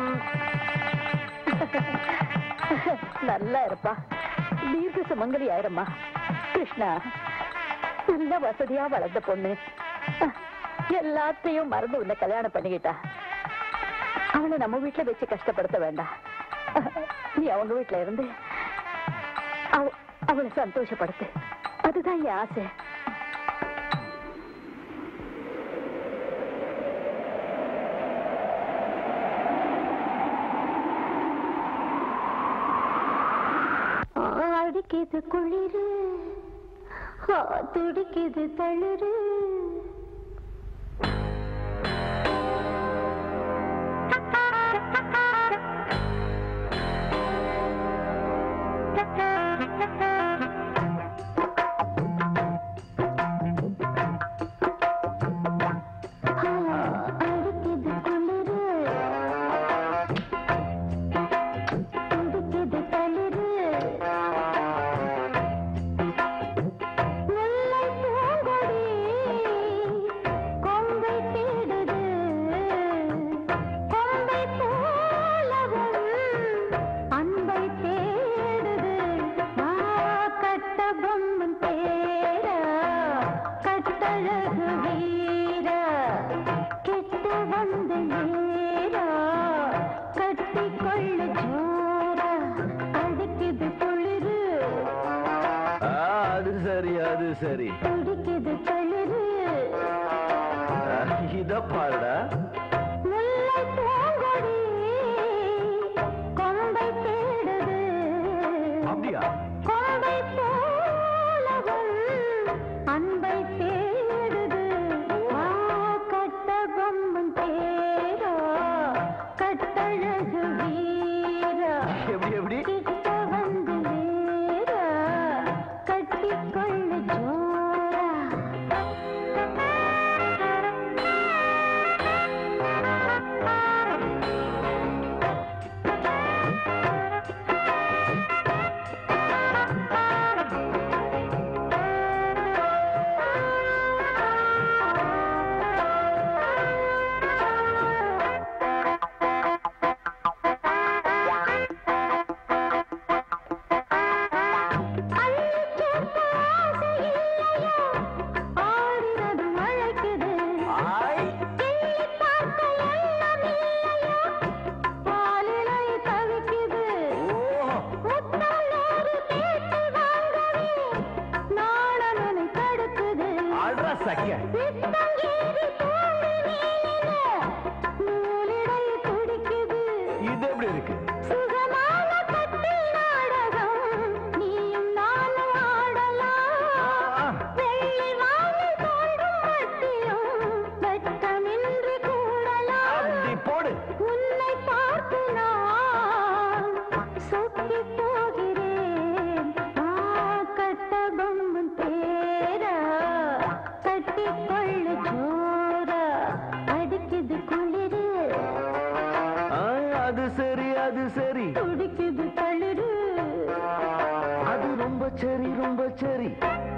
நல்லா இருப்பா தீர்க்க சுமங்கலி ஆயிரம்மா கிருஷ்ணா நல்ல வசதியா வளர்ந்த பொண்ணு எல்லாத்தையும் மறந்து உன்னை கல்யாணம் பண்ணிக்கிட்டா அவளை நம்ம வீட்டுல வச்சு கஷ்டப்படுத்த வேண்டாம் நீ அவங்க வீட்டுல இருந்து அவ- அவளை சந்தோஷப்படுத்து அதுதான் என் ஆசை அடிக்குது குளிரு ஆ, துடிக்குது தளிரு ஆ, அடிக்குது குளிரு துடிக்குது தளிரு முல்லை பூங்கொடி கொங்கை தேடுது கொம்பை போலவும் அன்பை தேடுது மா கட்ட பொம்மன் தேரா கட்டழகு வீரா கெட்டு வந்த நேரா கட்டி கொள்ளு ஜோரா அடிக்குது குளிரு ஆ, அது சரி அது சரி துடிக்குது தளிரு ஆ, இத பாருடா முல்லை பூங்கொடி கொம்பை தேடுது அப்படியா கொம்பை போலவும் அன்பை தேடுது ஆ, கட்ட பொம்மன் தேரா கட்டழகு வீரா எப்படி எப்படி கிட்ட வந்து நேரா கட்டிக்கொள்ளு ஜோரா ஆடினது மழைக்குது கிள்ளி பார்க்க எண்ணம் இல்லையா பாலிலை தவிக்குது முத்தம் நூறு கேட்டு வாங்கவே நாணனனை தடுக்குது ஆடுறா சக்கிய சித்தங்கேறி தூங்கு நீல நூலிடை துடிக்குது இது எப்படி இருக்கு சுகமான கட்டி நாடகம் நீயும் நானும் ஆடலாம் வெள்ளி வானில் தோன்றும் மத்தியும் வெட்கமின்றி கூடலாம் அப்படி போடு உன்னை பார்த்து நான் சொக்கி போகிறேன் ஆ, கட்ட பொம்மன் தேரா கட்டிக்கொள்ளு ஜோரா அடிக்குது குளிரு ஆ, அது சரி அது சரி துடிக்குது தளிரு அது ரொம்ப சரி ரொம்ப சரி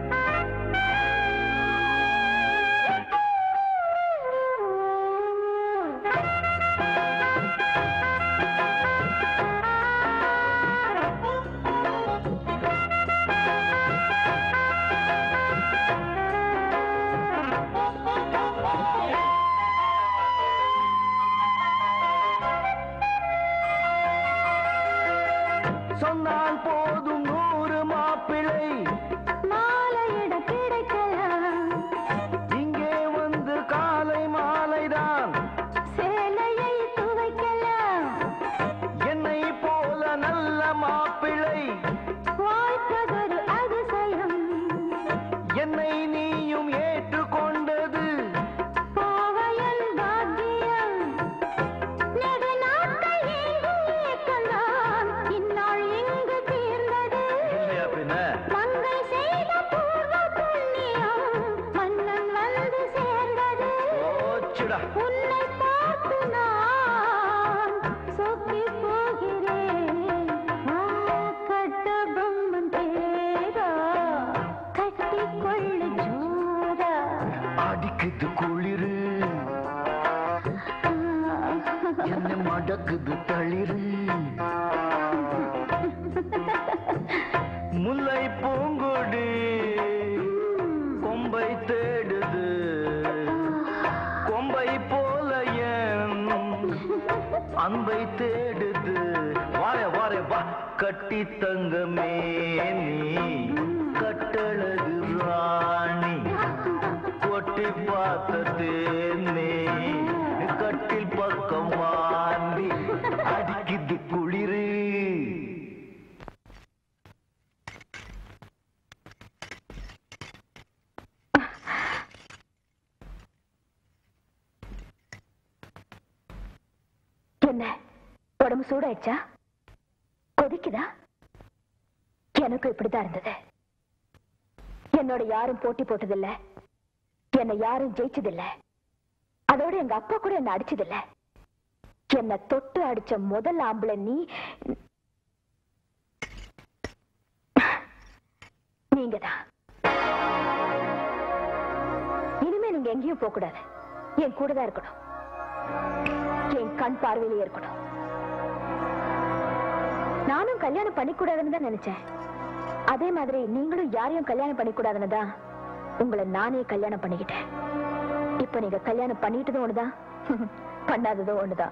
சொன்னால் போதும் நூறு மாப்பிள்ளை மாலையிட கிடைக்கலாம் இங்கே வந்து காலை மாலைதான் சேலையை துவைக்கலாம் என்னை போல நல்ல மாப்பிள்ளை வாய்ப்பதொரு அதிசயம் என்னை நீயும் ஏற்றுக்கொண்டது கோவையல் பாக்கியம் நெடு நாட்கள் ஏங்கும் ஏக்கம்தான் இந்நாள் எங்கு தீர்ந்தது இல்லையா பின்ன மங்கை செய்த பூர்வ புண்ணியம் மன்னன் வந்து சேர்ந்தது ஓச்சுடா உன்னை பார்த்து நான் சொக்கி போகிறேன் ஆ, கட்ட பொம்மன் தேரா கட்டிக்கொள்ளு ஜோரா அடிக்குது குளிரு என்ன மடக்குது தளிரு முல்லை பூங்கொடி அன்பை தேடுது வாரே வாரே வா கட்டி தங்கமே நீ கட்டழகு ராணி கொட்டி பார்த்ததே நீ கட்டில் பக்கம் வாந்தி அடிக்குது குளிரு என்ன உடம்பு சூடாயிடுச்சா கொதிக்குதா எனக்கும் இப்படிதான் இருந்தது என்னோட யாரும் போட்டி போட்டதில்ல என்னை யாரும் ஜெயிச்சதில்ல அதோட எங்க அப்பா கூட என்ன அடிச்சதில்ல என்ன தொட்டு அடிச்ச முதல் ஆம்பளை நீ நீங்கதான் இனிமே நீங்க எங்கேயும் போக கூடாது என் கூட தான் இருக்கணும் என் கண் பார்வையிலே இருக்கணும் நானும் கல்யாணம் பண்ணிக்கூடாதுன்னு தான் நினைச்சேன் அதே மாதிரி நீங்களும் யாரையும் கல்யாணம் பண்ணிக்கூடாதுன்னு தான் உங்களை நானே கல்யாணம் பண்ணிக்கிட்டேன் இப்ப நீங்க கல்யாணம் பண்ணிட்டதும் ஒண்ணுதான் பண்ணாததும் ஒண்ணுதான்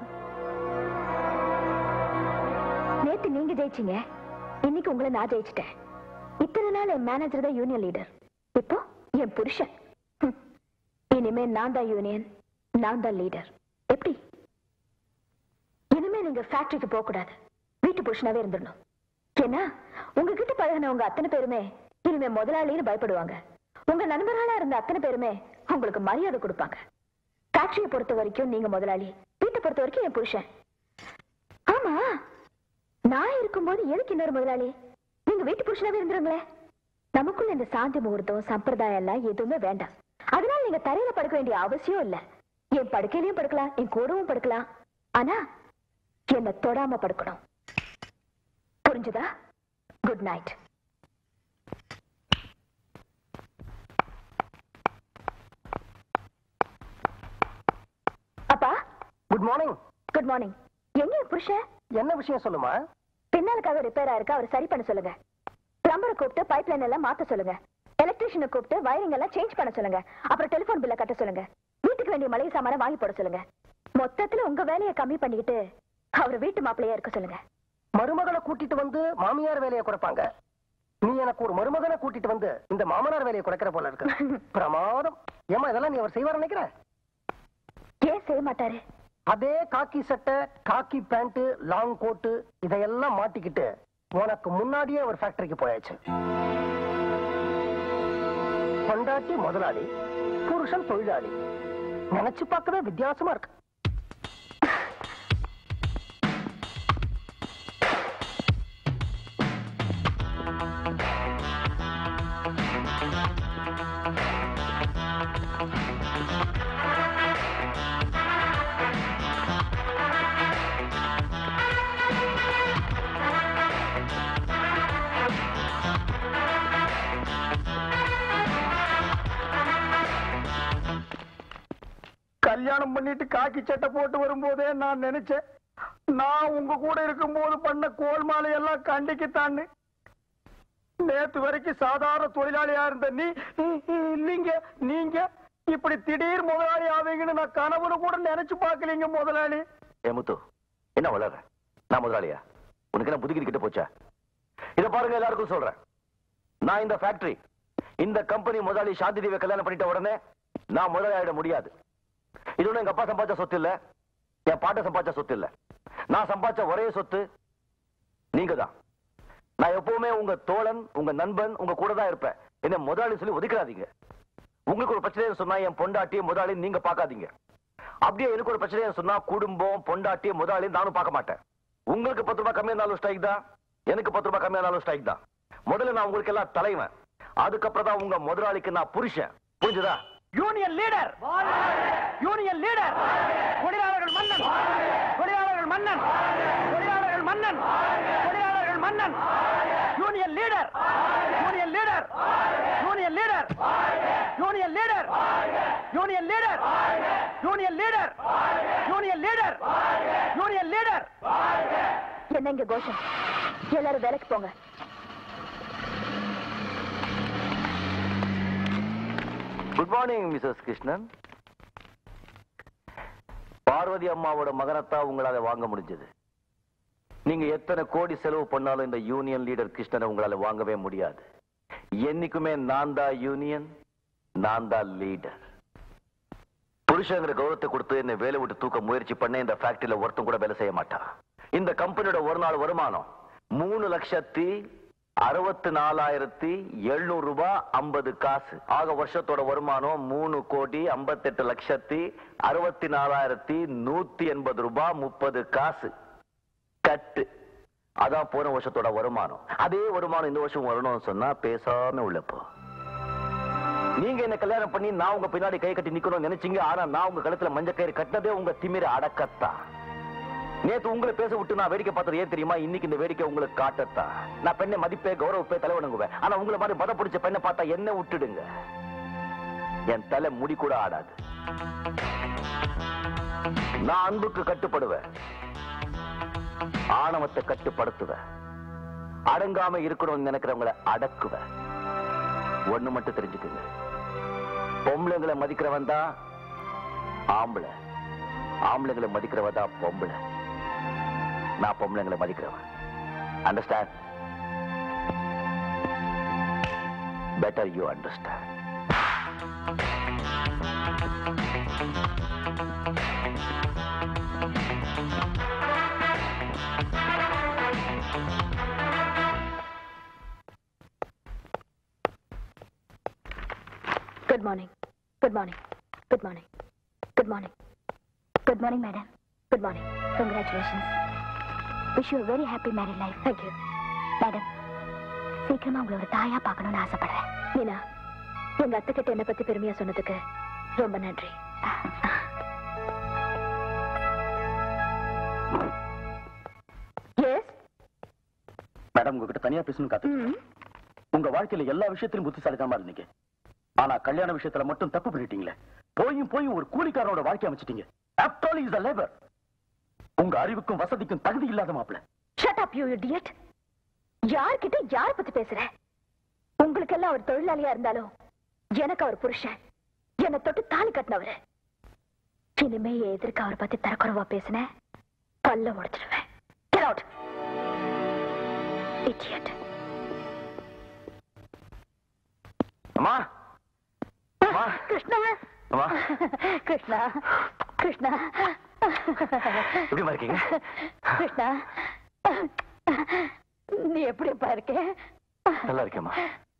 நேத்து நீங்க ஜெயிச்சீங்க இன்னைக்கு உங்களை நான் ஜெயிச்சிட்டேன் இத்தனை நாள் என் மேனேஜர் தான் யூனியன் லீடர் இப்போ என் புருஷன் ஹம். இனிமே நான் தான் யூனியன் நான் தான் லீடர் எப்படி இனிமே நீங்க ஃபேக்டரிக்கு போக கூடாது வீட்டு புருஷனாவே இருந்துடணும் ஏன்னா உங்ககிட்ட பழகினவங்க அத்தனை பேருமே இனிமே முதலாளின்னு பயப்படுவாங்க உங்க நண்பர்களா இருந்த அத்தனை பேருமே உங்களுக்கு மரியாதை கொடுப்பாங்க ஃபேக்டரியை பொறுத்த வரைக்கும் நீங்க முதலாளி வீட்டை பொறுத்த வரைக்கும் என் புருஷன் ஆமா நான் இருக்கும்போது எதுக்கு இன்னொரு முதலாளி நீங்க வீட்டு புருஷனாவே இருந்துருங்களே நமக்குள்ள இந்த சாந்தி முகூர்த்தம் சம்பிரதாயம் எல்லாம் எதுவுமே வேண்டாம் அதனால நீங்க தரையில படுக்க வேண்டிய அவசியம் இல்ல என் படுக்கையிலயும் படுக்கலாம் என் கூடவும் படுக்கலாம் ஆனா என்ன தொடாம படுக்கணும் புரிஞ்சுதா குட் நைட் அப்பா குட் மார்னிங் குட் மார்னிங் எங்க என் புருஷன் என்ன விஷயம் சொல்லுமா பின்னாலுக்காக ரிப்பேர் ஆயிருக்கு அவர் சரி பண்ண சொல்லுங்க பிளம்பரை கூப்பிட்டு பைப் லைன் எல்லாம் மாத்த சொல்லுங்க எலக்ட்ரிஷியனை கூப்பிட்டு வயரிங் எல்லாம் சேஞ்ச் பண்ண சொல்லுங்க அப்புறம் டெலிபோன் பில்ல கட்ட சொல்லுங்க வீட்டுக்கு வேண்டிய மளிகை சாமான வாங்கி போட சொல்லுங்க மொத்தத்துல உங்க வேலையை கம்மி பண்ணிக்கிட்டு அவர் வீட்டு மாப்பிள்ளையா இருக்க சொல்லுங்க மருமகளை கூட்டிட்டு வந்து மாமியார் வேலையை குறைப்பாங்க நீ எனக்கு ஒரு மருமகனை கூட்டிட்டு வந்து இந்த மாமனார் வேலையை குறைக்கிற போல இருக்கு பிரமாதம் ஏமா இதெல்லாம் நீ அவர் செய்வார் நினைக்கிற ஏன் செய்ய மாட்டாரு அதே காக்கி சட்டை காக்கி பேண்ட் லாங் கோட்டு இதையெல்லாம் மாட்டிக்கிட்டு உனக்கு முன்னாடியே ஒரு ஃபேக்டரிக்கு போயாச்சு பொண்டாட்டி முதலாளி புருஷன் தொழிலாளி நினைச்சு பார்க்கவே வித்தியாசமா இருக்கு கல்யாணம் பண்ணிட்டு காக்கி சட்டை போட்டு வரும்போதே நான் நினைச்சேன் நான் உங்க கூட இருக்கும்போது பண்ண கோல்மாலை எல்லாம் கண்டிக்குத்தான்னு நேத்து வரைக்கும் சாதாரண தொழிலாளியா இருந்த நீ இல்லீங்க நீங்க இப்படி திடீர் முதலாளி ஆவீங்கன்னு நான் கனவுல கூட நினைச்சு பார்க்கலீங்க முதலாளி ஏ முத்து என்ன வளர நான் முதலாளியா உனக்கு என்ன புதுக்கிட்டு கிட்ட போச்சா இத பாருங்க எல்லாருக்கும் சொல்றேன் நான் இந்த ஃபேக்டரி இந்த கம்பெனி முதலாளி சாந்தி தேவியை கல்யாணம் பண்ணிட்ட உடனே நான் முதலாளி ஆயிட முடியாது இது ஒண்ணும் எங்க அப்பா சம்பாதிச்ச சொத்து இல்ல என் பாட்ட சம்பாதிச்ச சொத்து இல்ல நான் சம்பாதிச்ச ஒரே சொத்து நீங்க தான் நான் எப்பவுமே உங்க தோழன் உங்க நண்பன் உங்க கூட தான் இருப்பேன் என்ன முதலாளி சொல்லி ஒதுக்காதீங்க உங்களுக்கு ஒரு பிரச்சனை சொன்னா என் பொண்டாட்டி முதலாளி நீங்க பார்க்காதீங்க அப்படியே எனக்கு ஒரு பிரச்சனை சொன்னா குடும்பம் பொண்டாட்டி முதலாளி நானும் பார்க்க மாட்டேன் உங்களுக்கு பத்து ரூபாய் கம்மியா இருந்தாலும் ஸ்ட்ரைக் தான் எனக்கு பத்து ரூபாய் கம்மியா இருந்தாலும் ஸ்ட்ரைக் தான் முதல்ல நான் உங்களுக்கு எல்லாம் தலைவன் அதுக்கப்புறம் தான் உங்க முதலாளிக்கு நான் புருஷன் புரிஞ்சுதா யூனியன் லீடர் யூனியன் லீடர் தொழிலாளர்கள் மன்னன் தொழிலாளர்கள் மன்னன் தொழிலாளர்கள் மன்னன் தொழிலாளர்கள் மன்னன் union leader union leader union leader union leader union leader union leader union leader union leader என்ன இங்க கோஷம் எல்லாரும் வேலைக்கு போங்க good morning missus Krishnan Parvathi அம்மாவோட மகனத்தான் உங்களால வாங்க முடிஞ்சது நீங்க எத்தனை கோடி செலவு பண்ணாலும் இந்த யூனியன் லீடர் கிருஷ்ணனை உங்களால வாங்கவே முடியாது என்னைக்குமே நான் தான் யூனியன் நான் தான் லீடர் புருஷங்கிற கௌரவத்தை கொடுத்து என்னை வேலை விட்டு தூக்க முயற்சி பண்ண இந்த ஃபேக்டரியில ஒருத்தன் கூட வேலை செய்ய மாட்டான் இந்த கம்பெனியோட ஒரு நாள் வருமானம் மூணு லட்சத்தி அறுபத்தி நாலாயிரத்தி எழுநூறு ரூபாய் ஐம்பது காசு ஆக வருஷத்தோட வருமானம் மூணு கோடி ஐம்பத்தெட்டு லட்சத்தி அறுபத்தி நாலாயிரத்தி நூத்தி எண்பது ரூபாய் முப்பது காசு கட்டு அதான் போன வருஷத்தோட வருமானம் அதே வருமானம் இந்த வருஷம் வரணும்னு சொன்னா பேசாம உள்ளப்போ நீங்க என்ன கல்யாணம் பண்ணி நான் உங்க பின்னாடி கை கட்டி நிக்கணும்னு நினைச்சீங்க ஆனா நான் உங்க கழுத்துல மஞ்ச கயிறு கட்டினதே உங்க திமிர அடக்கத்தான் நேத்து உங்களை பேச விட்டு நான் வேடிக்கை பார்த்தது ஏன் தெரியுமா இன்னைக்கு இந்த வேடிக்கை உங்களுக்கு காட்டத்தான் நான் பெண்ணை மதிப்பே கௌரவப்பே தலைவணங்குவேன் ஆனா உங்களை மாதிரி மத பிடிச்ச பெண்ணை பார்த்தா என்ன விட்டுடுங்க என் தலை முடி கூட ஆடாது நான் அன்புக்கு கட்டுப்படுவேன் ஆணவத்தை கட்டுப்படுத்துவேன் அடங்காம இருக்கணும்னு நினைக்கிறவங்களை அடக்குவேன் ஒண்ணு மட்டும் தெரிஞ்சுக்குங்க பொம்பளைங்களை மதிக்கிறவன் தான் ஆம்பளை ஆம்பளைங்களை மதிக்கிறவன் தான் பொம்பளை நான் பொம்பளைங்களை மதிக்கிறவன் understand better you understand good morning good morning good morning good morning good morning madam good morning congratulations wish you very happy married life thank you madam சீக்கிரமா உங்களை ஒரு தாயா பார்க்கணும்னு ஆசைப்படுறேன் மீனா எங்க அத்தை கிட்ட என்னை பத்தி பெருமையா சொன்னதுக்கு ரொம்ப நன்றி எஸ் மேடம் உங்ககிட்ட தனியா பேசணும் காத்து உங்க வாழ்க்கையில எல்லா விஷயத்திலும் புத்திசாலித்தனமா இருந்தீங்க ஆனா கல்யாண விஷயத்துல மட்டும் தப்பு பண்ணிட்டீங்களே போயும் போய் ஒரு கூலிக்காரனோட வாழ்க்கை அமைச்சிட்டீங்க After all, he is a labor. உங்க அறிவுக்கும் வசதிக்கும் தகுதி இல்லாத மாப்பிள்ள ஷட் அப் யூ இடியட் யார்கிட்ட யார் பத்தி பேசுற உங்களுக்கெல்லாம் அவர் தொழிலாளியா இருந்தாலும் எனக்கு அவர் புருஷன் என்னை தொட்டு தாலி கட்டினவரு இனிமே என் எதிர்க்க அவர் பத்தி தரக்குறவா பேசினேன் பல்ல உடைச்சிடுவேன் Get out. Idiot. அம்மா அம்மா கிருஷ்ணா அம்மா கிருஷ்ணா கிருஷ்ணா எப்படிமா இருக்கீங்க கிருஷ்ணா நீ எப்படிப்பா இருக்க நல்லா இருக்கேம்மா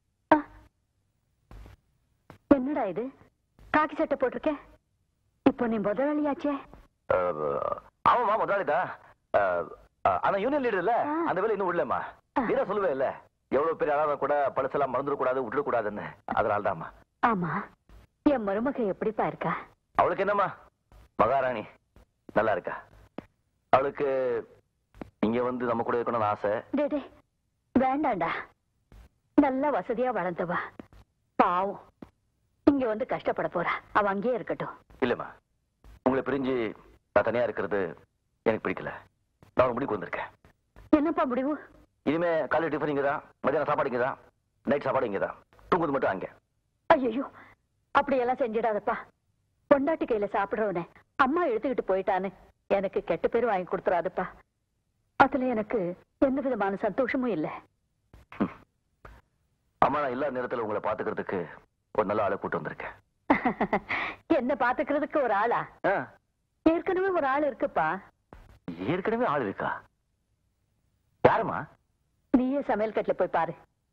என்னடா இது காக்கி சட்டை போட்டிருக்க இப்போ நீ முதலாளியாச்சே அஹ், ஆமாம்மா முதலாளிதா அஹ், அஹ், ஆனா யூனியன் லீடர் இல்ல அந்த வேலை இன்னும் விடலம்மா நீதான் சொல்லுவே இல்ல எவ்வளவு பெரிய ஆளாக கூட பழசெல்லாம் மறந்துடக்கூடாது விட்டுடக்கூடாதுன்னு அதனால்தாம்மா ஆமா என் மருமக எப்படிப்பா இருக்கா அவளுக்கு என்னம்மா மகாராணி நல்லா இருக்கா அவளுக்கு இங்க வந்து நம்ம கூட இருக்கணும்னு ஆசை டே டே வேண்டாண்டா நல்ல வசதியா வளர்ந்தவா பாவம் இங்க வந்து கஷ்டப்பட போறா அவ அங்கேயே இருக்கட்டும் இல்லம்மா உங்களை பிரிஞ்சு நான் தனியா இருக்கிறது எனக்கு பிடிக்கல நான் ஒரு முடிவுக்கு வந்திருக்கேன் என்னப்பா முடிவு இனிமே காலை டிஃபன் இங்க தான் மத்தியானம் சாப்பாடு இங்க தான் நைட் சாப்பாடு இங்க தான் தூங்குறது மட்டும் அங்க ஐயோ அப்படியெல்லாம் செஞ்சிடாதப்பா பொண்டாட்டி கையில சாப்பிடுறவனே அம்மா எடுத்துக்கிட்டு போயிட்டான்னு எனக்கு கெட்ட பேர் வாங்கி கொடுத்துறாதுப்பா அதுல எனக்கு எந்த விதமான சந்தோஷமும் இல்லை அம்மா நான் இல்லாத நேரத்துல உங்களை பாத்துக்கிறதுக்கு ஒரு நல்ல ஆளை கூட்டு வந்திருக்கேன் என்ன பாத்துக்கிறதுக்கு ஒரு ஆளா ஆ, ஏற்கனவே ஒரு ஆள் இருக்குப்பா ஏற்கனவே ஆள் இருக்கா யாருமா நீயே சமையல் கட்டுல போய் பாரு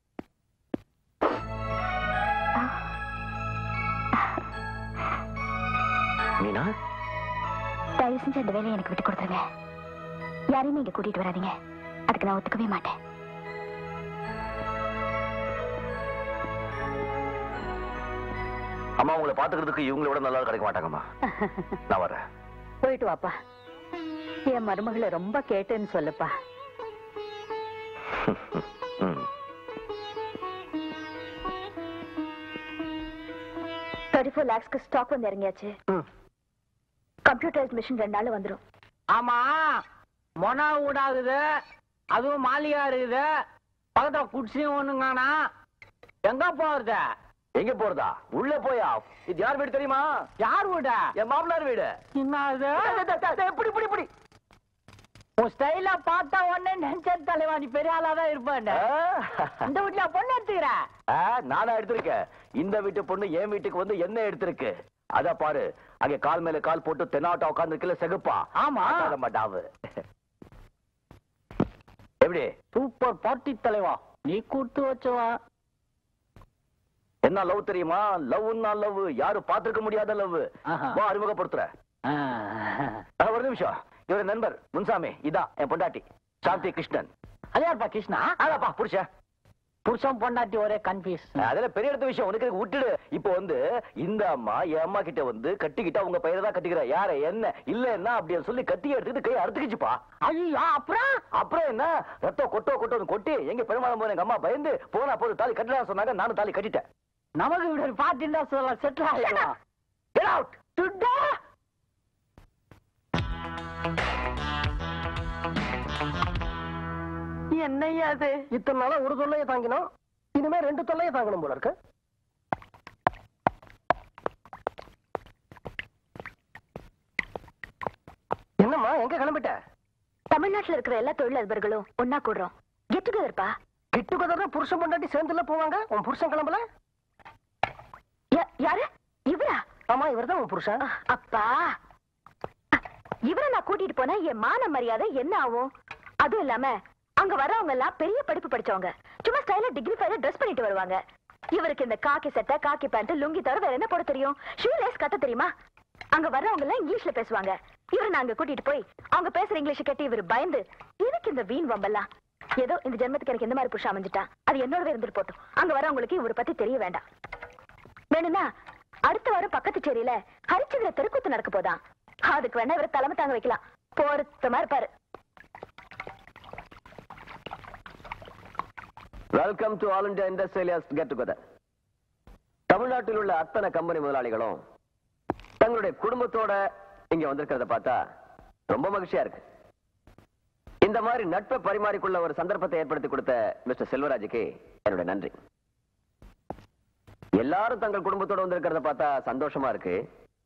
மீனா தயவு செஞ்சு அந்த வேலையை எனக்கு விட்டு கொடுத்துருங்க யாரையும் இங்க கூட்டிட்டு வராதீங்க அதுக்கு நான் ஒத்துக்கவே மாட்டேன் அம்மா உங்களை பாத்துக்கிறதுக்கு இவங்களை விட நல்லா ஆள் கிடைக்க மாட்டாங்கம்மா நான் வர்றேன் போயிட்டு வாப்பா என் மருமகளை ரொம்ப கேட்டேன்னு சொல்லுப்பா ம். தேர்ட்டி ஃபோர் லேக்ஸ்க்கு ஸ்டாக் வந்து இறங்கியாச்சு கம்ப்யூட்டரைஸ் மிஷின் ரெண்டு நாள் வந்துடும் ஆமா மொனா ஊடாகுது அதுவும் மாலியா இருக்குது பக்கத்துல குடிசையும் ஒண்ணுங்கானா எங்க போறது எங்க போறதா உள்ள போயா இது யார் வீடு தெரியுமா யார் வீடா என் மாமனார் வீடு என்ன அது இப்படி இப்படி இப்படி உன் ஸ்டைல பார்த்தா உடனே நினைச்ச தலைவா நீ பெரிய ஆளா தான் இருப்பேன் இந்த வீட்டுல பொண்ணு எடுத்துக்கிற ஆ, நானா எடுத்திருக்கேன் இந்த வீட்டு பொண்ணு என் வீட்டுக்கு வந்து என்ன எடுத்திருக்கு அத பாரு அங்க கால் மேல கால் போட்டு தென்னாட்டா உட்கார்ந்து செகுப்பா ஆமா. ஆட்டாத மாட்டாவு எப்படி சூப்பர் பார்ட்டி தலைவா நீ கூட்டு வச்சவா என்ன லவ் தெரியுமா லவ்னா லவ் யாரும் பார்த்திருக்க முடியாத லவ் ஆஹா. வா அறிமுகப்படுத்துற ஆ, ஒரு நிமிஷம் இவரு நண்பர் முன்சாமி இதான் என் பொண்டாட்டி சாந்தி கிருஷ்ணன் அது யாருப்பா கிருஷ்ணா அதாப்பா புருஷன் புருஷன் பொண்டாட்டி ஒரே கன்ஃபியூஸ் அதுல பெரிய இடத்த விஷயம் உனக்கு இதுக்கு விட்டுடு இப்போ வந்து இந்த அம்மா என் அம்மா கிட்ட வந்து கட்டிக்கிட்டா உங்க பையனை தான் கட்டிக்கிற யார என்ன இல்லன்னா அப்படி சொல்லி கட்டி எடுத்துட்டு கை அறுத்துக்கிச்சுப்பா ஐயோ அப்புறம் அப்புறம் என்ன ரத்தம் கொட்டோ கொட்டோன்னு கொட்டி எங்க பெருமாள் போன எங்க அம்மா பயந்து போனா போது தாலி கட்டலாம் சொன்னாங்க நானும் தாலி கட்டிட்டேன் நமக்கு இப்படி ஒரு பார்ட்டி இருந்தா சொல்லலாம் செட்டில் ஆகிடலாம் Get out! துட்டா என்னையா அது இத்தனை நாளா ஒரு தொல்லையை தாங்கினோம் இனிமே ரெண்டு தொல்லையை தாங்கணும் போல இருக்கு என்னம்மா எங்க கிளம்பிட்ட தமிழ்நாட்டுல இருக்கிற எல்லா தொழிலதிபர்களும் ஒன்னா கூடுறோம் கெட் டுகெதர்ப்பா கிட்டு கதை புருஷன் பொண்டாட்டி சேர்ந்துல போவாங்க உன் புருஷன் கிளம்பல யாரு இவரா ஆமா இவர்தான் உன் புருஷன் அப்பா இவரை நான் கூட்டிட்டு போனா என் மான மரியாதை என்ன ஆகும் அதுவும் இல்லாம அங்க வர்றவங்க எல்லாம் பெரிய படிப்பு படிச்சவங்க சும்மா ஸ்டைல டிகிரி ஃபைல ட்ரெஸ் பண்ணிட்டு வருவாங்க இவருக்கு இந்த காக்கி சட்டை காக்கி பேண்ட் லுங்கி தவிர வேற என்ன போட தெரியும் ஷூ லேஸ் கட்ட தெரியுமா அங்க வர்றவங்க எல்லாம் இங்கிலீஷ்ல பேசுவாங்க இவரை நாங்க கூட்டிட்டு போய் அவங்க பேசுற இங்கிலீஷ் கேட்டு இவர் பயந்து எதுக்கு இந்த வீண் வம்பெல்லாம் ஏதோ இந்த ஜென்மத்துக்கு எனக்கு இந்த மாதிரி புருஷன் அமைஞ்சிட்டா அது என்னோட இருந்துட்டு போட்டும் அங்க வரவங்களுக்கு இவரை பத்தி தெரிய வேண்டாம் வேணும்னா அடுத்த வாரம் பக்கத்து சேரியில ஹரிச்சந்திர தெருக்கூத்து நடக்க போதான் அதுக்கு வேணா இவரை தலைமை தாங்க வைக்கலாம் பொருத்தமா இருப்பாரு welcome to all India industrialists get together தமிழ்நாட்டில் உள்ள அத்தனை கம்பெனி முதலாளிகளும் தங்களுடைய குடும்பத்தோட இங்க வந்திருக்கிறத பார்த்தா ரொம்ப மகிழ்ச்சியா இருக்கு இந்த மாதிரி நட்பை பரிமாறிக்கொள்ள ஒரு சந்தர்ப்பத்தை ஏற்படுத்தி கொடுத்த மிஸ்டர் செல்வராஜுக்கு என்னுடைய நன்றி எல்லாரும் தங்கள் குடும்பத்தோட வந்திருக்கிறத பார்த்தா சந்தோஷமா இருக்கு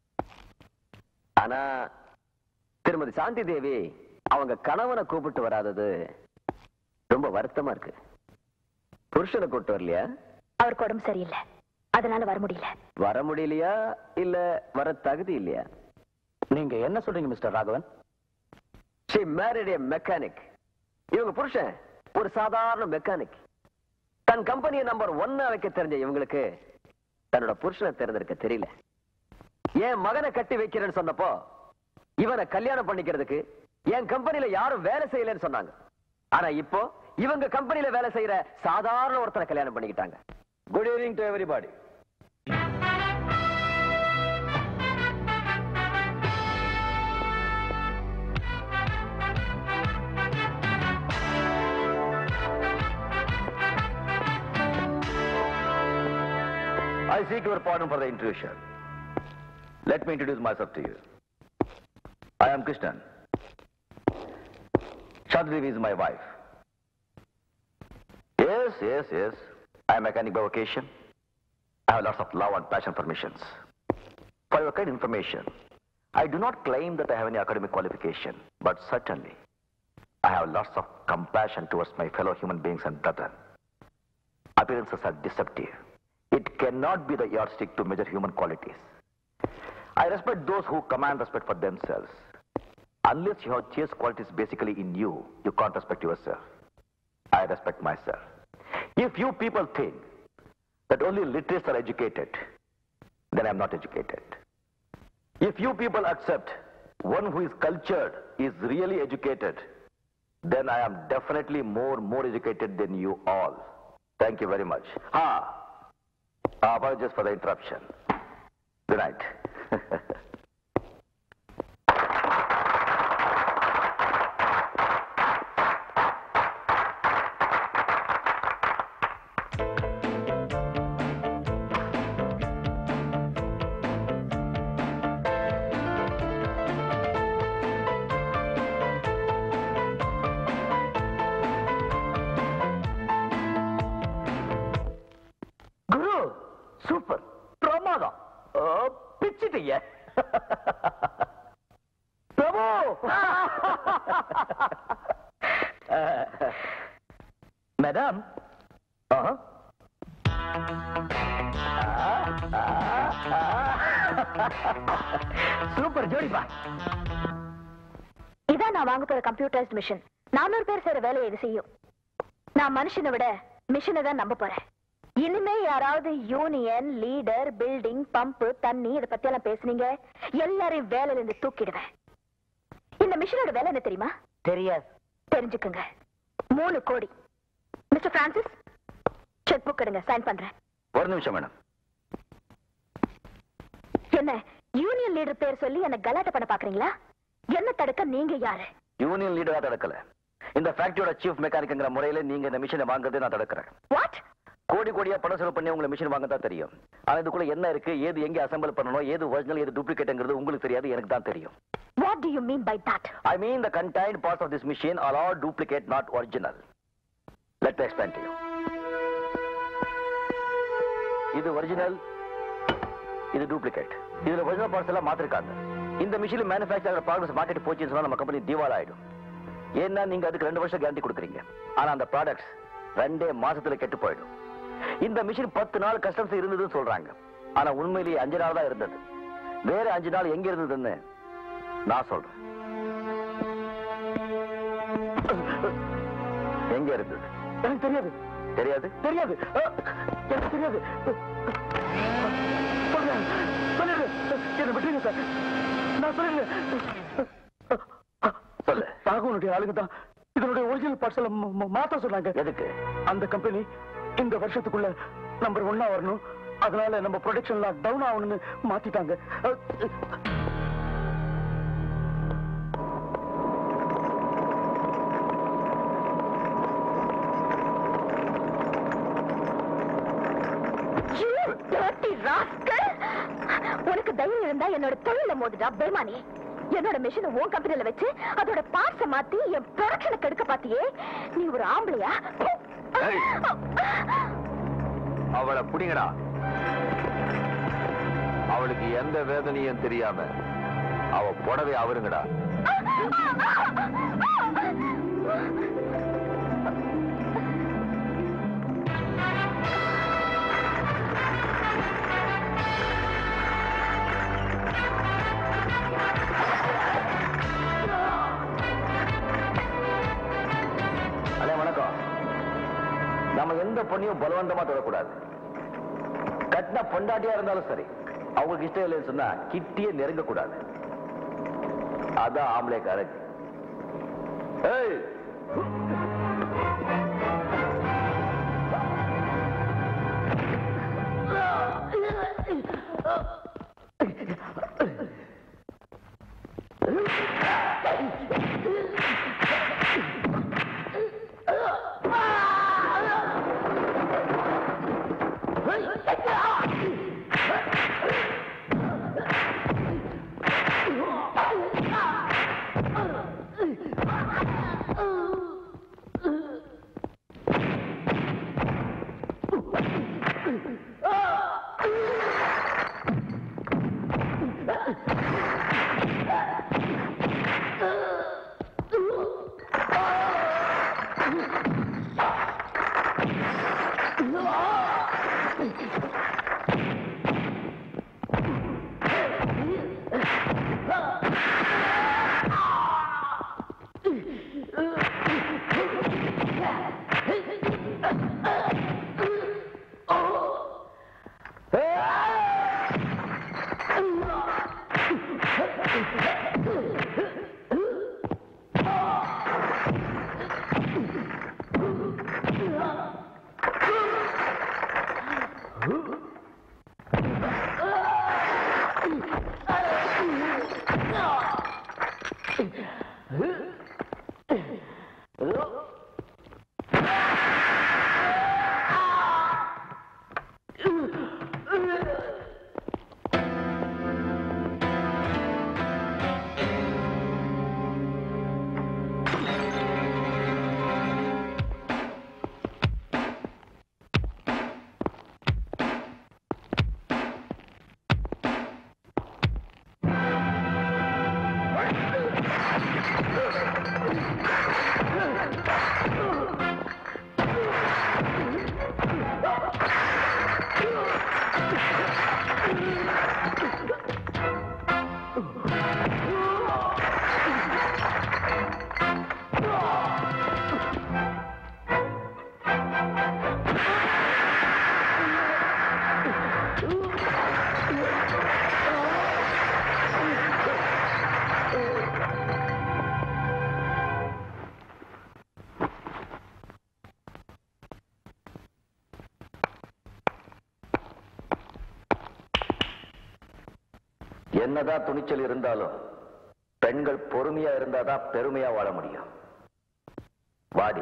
ஆனா திருமதி சாந்தி தேவி அவங்க கணவனை கூப்பிட்டு வராதது ரொம்ப வருத்தமா இருக்கு புருஷனை கூப்பிட்டு வரலையா அவருக்கு உடம்பு சரியில்லை அதனால வர முடியல வர முடியலையா இல்ல வர தகுதி இல்லையா நீங்க என்ன சொல்றீங்க mister Raghavan she married a mechanic இவங்க புருஷன் ஒரு சாதாரண மெக்கானிக் தன் கம்பெனியை நம்பர் ஒன்னா வைக்க தெரிஞ்ச இவங்களுக்கு தன்னோட புருஷனை தேர்ந்தெடுக்க தெரியல என் மகனை கட்டி வைக்கிறேன்னு சொன்னப்போ இவனை கல்யாணம் பண்ணிக்கிறதுக்கு என் கம்பெனில யாரும் வேலை செய்யலன்னு சொன்னாங்க ஆனா இப்போ இவங்க கம்பெனில வேலை செய்யற சாதாரண ஒருத்தனை கல்யாணம் பண்ணிக்கிட்டாங்க good evening to everybody I seek your pardon for the intrusion. Let me introduce myself to you. I am Krishnan. Shadrivi is my wife. Yes, yes, yes. I am a mechanic by vocation. I have lots of love and passion for missions. For your kind information, I do not claim that I have any academic qualification, but certainly I have lots of compassion towards my fellow human beings and brethren. Appearances are deceptive. It cannot be the yardstick to measure human qualities. I respect those who command respect for themselves. Unless you have chaste qualities basically in you, you can't respect yourself. I respect myself. If you people think that only literates are educated, then I'm not educated. If you people accept one who is cultured is really educated, then I am definitely more more educated than you all. Thank you very much. Ah, apologies for the interruption. Good night. குரு super பிரமாதம் ஓ, பிச்சிட்டீங்க பிரபு madam super ஜோடிப்பா இதான் நான் வாங்க போற computerised machine நானூறு பேர் செய்யற வேலையை இது செய்யும் நான் மனுஷனை விட மிஷினை தான் நம்ப போறேன் இனிமே யாராவது யூனியன் லீடர் பில்டிங் பம்ப் தண்ணி இத பத்தி எல்லாம் பேசுனீங்க எல்லாரையும் வேலையில இருந்து தூக்கிடுவேன் இந்த மிஷினோட வேலை என்ன தெரியுமா தெரியாது தெரிஞ்சுக்குங்க மூணு கோடி மிஸ்டர் பிரான்சிஸ் செக் புக் எடுங்க சைன் பண்றேன் ஒரு நிமிஷம் மேடம் என்ன யூனியன் லீடர் பேர் சொல்லி என்ன கலாட்ட பண்ண பாக்குறீங்களா என்ன தடுக்க நீங்க யாரு யூனியன் லீடரா தடுக்கல இந்த ஃபேக்டரியோட சீஃப் மெக்கானிக்ங்கிற முறையில நீங்க இந்த மிஷினை வாங்குறதை நான் தடுக்கிறேன் வாட் கோடி கோடியா பணம் செலவு பண்ணி உங்களை மிஷின் வாங்க தான் தெரியும் ஆனா இதுக்குள்ள என்ன இருக்கு ஏது எங்க அசெம்பிள் பண்ணணும் ஏது ஒரிஜினல் ஏது டூப்ளிகேட்ங்கிறது உங்களுக்கு தெரியாது எனக்கு தான் தெரியும் what do you mean by that I mean the contained parts of this machine are all duplicate, not original. Let me explain to you. இது ஒரிஜினல் இது டூப்ளிகேட் இதுல ஒரிஜினல் பார்ட்ஸ் எல்லாம் மாத்திருக்காங்க இந்த மிஷின்ல மேனுஃபேக்சர் ஆகிற ப்ராடக்ட்ஸ் மார்க்கெட் போச்சுன்னு சொன்னா நம்ம கம்பெனி திவால் ஆயிடும் ஏன்னா நீங்க அதுக்கு ரெண்டு வருஷம் கேரண்டி கொடுக்குறீங்க ஆனா அந்த ப்ராடக்ட்ஸ் ரெண்டே மாசத்துல கெட்டு போயிடும் இந்த மிஷின் பத்து நாள் கஸ்டம்ஸ் இருந்ததுன்னு சொல்றாங்க ஆனா உண்மையிலேயே அஞ்சு நாள் தான் இருந்தது வேற அஞ்சு நாள் எங்க இருந்ததுன்னு நான் சொல்றேன் எங்க இருந்தது எனக்கு தெரியாது தெரியாது தெரியாது அஹ், எனக்கு தெரியாது சொல்றேன் சொல்லிடு என்ன விட்டுருங்க சார் நான் சொல்லிடுறேன் சொல்லு ராகுவனுடைய ஆளுங்க தான் இதனுடைய ஒரிஜினல் பார்ட்ஸ் எல்லாம் ம- ம- மாத்த சொன்னாங்க எதுக்கு அந்த கம்பெனி இந்த வருஷத்துக்குள்ள நம்பர் ஒன்னா வரணும் அதனால நம்ம ப்ரொடக்ஷன்லாம் டவுன் ஆகணும்னு மாத்திட்டாங்க அஹ், You dirty rascal! உனக்கு தைரியம் இருந்தா என்னோட தொழில மோதுடா பேமானி என்னோட மிஷினை உன் கம்பெனில வச்சு அதோட பார்ட்ஸ மாத்தி என் ப்ரொடக்ஷனை கெடுக்க பாத்தியே நீ ஒரு ஆம்பளையா ஏய். அவளை புடிங்கடா அவளுக்கு எந்த வேதனையும் தெரியாம அவ புடவை அவருங்கடா அண்ணே வணக்கம் நம்ம எந்த பொண்ணையும் பலவந்தமா தொடக்கூடாது கட்டின பொண்டாட்டியா இருந்தாலும் சரி அவங்களுக்கு இஷ்டம் இல்லைன்னு சொன்னா கிட்டியே நெருங்க கூடாது அதான் ஆம்பளை கரெக்ட் ஏய் என்னதான் துணிச்சல் இருந்தாலும் பெண்கள் பொறுமையா இருந்தாதான் பெருமையா வாழ முடியும் வாடி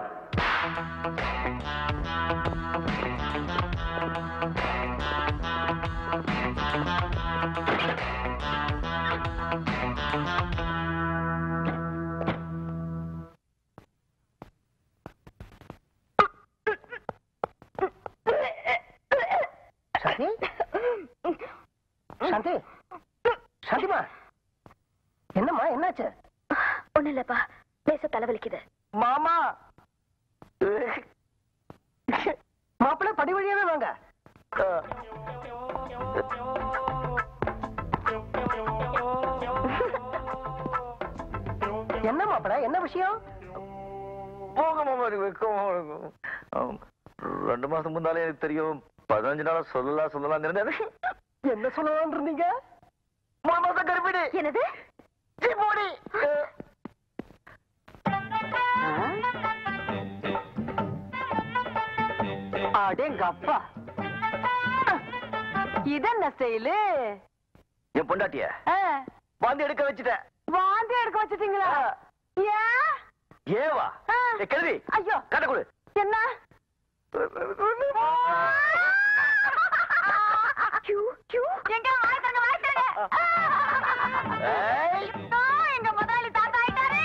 சாந்தி சாந்தி சாந்திமா என்னம்மா என்னாச்சு ஒண்ணு இல்லப்பா லேச தலைவலிக்குது மாமா மாப்பிள்ளை படி வழியாவே வாங்க என்ன மாப்பிள்ளை என்ன விஷயம் போக மாமா எனக்கு வெக்கமா இருக்கும். ஆம். ரெண்டு மாசம் முன்னாலே எனக்கு தெரியும் பதினஞ்சு நாளா சொல்லலாம் சொல்லலாம் இருந்தேன் என்ன சொல்லலாம்னு இருந்தீங்க மூணு மாசம் கருப்பிடி என்னது சீ, போடி அடேங்கப்பா இதென்ன ஸ்டைலு என் பொண்டாட்டிய வாந்தி எடுக்க வச்சுட்டேன் வாந்தி எடுக்க வச்சிட்டீங்களா ஏன் ஏவா ஆ. ஏ, கிழவி ஐயோ கட்ட கொடு என்ன கியூ, கியூ. எங்க வாய் தரங்க வாய் தரங்க ஏய். ஐயோ, எங்க முதலாளி தாத்தா ஆயிட்டாரே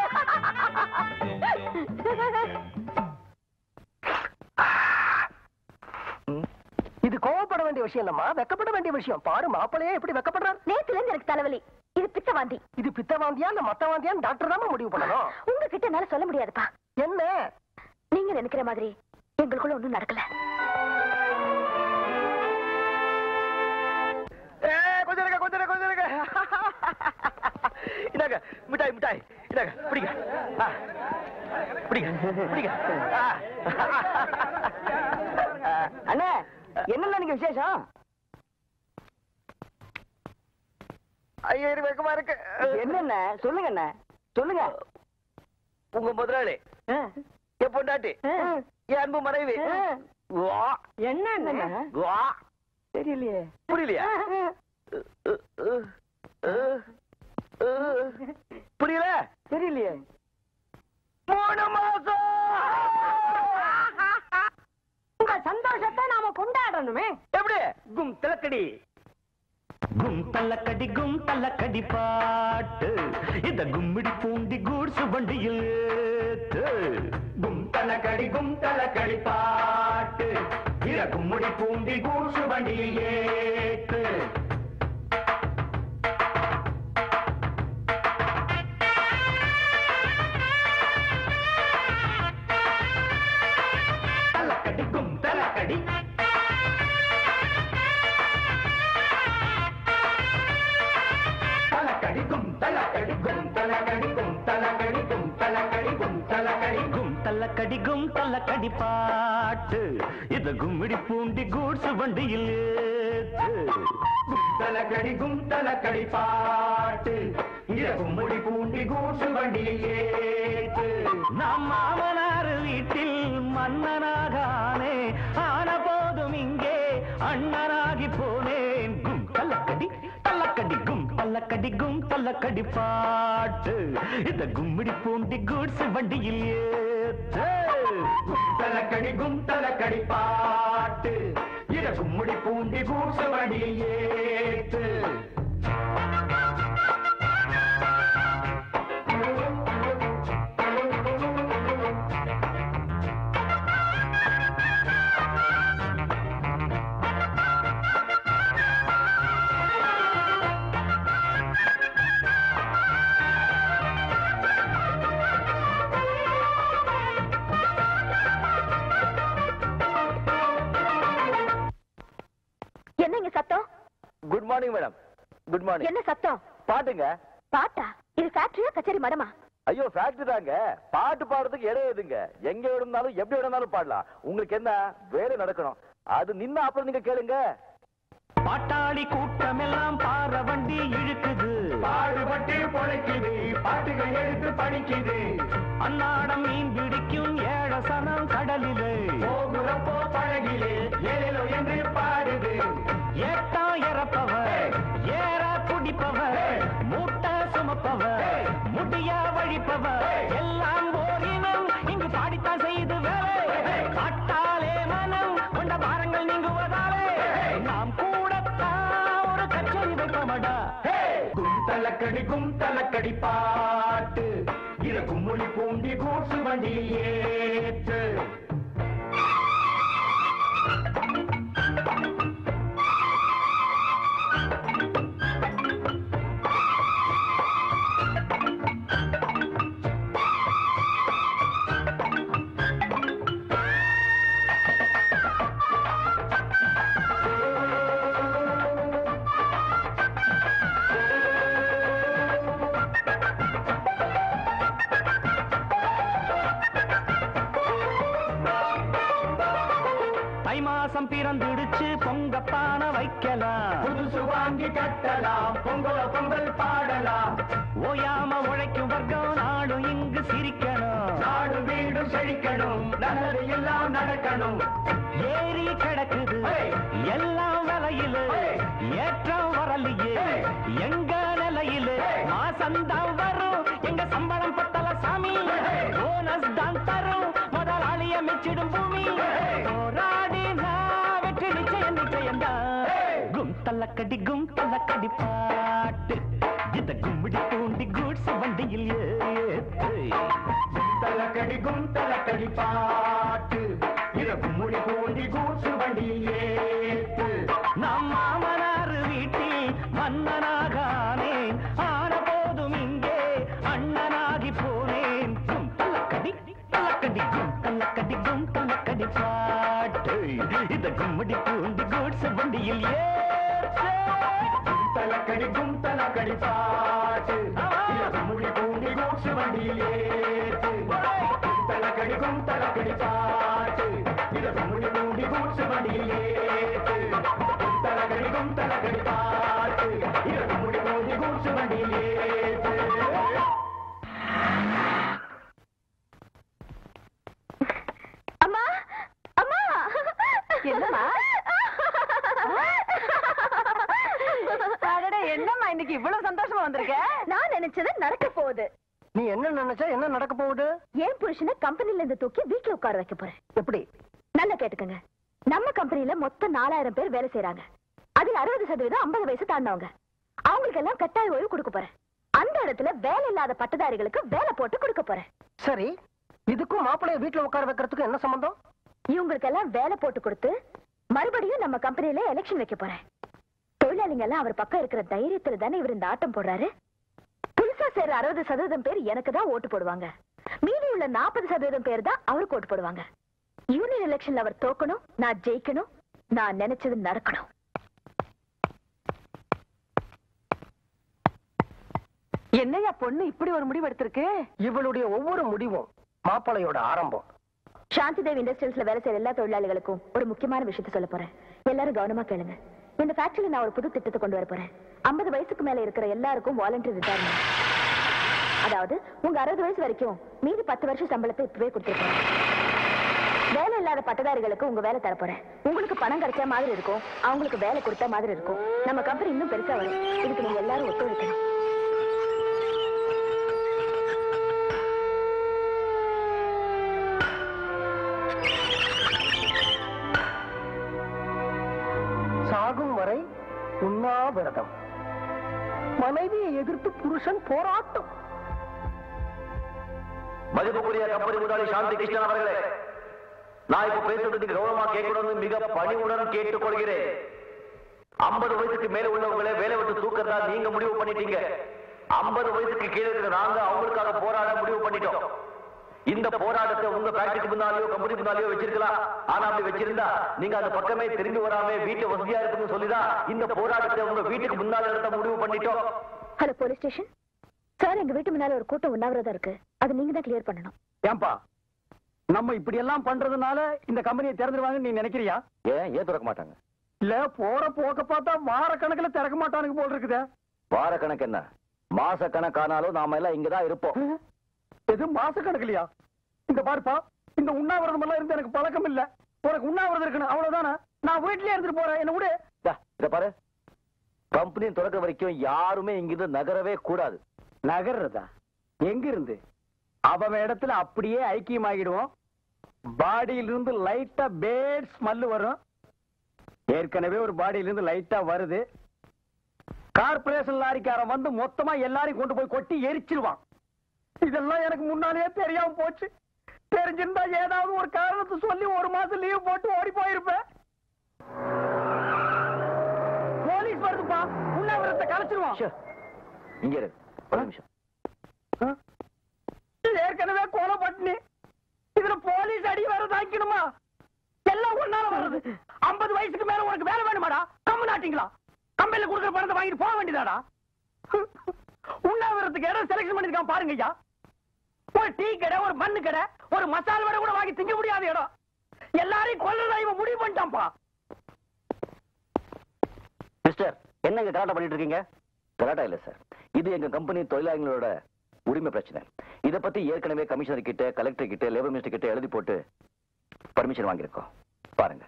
இது கோவப்பட வேண்டிய விஷயம் இல்லம்மா வெக்கப்பட வேண்டிய விஷயம் பாரு மாப்பிள்ளையே எப்படி வெக்கப்படுறாரு நேத்துல இருந்து எனக்கு தலைவலி இது பித்த வாந்தி இது பித்த வாந்தியா இல்ல மத்த வாந்தியான்னு டாக்டர் தான் முடிவு பண்ணணும் உங்ககிட்ட என்னால சொல்ல முடியாதுப்பா என்ன நீங்க நினைக்கிற மாதிரி எங்களுக்குள்ள ஒண்ணும் நடக்கல ஏய், கொஞ்சம் இருங்க கொஞ்சம் இருங்க கொஞ்சம் இருங்க இந்தாங்க மிட்டாய் மிட்டாய் இந்தாங்க பிடிங்க ஆ. பிடிங்க பிடிங்க ஆ. அண்ணே என்னென்ன நீங்க விசேஷம் ஐயோ எனக்கு வெக்கமா இருக்கு என்னென்ன சொல்லுங்க அண்ணே சொல்லுங்க உங்க முதலாளி என் பொண்டாட்டி என் அன்பு மனைவி வா. என்ன என்ன வா. தெரியலையே புரியலையா புரியல தெரியலையே மூணு மாசம் உங்க சந்தோஷத்தை நாம கொண்டாடணுமே எப்படி கும் திலக்கடி கும் தள்ளக்கடி கும் தள்ளக்கடி பாட்டு இந்த கும்மிடி பூண்டி கூட்ஸ் வண்டியில் ஏத்து கும் தள்ளக்கடி கும் தள்ளக்கடி பாட்டு இத கும்மிடி பூண்டி கூட்ஸ் வண்டியில் ஏத்து தள்ளக்கடி கும் தள்ளக்கடி தலக்கடிக்கும் தலக்கடிக்கும் தலக்கடிக்கும் தலக்கடிக்கும் தலக்கடிக்கும் தலக்கடிக்கும் தலக்கடிக்கும் தலக்கடி பாட்டு இது கும்மிடி பூண்டி கூட்ஸ் வண்டியில் ஏத்து தலக்கடிக்கும் தலக்கடி பாட்டு இது கும்மிடி பூண்டி கூட்ஸ் வண்டியில் ஏத்து நாம் மாமனார் வீட்டில் மன்னனாக ஆனே ஆன போதும் இங்கே அண்ணனாகி போனேன் கும் தலக்கடி தலக்கடி கும் தலக்கடி கும் தலக்கடி பாட்டு இந்த கும்மிடி பூண்டி கூட்ஸ் வண்டியில் ஏத்து கும் தலக்கடி கும் தலக்கடி பாட்டு இத கும்மிடி பூண்டி கூட்ஸ் வண்டியில் ஏத்து என்ன இங்க சத்தம் good morning madam good morning என்ன சத்தம் பாட்டுங்க பாட்டா இது ஃபேக்டரியா கச்சேரி மடமா ஐயோ ஃபேக்டரி தாங்க பாட்டு பாடுறதுக்கு இடம் எதுங்க எங்க வேணும்னாலும் எப்படி வேணும்னாலும் பாடலாம் உங்களுக்கு என்ன வேலை நடக்கணும் அது நின்னா அப்புறம் நீங்க கேளுங்க பாட்டாளி கூட்டமெல்லாம் பாற வண்டி இழுக்குது பாடுபட்டு பொழைக்குது பாட்டுகள் எடுத்து படிக்குது அன்னாடம் மீன் பிடிக்கும் ஏழ சனம் கடலிலே போகுறப்போ பழகிலே ஏழோ என்று பாடுது ஏத்தா இறப்பவர் ஏற குடிப்பவர் தலக்கடி பாட்டு இத கும்முளி பூண்டி கூட்டு வண்டியில் ஏற்று தை மாசம் பிறந்துடுச்சு பொங்க பானை வைக்கலாம் புதுசு வாங்கி கட்டலாம் பொங்கல பொங்கல் பாடலாம் ஓயாம உழைக்கும் வர்க்கம் நாடும் இங்கு சிரிக்கணும் நாடு வீடு செழிக்கணும் நல்லது எல்லாம் நடக்கணும் ஏறி கிடக்குது எல்லாம் விலையில ஏற்றம் வரலையே எங்க நிலையில மாசம்தான் வரும் எங்க சம்பளம் பத்தல சாமி போனஸ் தான் தரும் முதலாளிய மெச்சிடும் பூமி போராடி நான் வெற்றி நிச்சயம் நிச்சயம் கும் தள்ளக்கடி கும் தள்ளக்கடி பாட்டு இத கும்பிடி தூண்டி கூட்ஸ் வண்டியில் ஏத்து தலக்கடி கும் தலக்கடி பாட்டு இத கும்முடி தூண்டி கூட்ஸ் வண்டியில் ஏத்து நாம் மாமனார் வீட்டில் மன்னனாகானேன் ஆன போதும் இங்கே அண்ணனாகி போனேன் கும் தலக்கடி தலக்கடி கும் தலக்கடி கும் தலக்கடி பாட்டு இத கும்முடி தூண்டி கூட்ஸ் வண்டியில் ஏத்து தலக்கடி கும் தலக்கடி பாட்டு இத கும்முடி தூண்டி கூட்ஸ் வண்டியில் ஏத்து தலக்கடி கும் தலக்கடி பாட்டு இத கும்முடி தூண்டி கூட்ஸ் வண்டியில் ஏத்து தலக்கடி கும் தலக்கடி பாட்டு இத கும்முடி தூண்டி கூட்ஸ் வண்டியில் ஏத்து அம்மா அம்மா என்னம்மா? அடடே, என்னம்மா இன்னைக்கு இவ்வளவு சந்தோஷமா வந்திருக்க நான் நினைச்சது நடக்க போகுது நீ என்ன நினைச்சா என்ன நடக்க போகுது என் புருஷனை கம்பெனில இருந்து தூக்கி வீட்டுல உட்கார வைக்க போறேன் எப்படி நல்லா கேட்டுக்கங்க நம்ம கம்பெனில மொத்தம் நாலாயிரம் பேர் வேலை செய்யறாங்க அதுல அறுபது சதவீதம் ஐம்பது வயசு தாண்டவங்க அவங்களுக்கு எல்லாம் கட்டாய ஓய்வு கொடுக்க போறேன் அந்த இடத்துல வேலை இல்லாத பட்டதாரிகளுக்கு வேலை போட்டு கொடுக்க போறேன் சரி இதுக்கும் மாப்பிள்ளைய வீட்டுல உட்கார வைக்கிறதுக்கு என்ன சம்பந்தம் இவங்களுக்கு எல்லாம் வேலை போட்டு கொடுத்து மறுபடியும் நம்ம கம்பெனில எலெக்ஷன் வைக்க போறேன் தொழிலாளிங்க எல்லாம் அவர் பக்கம் இருக்கிற தைரியத்துல தானே இவர் இந்த ஆட்டம் போடுறாரு புதுசா சேர்ற அறுபது சதவீதம் பேர் எனக்கு தான் ஓட்டு போடுவாங்க மீதி உள்ள நாற்பது சதவீதம் பேர் தான் அவருக்கு ஓட்டு போடுவாங்க யூனியன் எலெக்ஷன்ல அவர் தோக்கணும் நான் ஜெயிக்கணும் நான் நினைச்சது நடக்கணும் என்னையா பொண்ணு இப்படி ஒரு முடிவு எடுத்திருக்கு இவளுடைய ஒவ்வொரு முடிவும் மாப்பிள்ளையோட ஆரம்பம் சாந்தி தேவ் இண்டஸ்ட்ரியல்ஸ்ல வேலை செய்யற எல்லா தொழிலாளிகளுக்கும் ஒரு முக்கியமான விஷயத்த சொல்ல போறேன் எல்லாரும் கவனமா கேளுங்க இந்த ஃபேக்டரியில நான் ஒரு புது திட்டத்தை கொண்டு வர போறேன் ஐம்பது வயசுக்கு மேல இருக்கிற எல்லாருக்கும் வாலண்டரி ரிட்டையர்மெண்ட் அதாவது உங்க அறுபது வயசு வரைக்கும் மீதி பத்து வருஷம் சம்பளத்தை இப்பவே கொடுத்துருக்கேன் வேலை இல்லாத பட்டதாரிகளுக்கு உங்க வேலை தரப்போறேன் உங்களுக்கு பணம் கிடைச்ச மாதிரி இருக்கும் அவங்களுக்கு வேலை கொடுத்த மாதிரி இருக்கும் நம்ம கம்பெனி இன்னும் பெருசா வரும் இதுக்கு நீங்க எல்லாரும் ஒத்துழைக்கணும் சாகும் வரை உண்ணாவிரதம் மனைவியை எதிர்த்து புருஷன் போராட்டம் மதிப்புக்குரிய கம்பெனி முதலாளி சாந்தி கிருஷ்ணன் அவர்களே நான் இப்ப பேசுறது நீங்க கௌரவமா கேட்கணும்னு மிக பணிவுடன் கேட்டுக்கொள்கிறேன் ஐம்பது வயசுக்கு மேல உள்ளவங்களை வேலை விட்டு தூக்கறதா நீங்க முடிவு பண்ணிட்டீங்க ஐம்பது வயசுக்கு கீழே இருக்கிற நாங்க அவங்களுக்காக போராட முடிவு பண்ணிட்டோம் இந்த போராட்டத்தை உங்க ஃபேக்டரிக்கு முன்னாலேயோ கம்பெனி முன்னாலேயோ வச்சிருக்கலாம் ஆனா அப்படி வச்சிருந்தா நீங்க அந்த பக்கமே திரும்பி வராம வீட்டு வசதியா இருக்குன்னு சொல்லிதான் இந்த போராட்டத்தை உங்க வீட்டுக்கு முன்னால நடத்த முடிவு பண்ணிட்டோம் ஹலோ போலீஸ் ஸ்டேஷன் சார் எங்க வீட்டு முன்னால ஒரு கூட்டம் உண்ணாவிரதம் இருக்கு அது நீங்க தான் கிளியர் பண்ணணும் ஏன்பா நம்ம இப்படி எல்லாம் பண்றதுனால இந்த கம்பெனியை திறந்துருவாங்கன்னு நீ நினைக்கிறியா ஏன் ஏன் திறக்க மாட்டாங்க இல்ல போற போக்க பார்த்தா வார கணக்குல திறக்க மாட்டானுங்க போல் இருக்குதே வார கணக்கு என்ன மாச கணக்கானாலும் நாம எல்லாம் இங்கதான் இருப்போம் எது மாச கணக்குலையா இந்த பாருப்பா இந்த உண்ணாவிரதம் எல்லாம் இருந்து எனக்கு பழக்கம் இல்ல உனக்கு உண்ணாவிரதம் இருக்கணும் அவ்வளவுதானே நான் வீட்லயே இருந்துட்டு போறேன் என்ன விடு இந்தா, இத பாரு கம்பெனி திறக்கிற வரைக்கும் யாருமே இங்கிருந்து நகரவே கூடாது நகர்றதா எங்க இருந்து அவன் இடத்துல அப்படியே ஐக்கியமாகிடுவோம் பாடியிலிருந்து லைட்டா பேட் ஸ்மெல் வரும் ஏற்கனவே ஒரு பாடியிலிருந்து லைட்டா வருது கார்பரேஷன் லாரிக்காரன் வந்து மொத்தமா எல்லாரையும் கொண்டு போய் கொட்டி எரிச்சிருவான் இதெல்லாம் எனக்கு முன்னாலேயே தெரியாம போச்சு தெரிஞ்சிருந்தா ஏதாவது ஒரு காரணத்தை சொல்லி ஒரு மாசம் லீவ் போட்டு ஓடி போயிருப்பேன் போலீஸ் வருதுப்பா உண்ணாவிரத்தை கலைச்சிருவான் இங்க இரு ஒரு நிமிஷம் ஏற்கனவே கொலை பட்டினி இதுல போலீஸ் அடி வேற தாக்கணுமா எல்லாம் ஒன்னால வருது ஐம்பது வயசுக்கு மேல உனக்கு வேலை வேணுமாடா கம்மு நாட்டிங்களா கம்பெனில கொடுக்குற பணத்தை வாங்கிட்டு போக வேண்டியதாடா உண்ணாவிரத்துக்கு இடம் செலக்ஷன் பண்ணிருக்கான் பாருங்க ஐயா ஒரு டீ கடை ஒரு மண்ணு கடை ஒரு மசால் வடை கூட வாங்கி திங்க முடியாத இடம் எல்லாரையும் கொல்லதா இவன் முடிவு பண்ணிட்டான்ப்பா மிஸ்டர் என்னங்க கலாட்டம் பண்ணிட்டு இருக்கீங்க கலாட்டா இல்ல சார் இது எங்க கம்பெனி தொழிலாளர்களோட உரிமை பிரச்சனை இத பத்தி ஏற்கனவே கமிஷனர் கிட்ட கலெக்டர் கிட்ட லேபர் மினிஸ்டர் கிட்ட எழுதி போட்டு பர்மிஷன் வாங்கியிருக்கோம் பாருங்க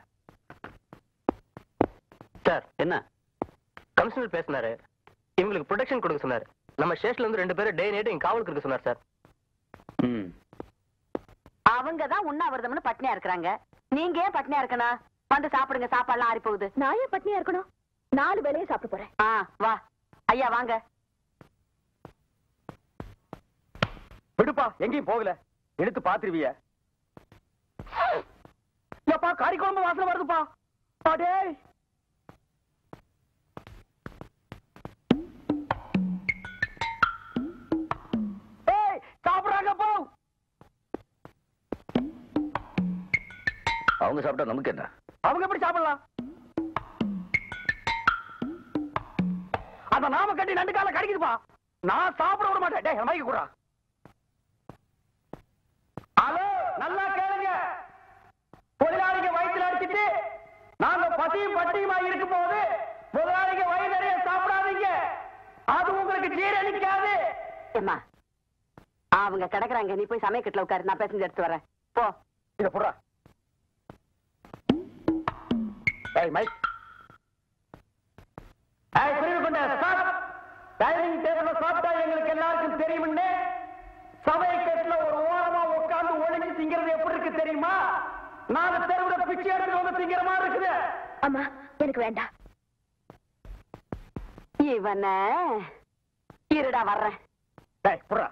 சார் என்ன கமிஷனர் பேசினாரு இவங்களுக்கு ப்ரொடெக்ஷன் கொடுக்க சொன்னாரு நம்ம ஸ்டேஷன்ல இருந்து ரெண்டு பேரும் டே நைட் இங்க காவலுக்கு இருக்க சொன்னார் சார் ம் அவங்க தான் உண்ணாவிரதம்னு பட்னியா இருக்கிறாங்க நீங்க ஏன் பட்னியா இருக்கணும் வந்து சாப்பிடுங்க சாப்பாடுலாம் ஆறி போகுது நான் ஏன் பட்னியா இருக்கணும் நாலு வேலையும் சாப்பிட போறேன் ஆ வா ஐயா வாங்க விடுப்பா எங்கேயும் போகல எடுத்து பாத்துருவிய எப்பா கறி குழம்பு வாசனை வருதுப்பா அடே ஏய் சாப்பிடுறாங்க போ அவங்க சாப்பிட்டா நமக்கு என்ன அவங்க எப்படி சாப்பிடலாம் அந்த நாம கட்டி நண்டு கால கடிக்குதுப்பா நான் சாப்பிட விட மாட்டேன் டேய் மைக்கு குடுறா ஹலோ நல்லா கேளுங்க தொழிலாளிங்க வயிற்றுல அடிச்சிட்டு நாங்க பசியும் பட்டியுமா இருக்கும் போது முதலாளிங்க வயிறு நிறைய சாப்பிடாதீங்க அது உங்களுக்கு ஜீரணிக்காது ஏம்மா அவங்க கிடக்குறாங்க நீ போய் சமயக்கட்டுல உட்காரு நான் பேசஞ்சு எடுத்து வரேன் போ இத புடுறா ஏய் மைக் ஏய் புரியுது கொண்ட ஸ்டாப் டைனிங் டேபிள்ல சாப்பிட்டா எங்களுக்கு எல்லாருக்கும் தெரியும்னு சமயக்கட்டுல ஒரு ஓரமா உட்கார்ந்து ஒளிஞ்சு திங்கிறது எப்படி இருக்கு தெரியுமா நாலு தெருவுல பிச்சை எடுத்து வந்து திங்கிற மாதிரி இருக்குது அம்மா எனக்கு வேண்டாம் இவன இருடா வர்றேன் டேய் புடுறா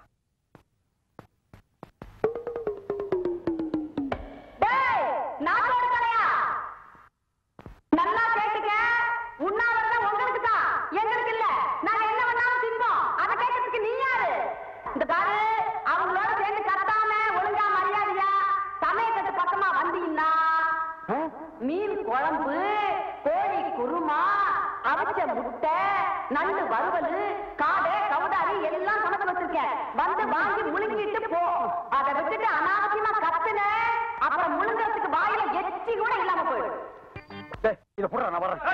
டேய் நாட்டோட தலையா நல்லா கேட்டுக்க உண்ணாவிரதம் உங்களுக்கு தான் எங்களுக்கு இல்ல நாங்க என்ன வேணாலும் தின்போம் அதை கேட்கறதுக்கு நீ யாரு இந்த பாரு அவங்களோட சேர்ந்து கத்தாம ஒழுங்கா மரியாதையா சமயக்கட்டு பக்கமா வந்தீங்கன்னா மீன் குழம்பு கோழி குருமா அவிச்ச முட்டை நண்டு வறுவல் காடை கவுதாரி எல்லாம் சமைச்சு வச்சிருக்கேன் வந்து வாங்கி முழுங்கிட்டு போ அதை விட்டுட்டு அனாவசியமா கத்துன அப்புறம் முழுங்கறதுக்கு வாயில எச்சி கூட இல்லாம போயிடும் டேய் இத புடுறா நான் வர்றேன்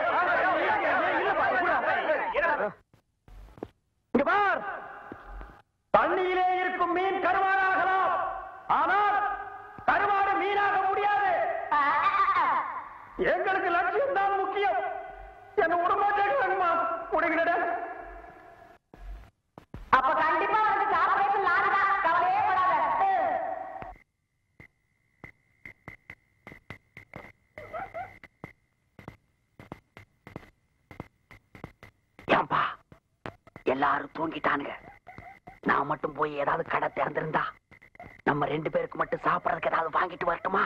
இங்க பார் தண்ணியிலே இருக்கும் மீன் கருவாடாகலாம் ஆனால் கருவாடு மீனாக முடியாது எங்களுக்கு லட்சியம் தான் முக்கியம் என்ன விடமாட்டேங்கிறாங்கம்மா முடிகிறட அப்ப கண்டிப்பா வந்து கார்பரேஷன் லாரிடா கவலையே படாத ஏன்பா எல்லாரும் தூங்கிட்டானுங்க நான் மட்டும் போய் ஏதாவது கடை திறந்திருந்தா நம்ம ரெண்டு பேருக்கு மட்டும் சாப்பிடறதுக்கு ஏதாவது வாங்கிட்டு வரட்டுமா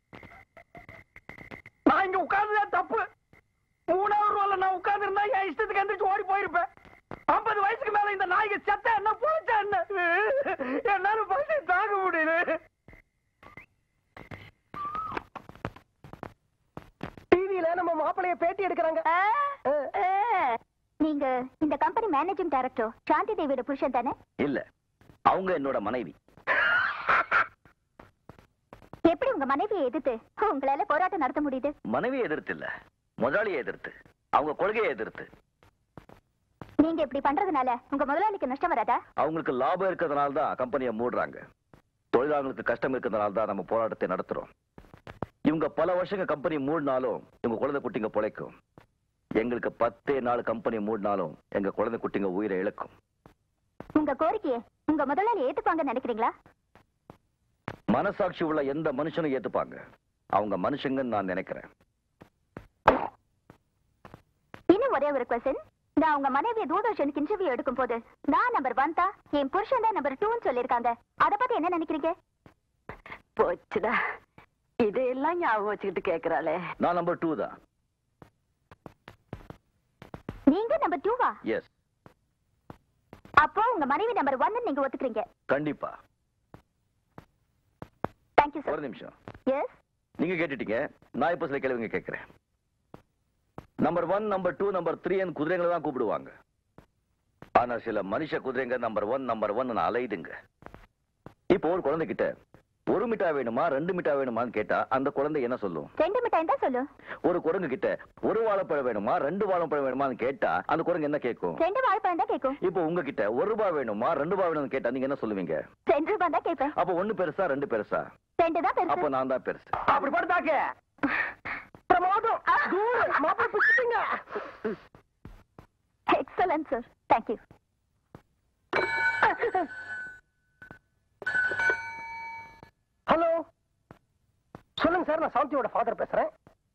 நான் இங்க உட்கார்ந்ததே தப்பு மூணாவது ரூபால நான் உட்கார்ந்து இருந்தா என் இஷ்டத்துக்கு எந்திரிச்சு ஓடி போயிருப்பேன் ஐம்பது வயசுக்கு மேல இந்த நாய்க்கு செத்த என்ன போச்சா என்ன என்னால பசி தாங்க முடியல டிவியில நம்ம மாப்பிளைய பேட்டி எடுக்கிறாங்க நீங்க இந்த கம்பெனி மேனேஜிங் டைரக்டர் சாந்தி தேவியோட புருஷன் தானே இல்ல அவங்க என்னோட மனைவி எப்படி உங்க மனைவியை எதிர்த்து உங்களால போராட்டம் நடத்த முடியுது மனைவியை எதிர்த்து இல்ல முதலாளியை எதிர்த்து அவங்க கொள்கையை எதிர்த்து நீங்க இப்படி பண்றதுனால உங்க முதலாளிக்கு நஷ்டம் வராதா அவங்களுக்கு லாபம் இருக்கிறதுனால தான் கம்பெனியை மூடுறாங்க தொழிலாளர்களுக்கு கஷ்டம் இருக்கிறதுனால தான் நம்ம போராட்டத்தை நடத்துறோம் இவங்க பல வருஷங்க கம்பெனி மூடினாலும் இவங்க குழந்தை குட்டிங்க பொழைக்கும் எங்களுக்கு பத்தே நாள் கம்பெனி மூடினாலும் எங்க குழந்தை குட்டிங்க உயிரை இழக்கும் உங்க கோரிக்கையை உங்க முதலாளி ஏத்துப்பாங்கன்னு நினைக்கிறீங்களா மனசாட்சி உள்ள எந்த மனுஷனும் ஏத்துப்பாங்க அவங்க மனுஷங்கன்னு நான் நினைக்கிறேன் இன்னும் ஒரே ஒரு கொஸ்டின் நான் உங்க மனைவிய தூர்தர்ஷனுக்கு இன்டர்வியூ எடுக்கும் போது நான் நம்பர் ஒன் தான் என் புருஷன் தான் நம்பர் டூன்னு சொல்லியிருக்காங்க அத பத்தி என்ன நினைக்கிறீங்க போச்சுடா இதையெல்லாம் ஞாபகம் வச்சுக்கிட்டு கேக்குறாளே நான் நம்பர் டூ தான் நீங்க நம்பர் டூவா எஸ் அப்போ உங்க மனைவி நம்பர் ஒன்னு நீங்க ஒத்துக்கிறீங்க கண்டிப்பா தேங்க்யூ ஒரு சார் நிமிஷம் எஸ் நீங்க கேட்டுட்டீங்க நான் இப்ப சில கேள்விங்க கேட்கிறேன் number one number two number three குதிரைங்களை தான் கூப்பிடுவாங்க ஆனா சில மனுஷ குதிரைங்க நம்பர் ஒன் நம்பர் ஒன் அலையுதுங்க இப்போ ஒரு குழந்தைகிட்ட ஒரு மிட்டாய் வேணுமா ரெண்டு மிட்டாய் வேணுமான்னு கேட்டா அந்த குழந்தை என்ன சொல்லும் ரெண்டு மிட்டாய் தான் சொல்லு ஒரு குரங்கு கிட்ட ஒரு வாழைப்பழம் வேணுமா ரெண்டு வாழைப்பழம் வேணுமான்னு கேட்டா அந்த குரங்கு என்ன கேட்கும் ரெண்டு வாழைப்பழம் தான் கேட்கும் இப்போ உங்ககிட்ட ஒரு ரூபாய் வேணுமா ரெண்டு ரூபாய் வேணும்னு கேட்டா நீங்க என்ன சொல்லுவீங்க ரெண்டு ரூபாய் தான் கேட்பேன் அப்போ ஒண்ணு பெருசா ரெண்டு பெருசா ரெண்டு தான் அப்போ பெருசு நான் தான் பெருசு அப்படி படுத்தாக்க பிரமாதம் தூள் மாப்பிள்ளை பிடிச்சிட்டீங்க எக்ஸலன்ட் சார் தேங்க்யூ ஹலோ சொல்லுங்க சார் நான் சாந்தியோட ஃபாதர் பேசுறேன்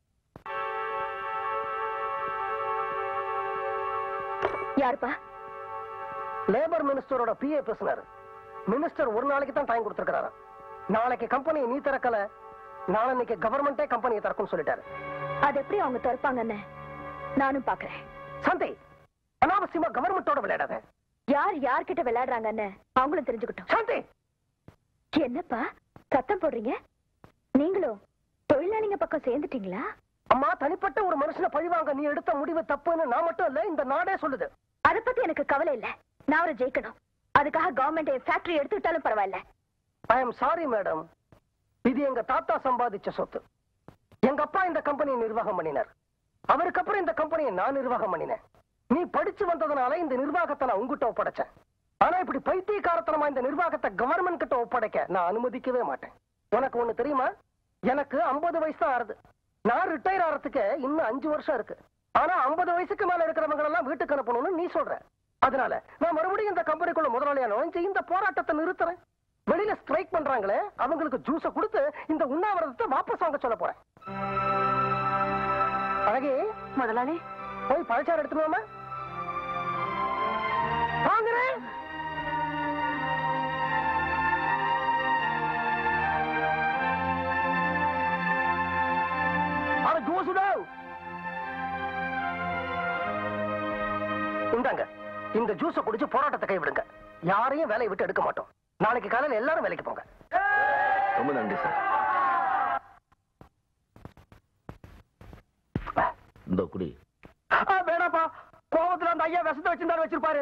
யாருப்பா லேபர் மினிஸ்டரோட பிஏ பேசினாரு மினிஸ்டர் ஒரு நாளைக்கு தான் டைம் கொடுத்திருக்காரு நாளைக்கு கம்பெனியை நீ திறக்கல நாளைக்கு கவர்மெண்டே கம்பெனியை திறக்கும் சொல்லிட்டாரு அது எப்படி அவங்க திறப்பாங்கன்னு நானும் பாக்குறேன் சாந்தி அனாவசியமா கவர்மெண்டோட விளையாடாத யார் யார்கிட்ட விளையாடுறாங்கன்னு அவங்களும் தெரிஞ்சுக்கிட்டோம் சாந்தி என்னப்பா சத்தம் போடுறீங்க நீங்களும் தொழிலாளிங்க பக்கம் சேர்ந்துட்டீங்களா அம்மா தனிப்பட்ட ஒரு மனுஷனை பழிவாங்க நீ எடுத்த முடிவு தப்புன்னு நான் மட்டும் இல்ல இந்த நாடே சொல்லுது அத பத்தி எனக்கு கவலை இல்ல நான் அவரை ஜெயிக்கணும் அதுக்காக கவர்மெண்ட் ஃபேக்டரி எடுத்துக்கிட்டாலும் பரவாயில்ல ஐ எம் சாரி மேடம் இது எங்க தாத்தா சம்பாதிச்ச சொத்து எங்க அப்பா இந்த கம்பெனியை நிர்வாகம் பண்ணினார் அவருக்கு அப்புறம் இந்த கம்பெனியை நான் நிர்வாகம் பண்ணினேன் நீ படிச்சு வந்ததுனால இந்த நிர்வாகத்தை நான் உங்ககிட்ட ஒப்படைச்சேன் ஆனா இப்படி பைத்தியக்காரத்தனமா இந்த நிர்வாகத்தை கவர்மெண்ட் கிட்ட ஒப்படைக்க நான் அனுமதிக்கவே மாட்டேன் உனக்கு ஒண்ணு தெரியுமா எனக்கு 50 வயசு தான் ஆறுது நான் ரிட்டையர் ஆறதுக்கு இன்னும் அஞ்சு வருஷம் இருக்கு ஆனா 50 வயசுக்கு மேல இருக்கிறவங்க எல்லாம் வீட்டுக்கு அனுப்பணும்னு நீ சொல்ற அதனால நான் மறுபடியும் இந்த கம்பெனிக்குள்ள முதலாளியா நுழைஞ்சு இந்த போராட்டத்தை நிறுத்துறேன் வெளியில ஸ்ட்ரைக் பண்றாங்களே அவங்களுக்கு ஜூஸ கொடுத்து இந்த உண்ணாவிரதத்தை வாபஸ் வாங்க சொல்ல போறேன் அழகே முதலாளி போய் பழச்சாறு எடுத்துருவோமா வாங்குறேன் அட ஜூசுடா இந்தாங்க இந்த ஜூஸ குடிச்சு போராட்டத்தை கைவிடுங்க யாரையும் வேலையை விட்டு எடுக்க மாட்டோம் நாளைக்கு காலையில எல்லாரும் வேலைக்கு போங்க ரொம்ப நன்றி சார் இந்த குடி ஆ, வேணாப்பா கோபத்துல அந்த ஐயா விஷத்தை வச்சிருந்தாரு வச்சிருப்பாரு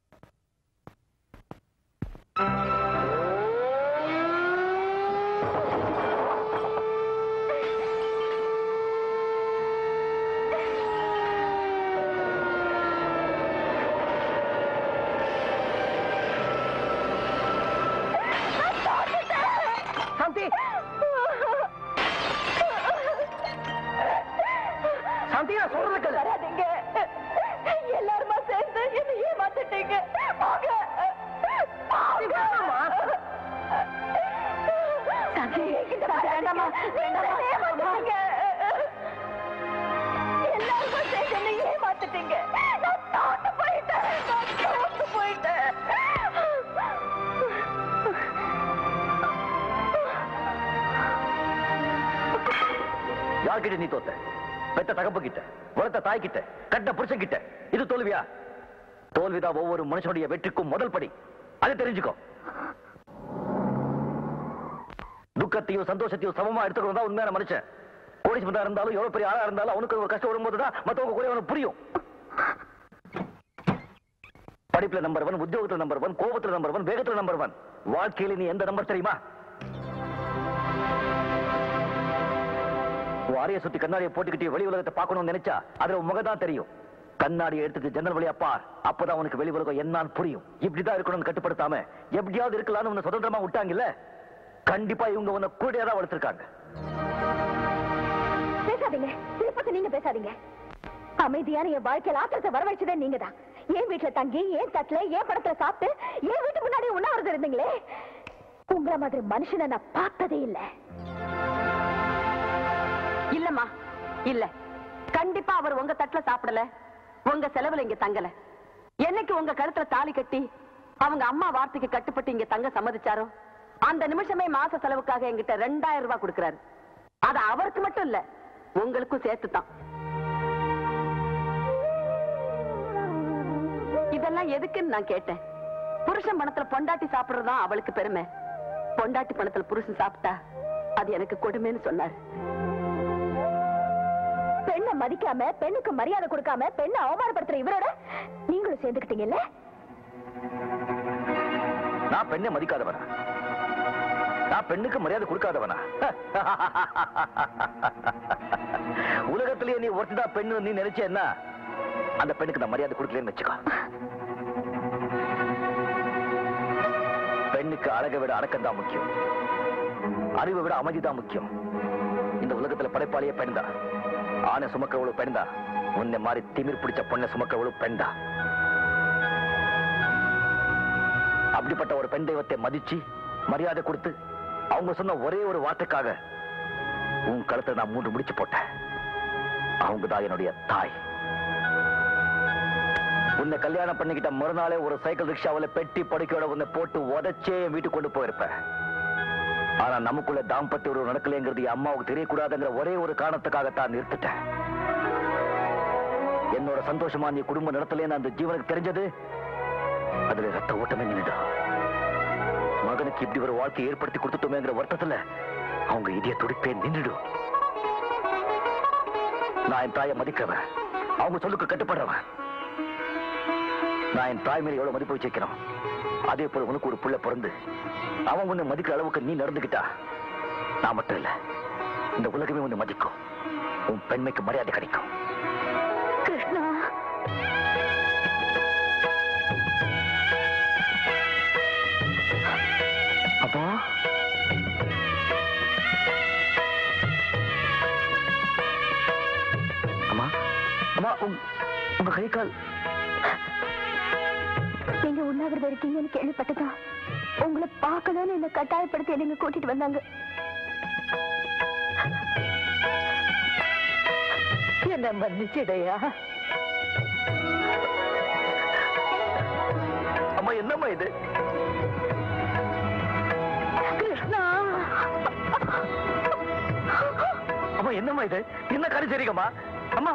சாந்தி சாந்தி நான் சொல்றது கேளு வராதீங்க எல்லாருமா சேர்ந்து என்ன ஏமாத்திட்டீங்க போங்க வேண்டாம்மா. வேண்டாமா ஏமாத்திட்டீங்க எல்லாருமா சேர்ந்து என்ன ஏமாத்திட்டீங்க நான் தோத்து போயிட்டேன் நான் தோத்து போயிட்டேன் யார்கிட்ட நீ தோத்த பெத்த தகப்பு கிட்ட வளர்த்த தாய் கிட்ட கட்ட புருஷன் கிட்ட இது தோல்வியா தோல்விதான் ஒவ்வொரு மனுஷனுடைய வெற்றிக்கும் முதல் படி அதை தெரிஞ்சுக்கோ துக்கத்தையும் சந்தோஷத்தையும் சமமா எடுத்துக்கணும் தான் உண்மையான மனுஷன் கோடீஸ்வரா இருந்தாலும் எவ்வளவு பெரிய ஆளா இருந்தாலும் அவனுக்கு ஒரு கஷ்டம் வரும்போது தான் மத்தவங்க கூட அவனுக்கு புரியும் படிப்புல நம்பர் ஒன் உத்தியோகத்துல நம்பர் ஒன் கோபத்துல நம்பர் ஒன் வேகத்துல நம்பர் ஒன் வாழ்க்கையில நீ எந்த நம்பர் தெரியுமா உன் அறைய சுத்தி கண்ணாடியை போட்டுக்கிட்டு வெளி உலகத்தை பார்க்கணும்னு நினைச்சா அதுல உன் முகம் தான் தெரியும் கண்ணாடியை எடுத்துட்டு ஜன்னல் வழியா பார் அப்பதான் உனக்கு வெளி உலகம் என்னான்னு புரியும் இப்படிதான் இருக்கணும்னு கட்டுப்படுத்தாம எப்படியாவது இருக்கலாம்னு உன்னை சுதந்திரமா விட்டாங்கல்ல கண்டிப்பா இவங்க உன்னை கூடியா தான் வளர்த்திருக்காங்க பேசாதீங்க இதை பத்தி நீங்க பேசாதீங்க அமைதியான என் வாழ்க்கையில ஆத்திரத்தை வரவழைச்சதே நீங்க தான் என் வீட்டுல தங்கி ஏன் தட்டுல ஏன் படத்துல சாப்பிட்டு என் வீட்டு முன்னாடி உண்ணாவிரதம் இருந்தீங்களே உங்களை மாதிரி மனுஷனை நான் பார்த்ததே இல்ல இல்லம்மா இல்ல கண்டிப்பா அவர் உங்க தட்டுல சாப்பிடல உங்க செலவுல இங்க தங்கல என்னைக்கு உங்க கழுத்துல தாலி கட்டி அவங்க அம்மா வார்த்தைக்கு கட்டுப்பட்டு இங்க தங்க சம்மதிச்சாரோ அந்த நிமிஷமே மாச செலவுக்காக என்கிட்ட ரெண்டாயிரம் ரூபாய் கொடுக்கறாரு அது அவருக்கு மட்டும் இல்ல உங்களுக்கும் சேர்த்து தான் இதெல்லாம் எதுக்குன்னு நான் கேட்டேன் புருஷன் பணத்துல பொண்டாட்டி சாப்பிடுறதுதான் அவளுக்கு பெருமை பொண்டாட்டி பணத்துல புருஷன் சாப்பிட்டா அது எனக்கு கொடுமைன்னு சொன்னாரு பெண்ணை மதிக்காம பெண்ணுக்கு மரியாதை கொடுக்காம பெண்ணை அவமானப்படுத்துற இவரோட நீங்களும் சேர்ந்துக்கிட்டீங்கல்ல நான் பெண்ணை மதிக்காதவனா நான் பெண்ணுக்கு மரியாதை கொடுக்காதவனா உலகத்திலேயே நீ ஒருத்திதான் பெண்ணு நீ நினைச்சேன்னா அந்த பெண்ணுக்கு நான் மரியாதை கொடுக்கலன்னு வச்சுக்கோ பெண்ணுக்கு அழகை விட அடக்கம் தான் முக்கியம் அறிவை விட அமைதி தான் முக்கியம் இந்த உலகத்துல படைப்பாளியே பெண் தான் ஆணை சுமக்கிறவளும் பெண் தான் உன்னை மாதிரி திமிர் பிடிச்ச பொண்ணை சுமக்கிறவளும் பெண் தான் அப்படிப்பட்ட ஒரு பெண் தெய்வத்தை மதிச்சு மரியாதை கொடுத்து அவங்க சொன்ன ஒரே ஒரு வார்த்தைக்காக உன் கழுத்தை நான் மூன்று முடிச்சு போட்டேன் அவங்க தான் என்னுடைய தாய் உன்னை கல்யாணம் பண்ணிக்கிட்ட மறுநாளே ஒரு சைக்கிள் ரிக்ஷாவில் பெட்டி படுக்கையோட உன்னை போட்டு உதச்சே என் வீட்டுக்கு கொண்டு போயிருப்பேன் ஆனா நமக்குள்ள தாம்பத்திய உறவு நடக்கலைங்கிறது என் அம்மாவுக்கு தெரியக்கூடாதுங்கிற ஒரே ஒரு காரணத்துக்காகத்தான் நிறுத்திட்டேன் என்னோட சந்தோஷமா நீ குடும்பம் நடத்தலேன்னு அந்த ஜீவனுக்கு தெரிஞ்சது அதுல ரத்த ஓட்டமே நின்றுடும் மகனுக்கு இப்படி ஒரு வாழ்க்கை ஏற்படுத்தி கொடுத்துட்டோமேங்கிற வருத்தத்துல அவங்க இதய துடிப்பே நின்றுடும் நான் என் தாயை மதிக்கிறவன் அவங்க சொல்லுக்கு கட்டுப்படுறவன் நான் என் தாய் மேல எவ்வளவு மதிப்பு வச்சிருக்கிறோம் அதே போல உனக்கு ஒரு புள்ள பிறந்து அவன் உன்னை மதிக்கிற அளவுக்கு நீ நடந்துக்கிட்டா நான் மட்டும் இல்ல இந்த உலகமே உன்னை மதிக்கும் உன் பெண்மைக்கு மரியாதை கிடைக்கும் கிருஷ்ணா அப்பா அம்மா அம்மா உங்க- உங்க கை கால் நீங்க உண்ணாவிரதம் இருக்கீங்கன்னு கேள்விப்பட்டதா உங்களை பார்க்கணும்னு என்ன கட்டாயப்படுத்தி நீங்க கூட்டிட்டு வந்தாங்க என்ன மன்னிச்சிடையா அம்மா என்னம்மா இது கிருஷ்ணா அம்மா என்னம்மா இது என்ன கரை சரிங்கம்மா அம்மா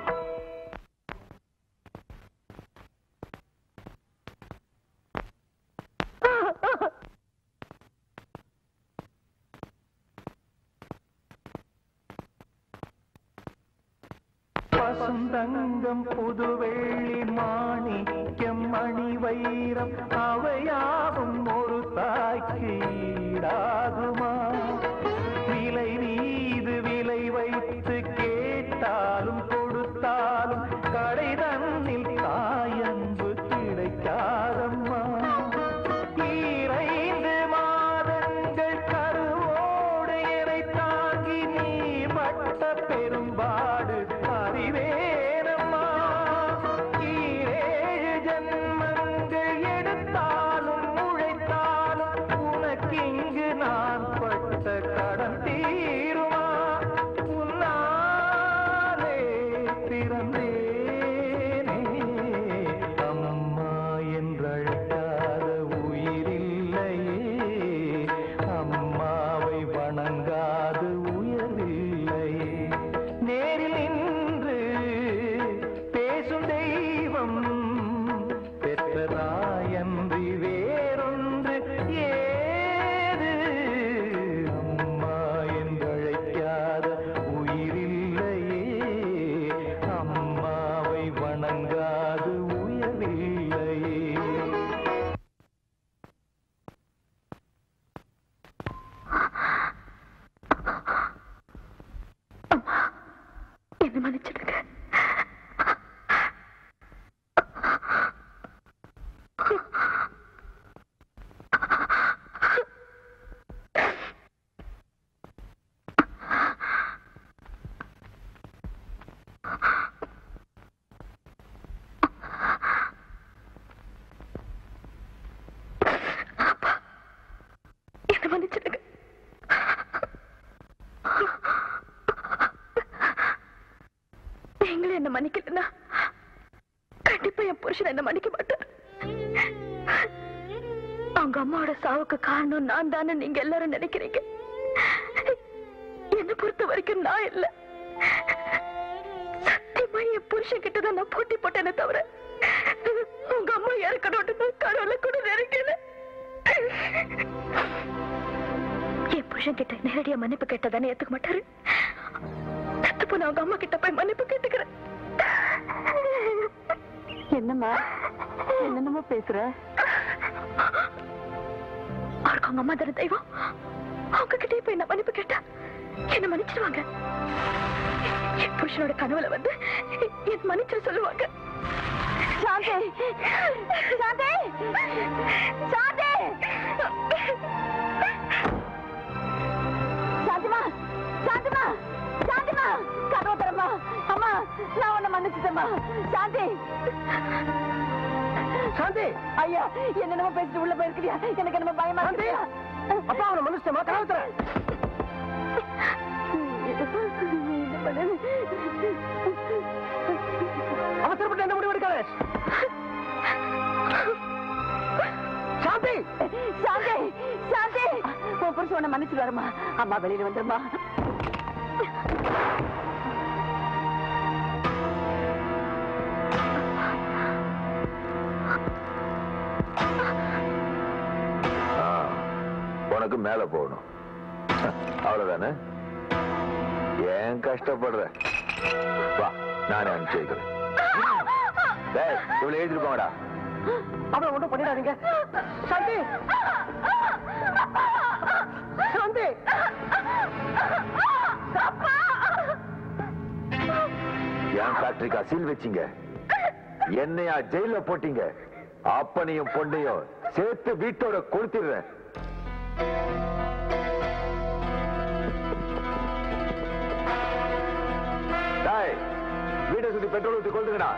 பசுந்தங்கம் புதுவெள்ளி மாணிக்கம் மணி வைரம் அவையாவும் ஒரு தாய்க்கு ஈடாகுமா விலை மீது விலை வைத்து கேட்டாலும் கொடுத்தாலும் கடை தன்னில் தாயன்பு கிடைக்காதம்மா ஈரைந்து மாதங்கள் கருவோடு என்னை தாங்கி நீ பட்ட பெரும்பாடு அறிவேனம்மா ஈரேழு ஜன்மங்கள் எடுத்தாலும் உழைத்தாலும் உனக்கிங்கு நான் பட்ட கடன் தீருமா உன்னாலே பிறந்தேனே அம்மா என்றழைக்காத உயிரில்லையே அம்மாவை வணங்காத உயர்வில்லையே நேரில் நின்று பேசும் தெய்வம் பெற்றதாயன்றி வேறொன்று ஏது அம்மா என்றழைக்காத உயிரில்லையே அம்மாவை வணங்காது உயர்வில்லையே என்ன மன்னிச்சிடுங்க என்ன மன்னிச்சிடுங்க நீங்களும் என்ன மன்னிக்கலன்னா கண்டிப்பா என் புருஷன் என்ன மன்னிக்க மாட்டார் அவங்க அம்மாவோட சாவுக்கு காரணம் நான் தானே நீங்க எல்லாரும் நினைக்கிறீங்க என்ன பொறுத்த வரைக்கும் நான் இல்ல சத்தியமா என் புருஷன் கிட்ட தான் நான் போட்டி போட்டேனே தவிர உங்க அம்மா இறக்கணும்னு கடவுளை கூட நினைக்கல என் புருஷன் கிட்ட நேரடியா மன்னிப்பு கேட்டதானே ஏத்துக்க மாட்டாரு தத்து போன அவங்க அம்மா கிட்ட போய் மன்னிப்பு கேட்டுக்கிறேன் என்னம்மா என்னென்னமோ பேசுற அவருக்கு அவங்க அம்மா தானே தெய்வம் அவங்க கிட்டே போய் நான் மன்னிப்பு கேட்டா என்ன மன்னிச்சிடுவாங்க என் புருஷனோட கனவுல வந்து என் மன்னிச்சிட சொல்லுவாங்க சாந்தி சாந்தி சாந்தி சாந்திமா சாந்திமா சாந்திமா கதவை தரமா அம்மா நான் உன்னை மன்னிச்சிட்டேம்மா சாந்தி சாந்தி ஐயா என்னென்னமோ பேசிட்டு உள்ள போயிருக்கிறியா எனக்கு என்னமோ பயமா சாந்தி இருக்குயா அப்பா அவனை மனுஷமா கனவு தரேன் அவசரப்பட்டு என்ன முடிவு எடுக்காத சாந்தி சாந்தி சாந்தி உன் புருஷன் உன்னை மன்னிச்சுட்டு வரமா அம்மா வெளியில வந்துருமா ஆ, உனக்கு மேல போகணும் அவ்வளவுதானே ஏன் கஷ்டப்படுற வா நானே அனுப்பிச்சு வைக்கிறேன் டேய் இவ்வளவு எழுதிட்டு போங்கடா அவளை ஒண்ணும் பண்ணிடாதீங்க சாந்தி சாந்தி என் ஃபேக்டரிக்கு அசீல் வச்சீங்க என்னையா ஜெயில போட்டீங்க அப்பனையும் பொண்ணையும் சேர்த்து வீட்டோட கொளுத்திடுறேன் டேய், வீட்டை சுத்தி பெட்ரோல் ஊத்தி கொளுத்துங்கடா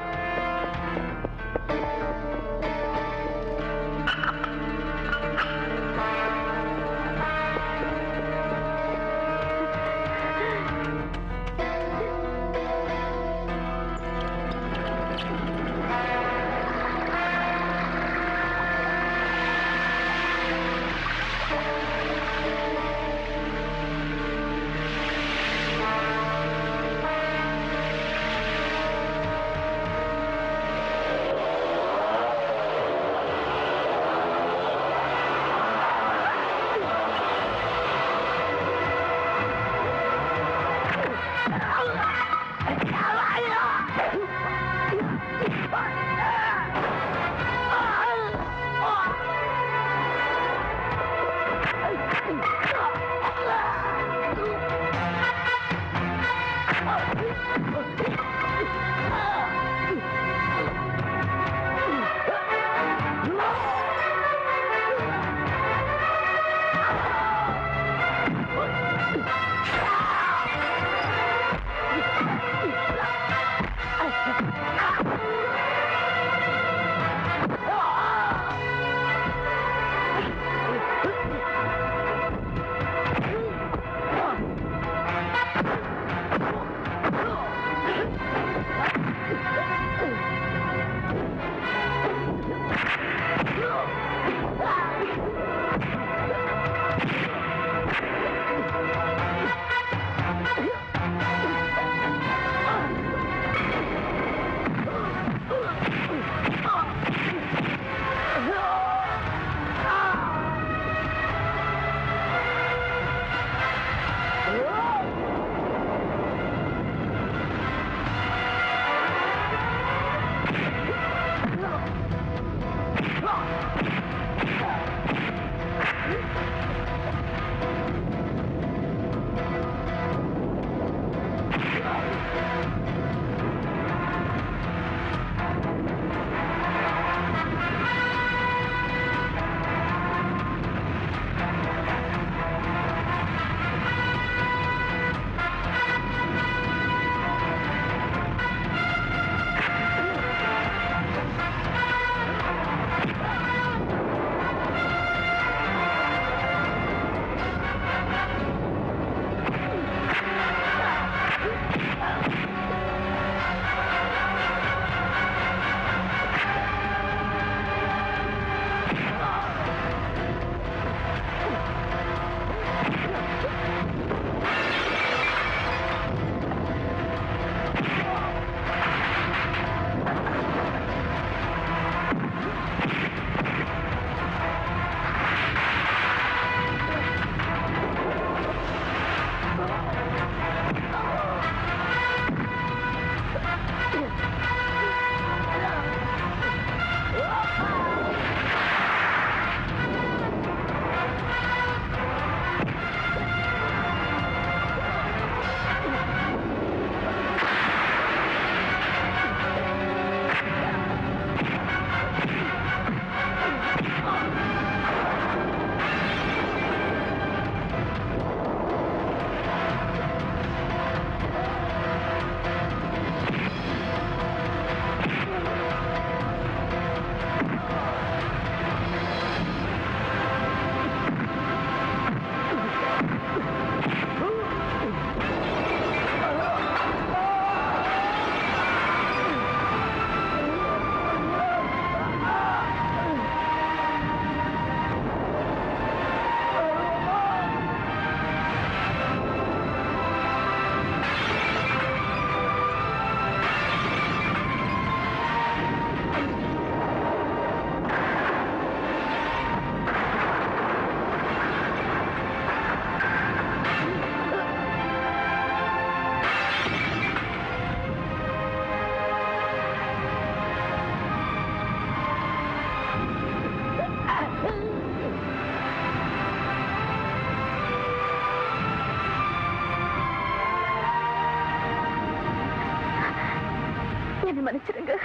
மன்னிச்சிருங்க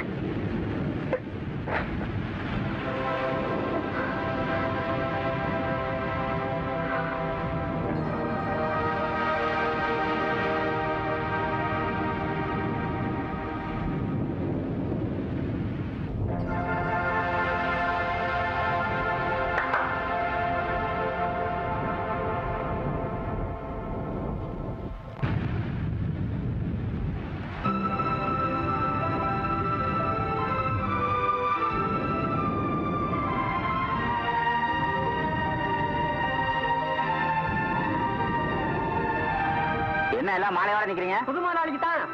என்ன எல்லாம் மாலையோட நிக்கிறீங்க புது நாளைக்கு தான்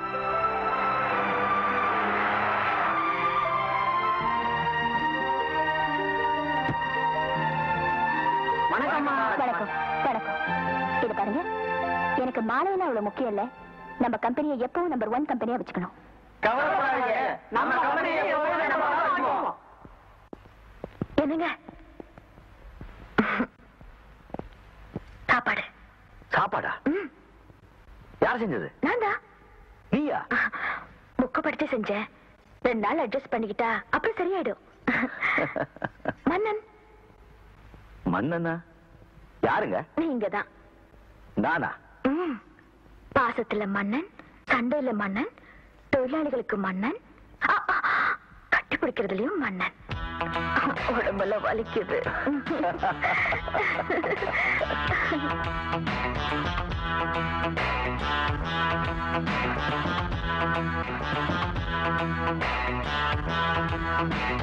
வணக்கம் வணக்கம் வணக்கம் இது பாருங்க எனக்கு மாலையெல்லாம் அவ்வளவு முக்கியம் இல்ல நம்ம கம்பெனியை எப்பவும் நம்பர் ஒன் கம்பெனியா வச்சுக்கணும் நம்ம கம்பெனியை எப்பவுமே நம்ம வச்சுக்குவோம். என்னங்க சாப்பாடு சாப்பாடா ம் யார் செஞ்சது நான் தான் நீயா புக்கு படிச்சு செஞ்சேன் ரெண்டு நாள் அட்ஜஸ்ட் பண்ணிக்கிட்டா அப்புறம் சரியாயிடும் மன்னன் மன்னனா யாருங்க நீங்க தான் நானா ம். பாசத்துல மன்னன் சண்டையில மன்னன் தொழிலாளிகளுக்கு மன்னன் ஆ, ஆ, கட்டி பிடிக்கிறதுலயும் மன்னன் உடம்பெல்லாம் வலிக்குது ஆ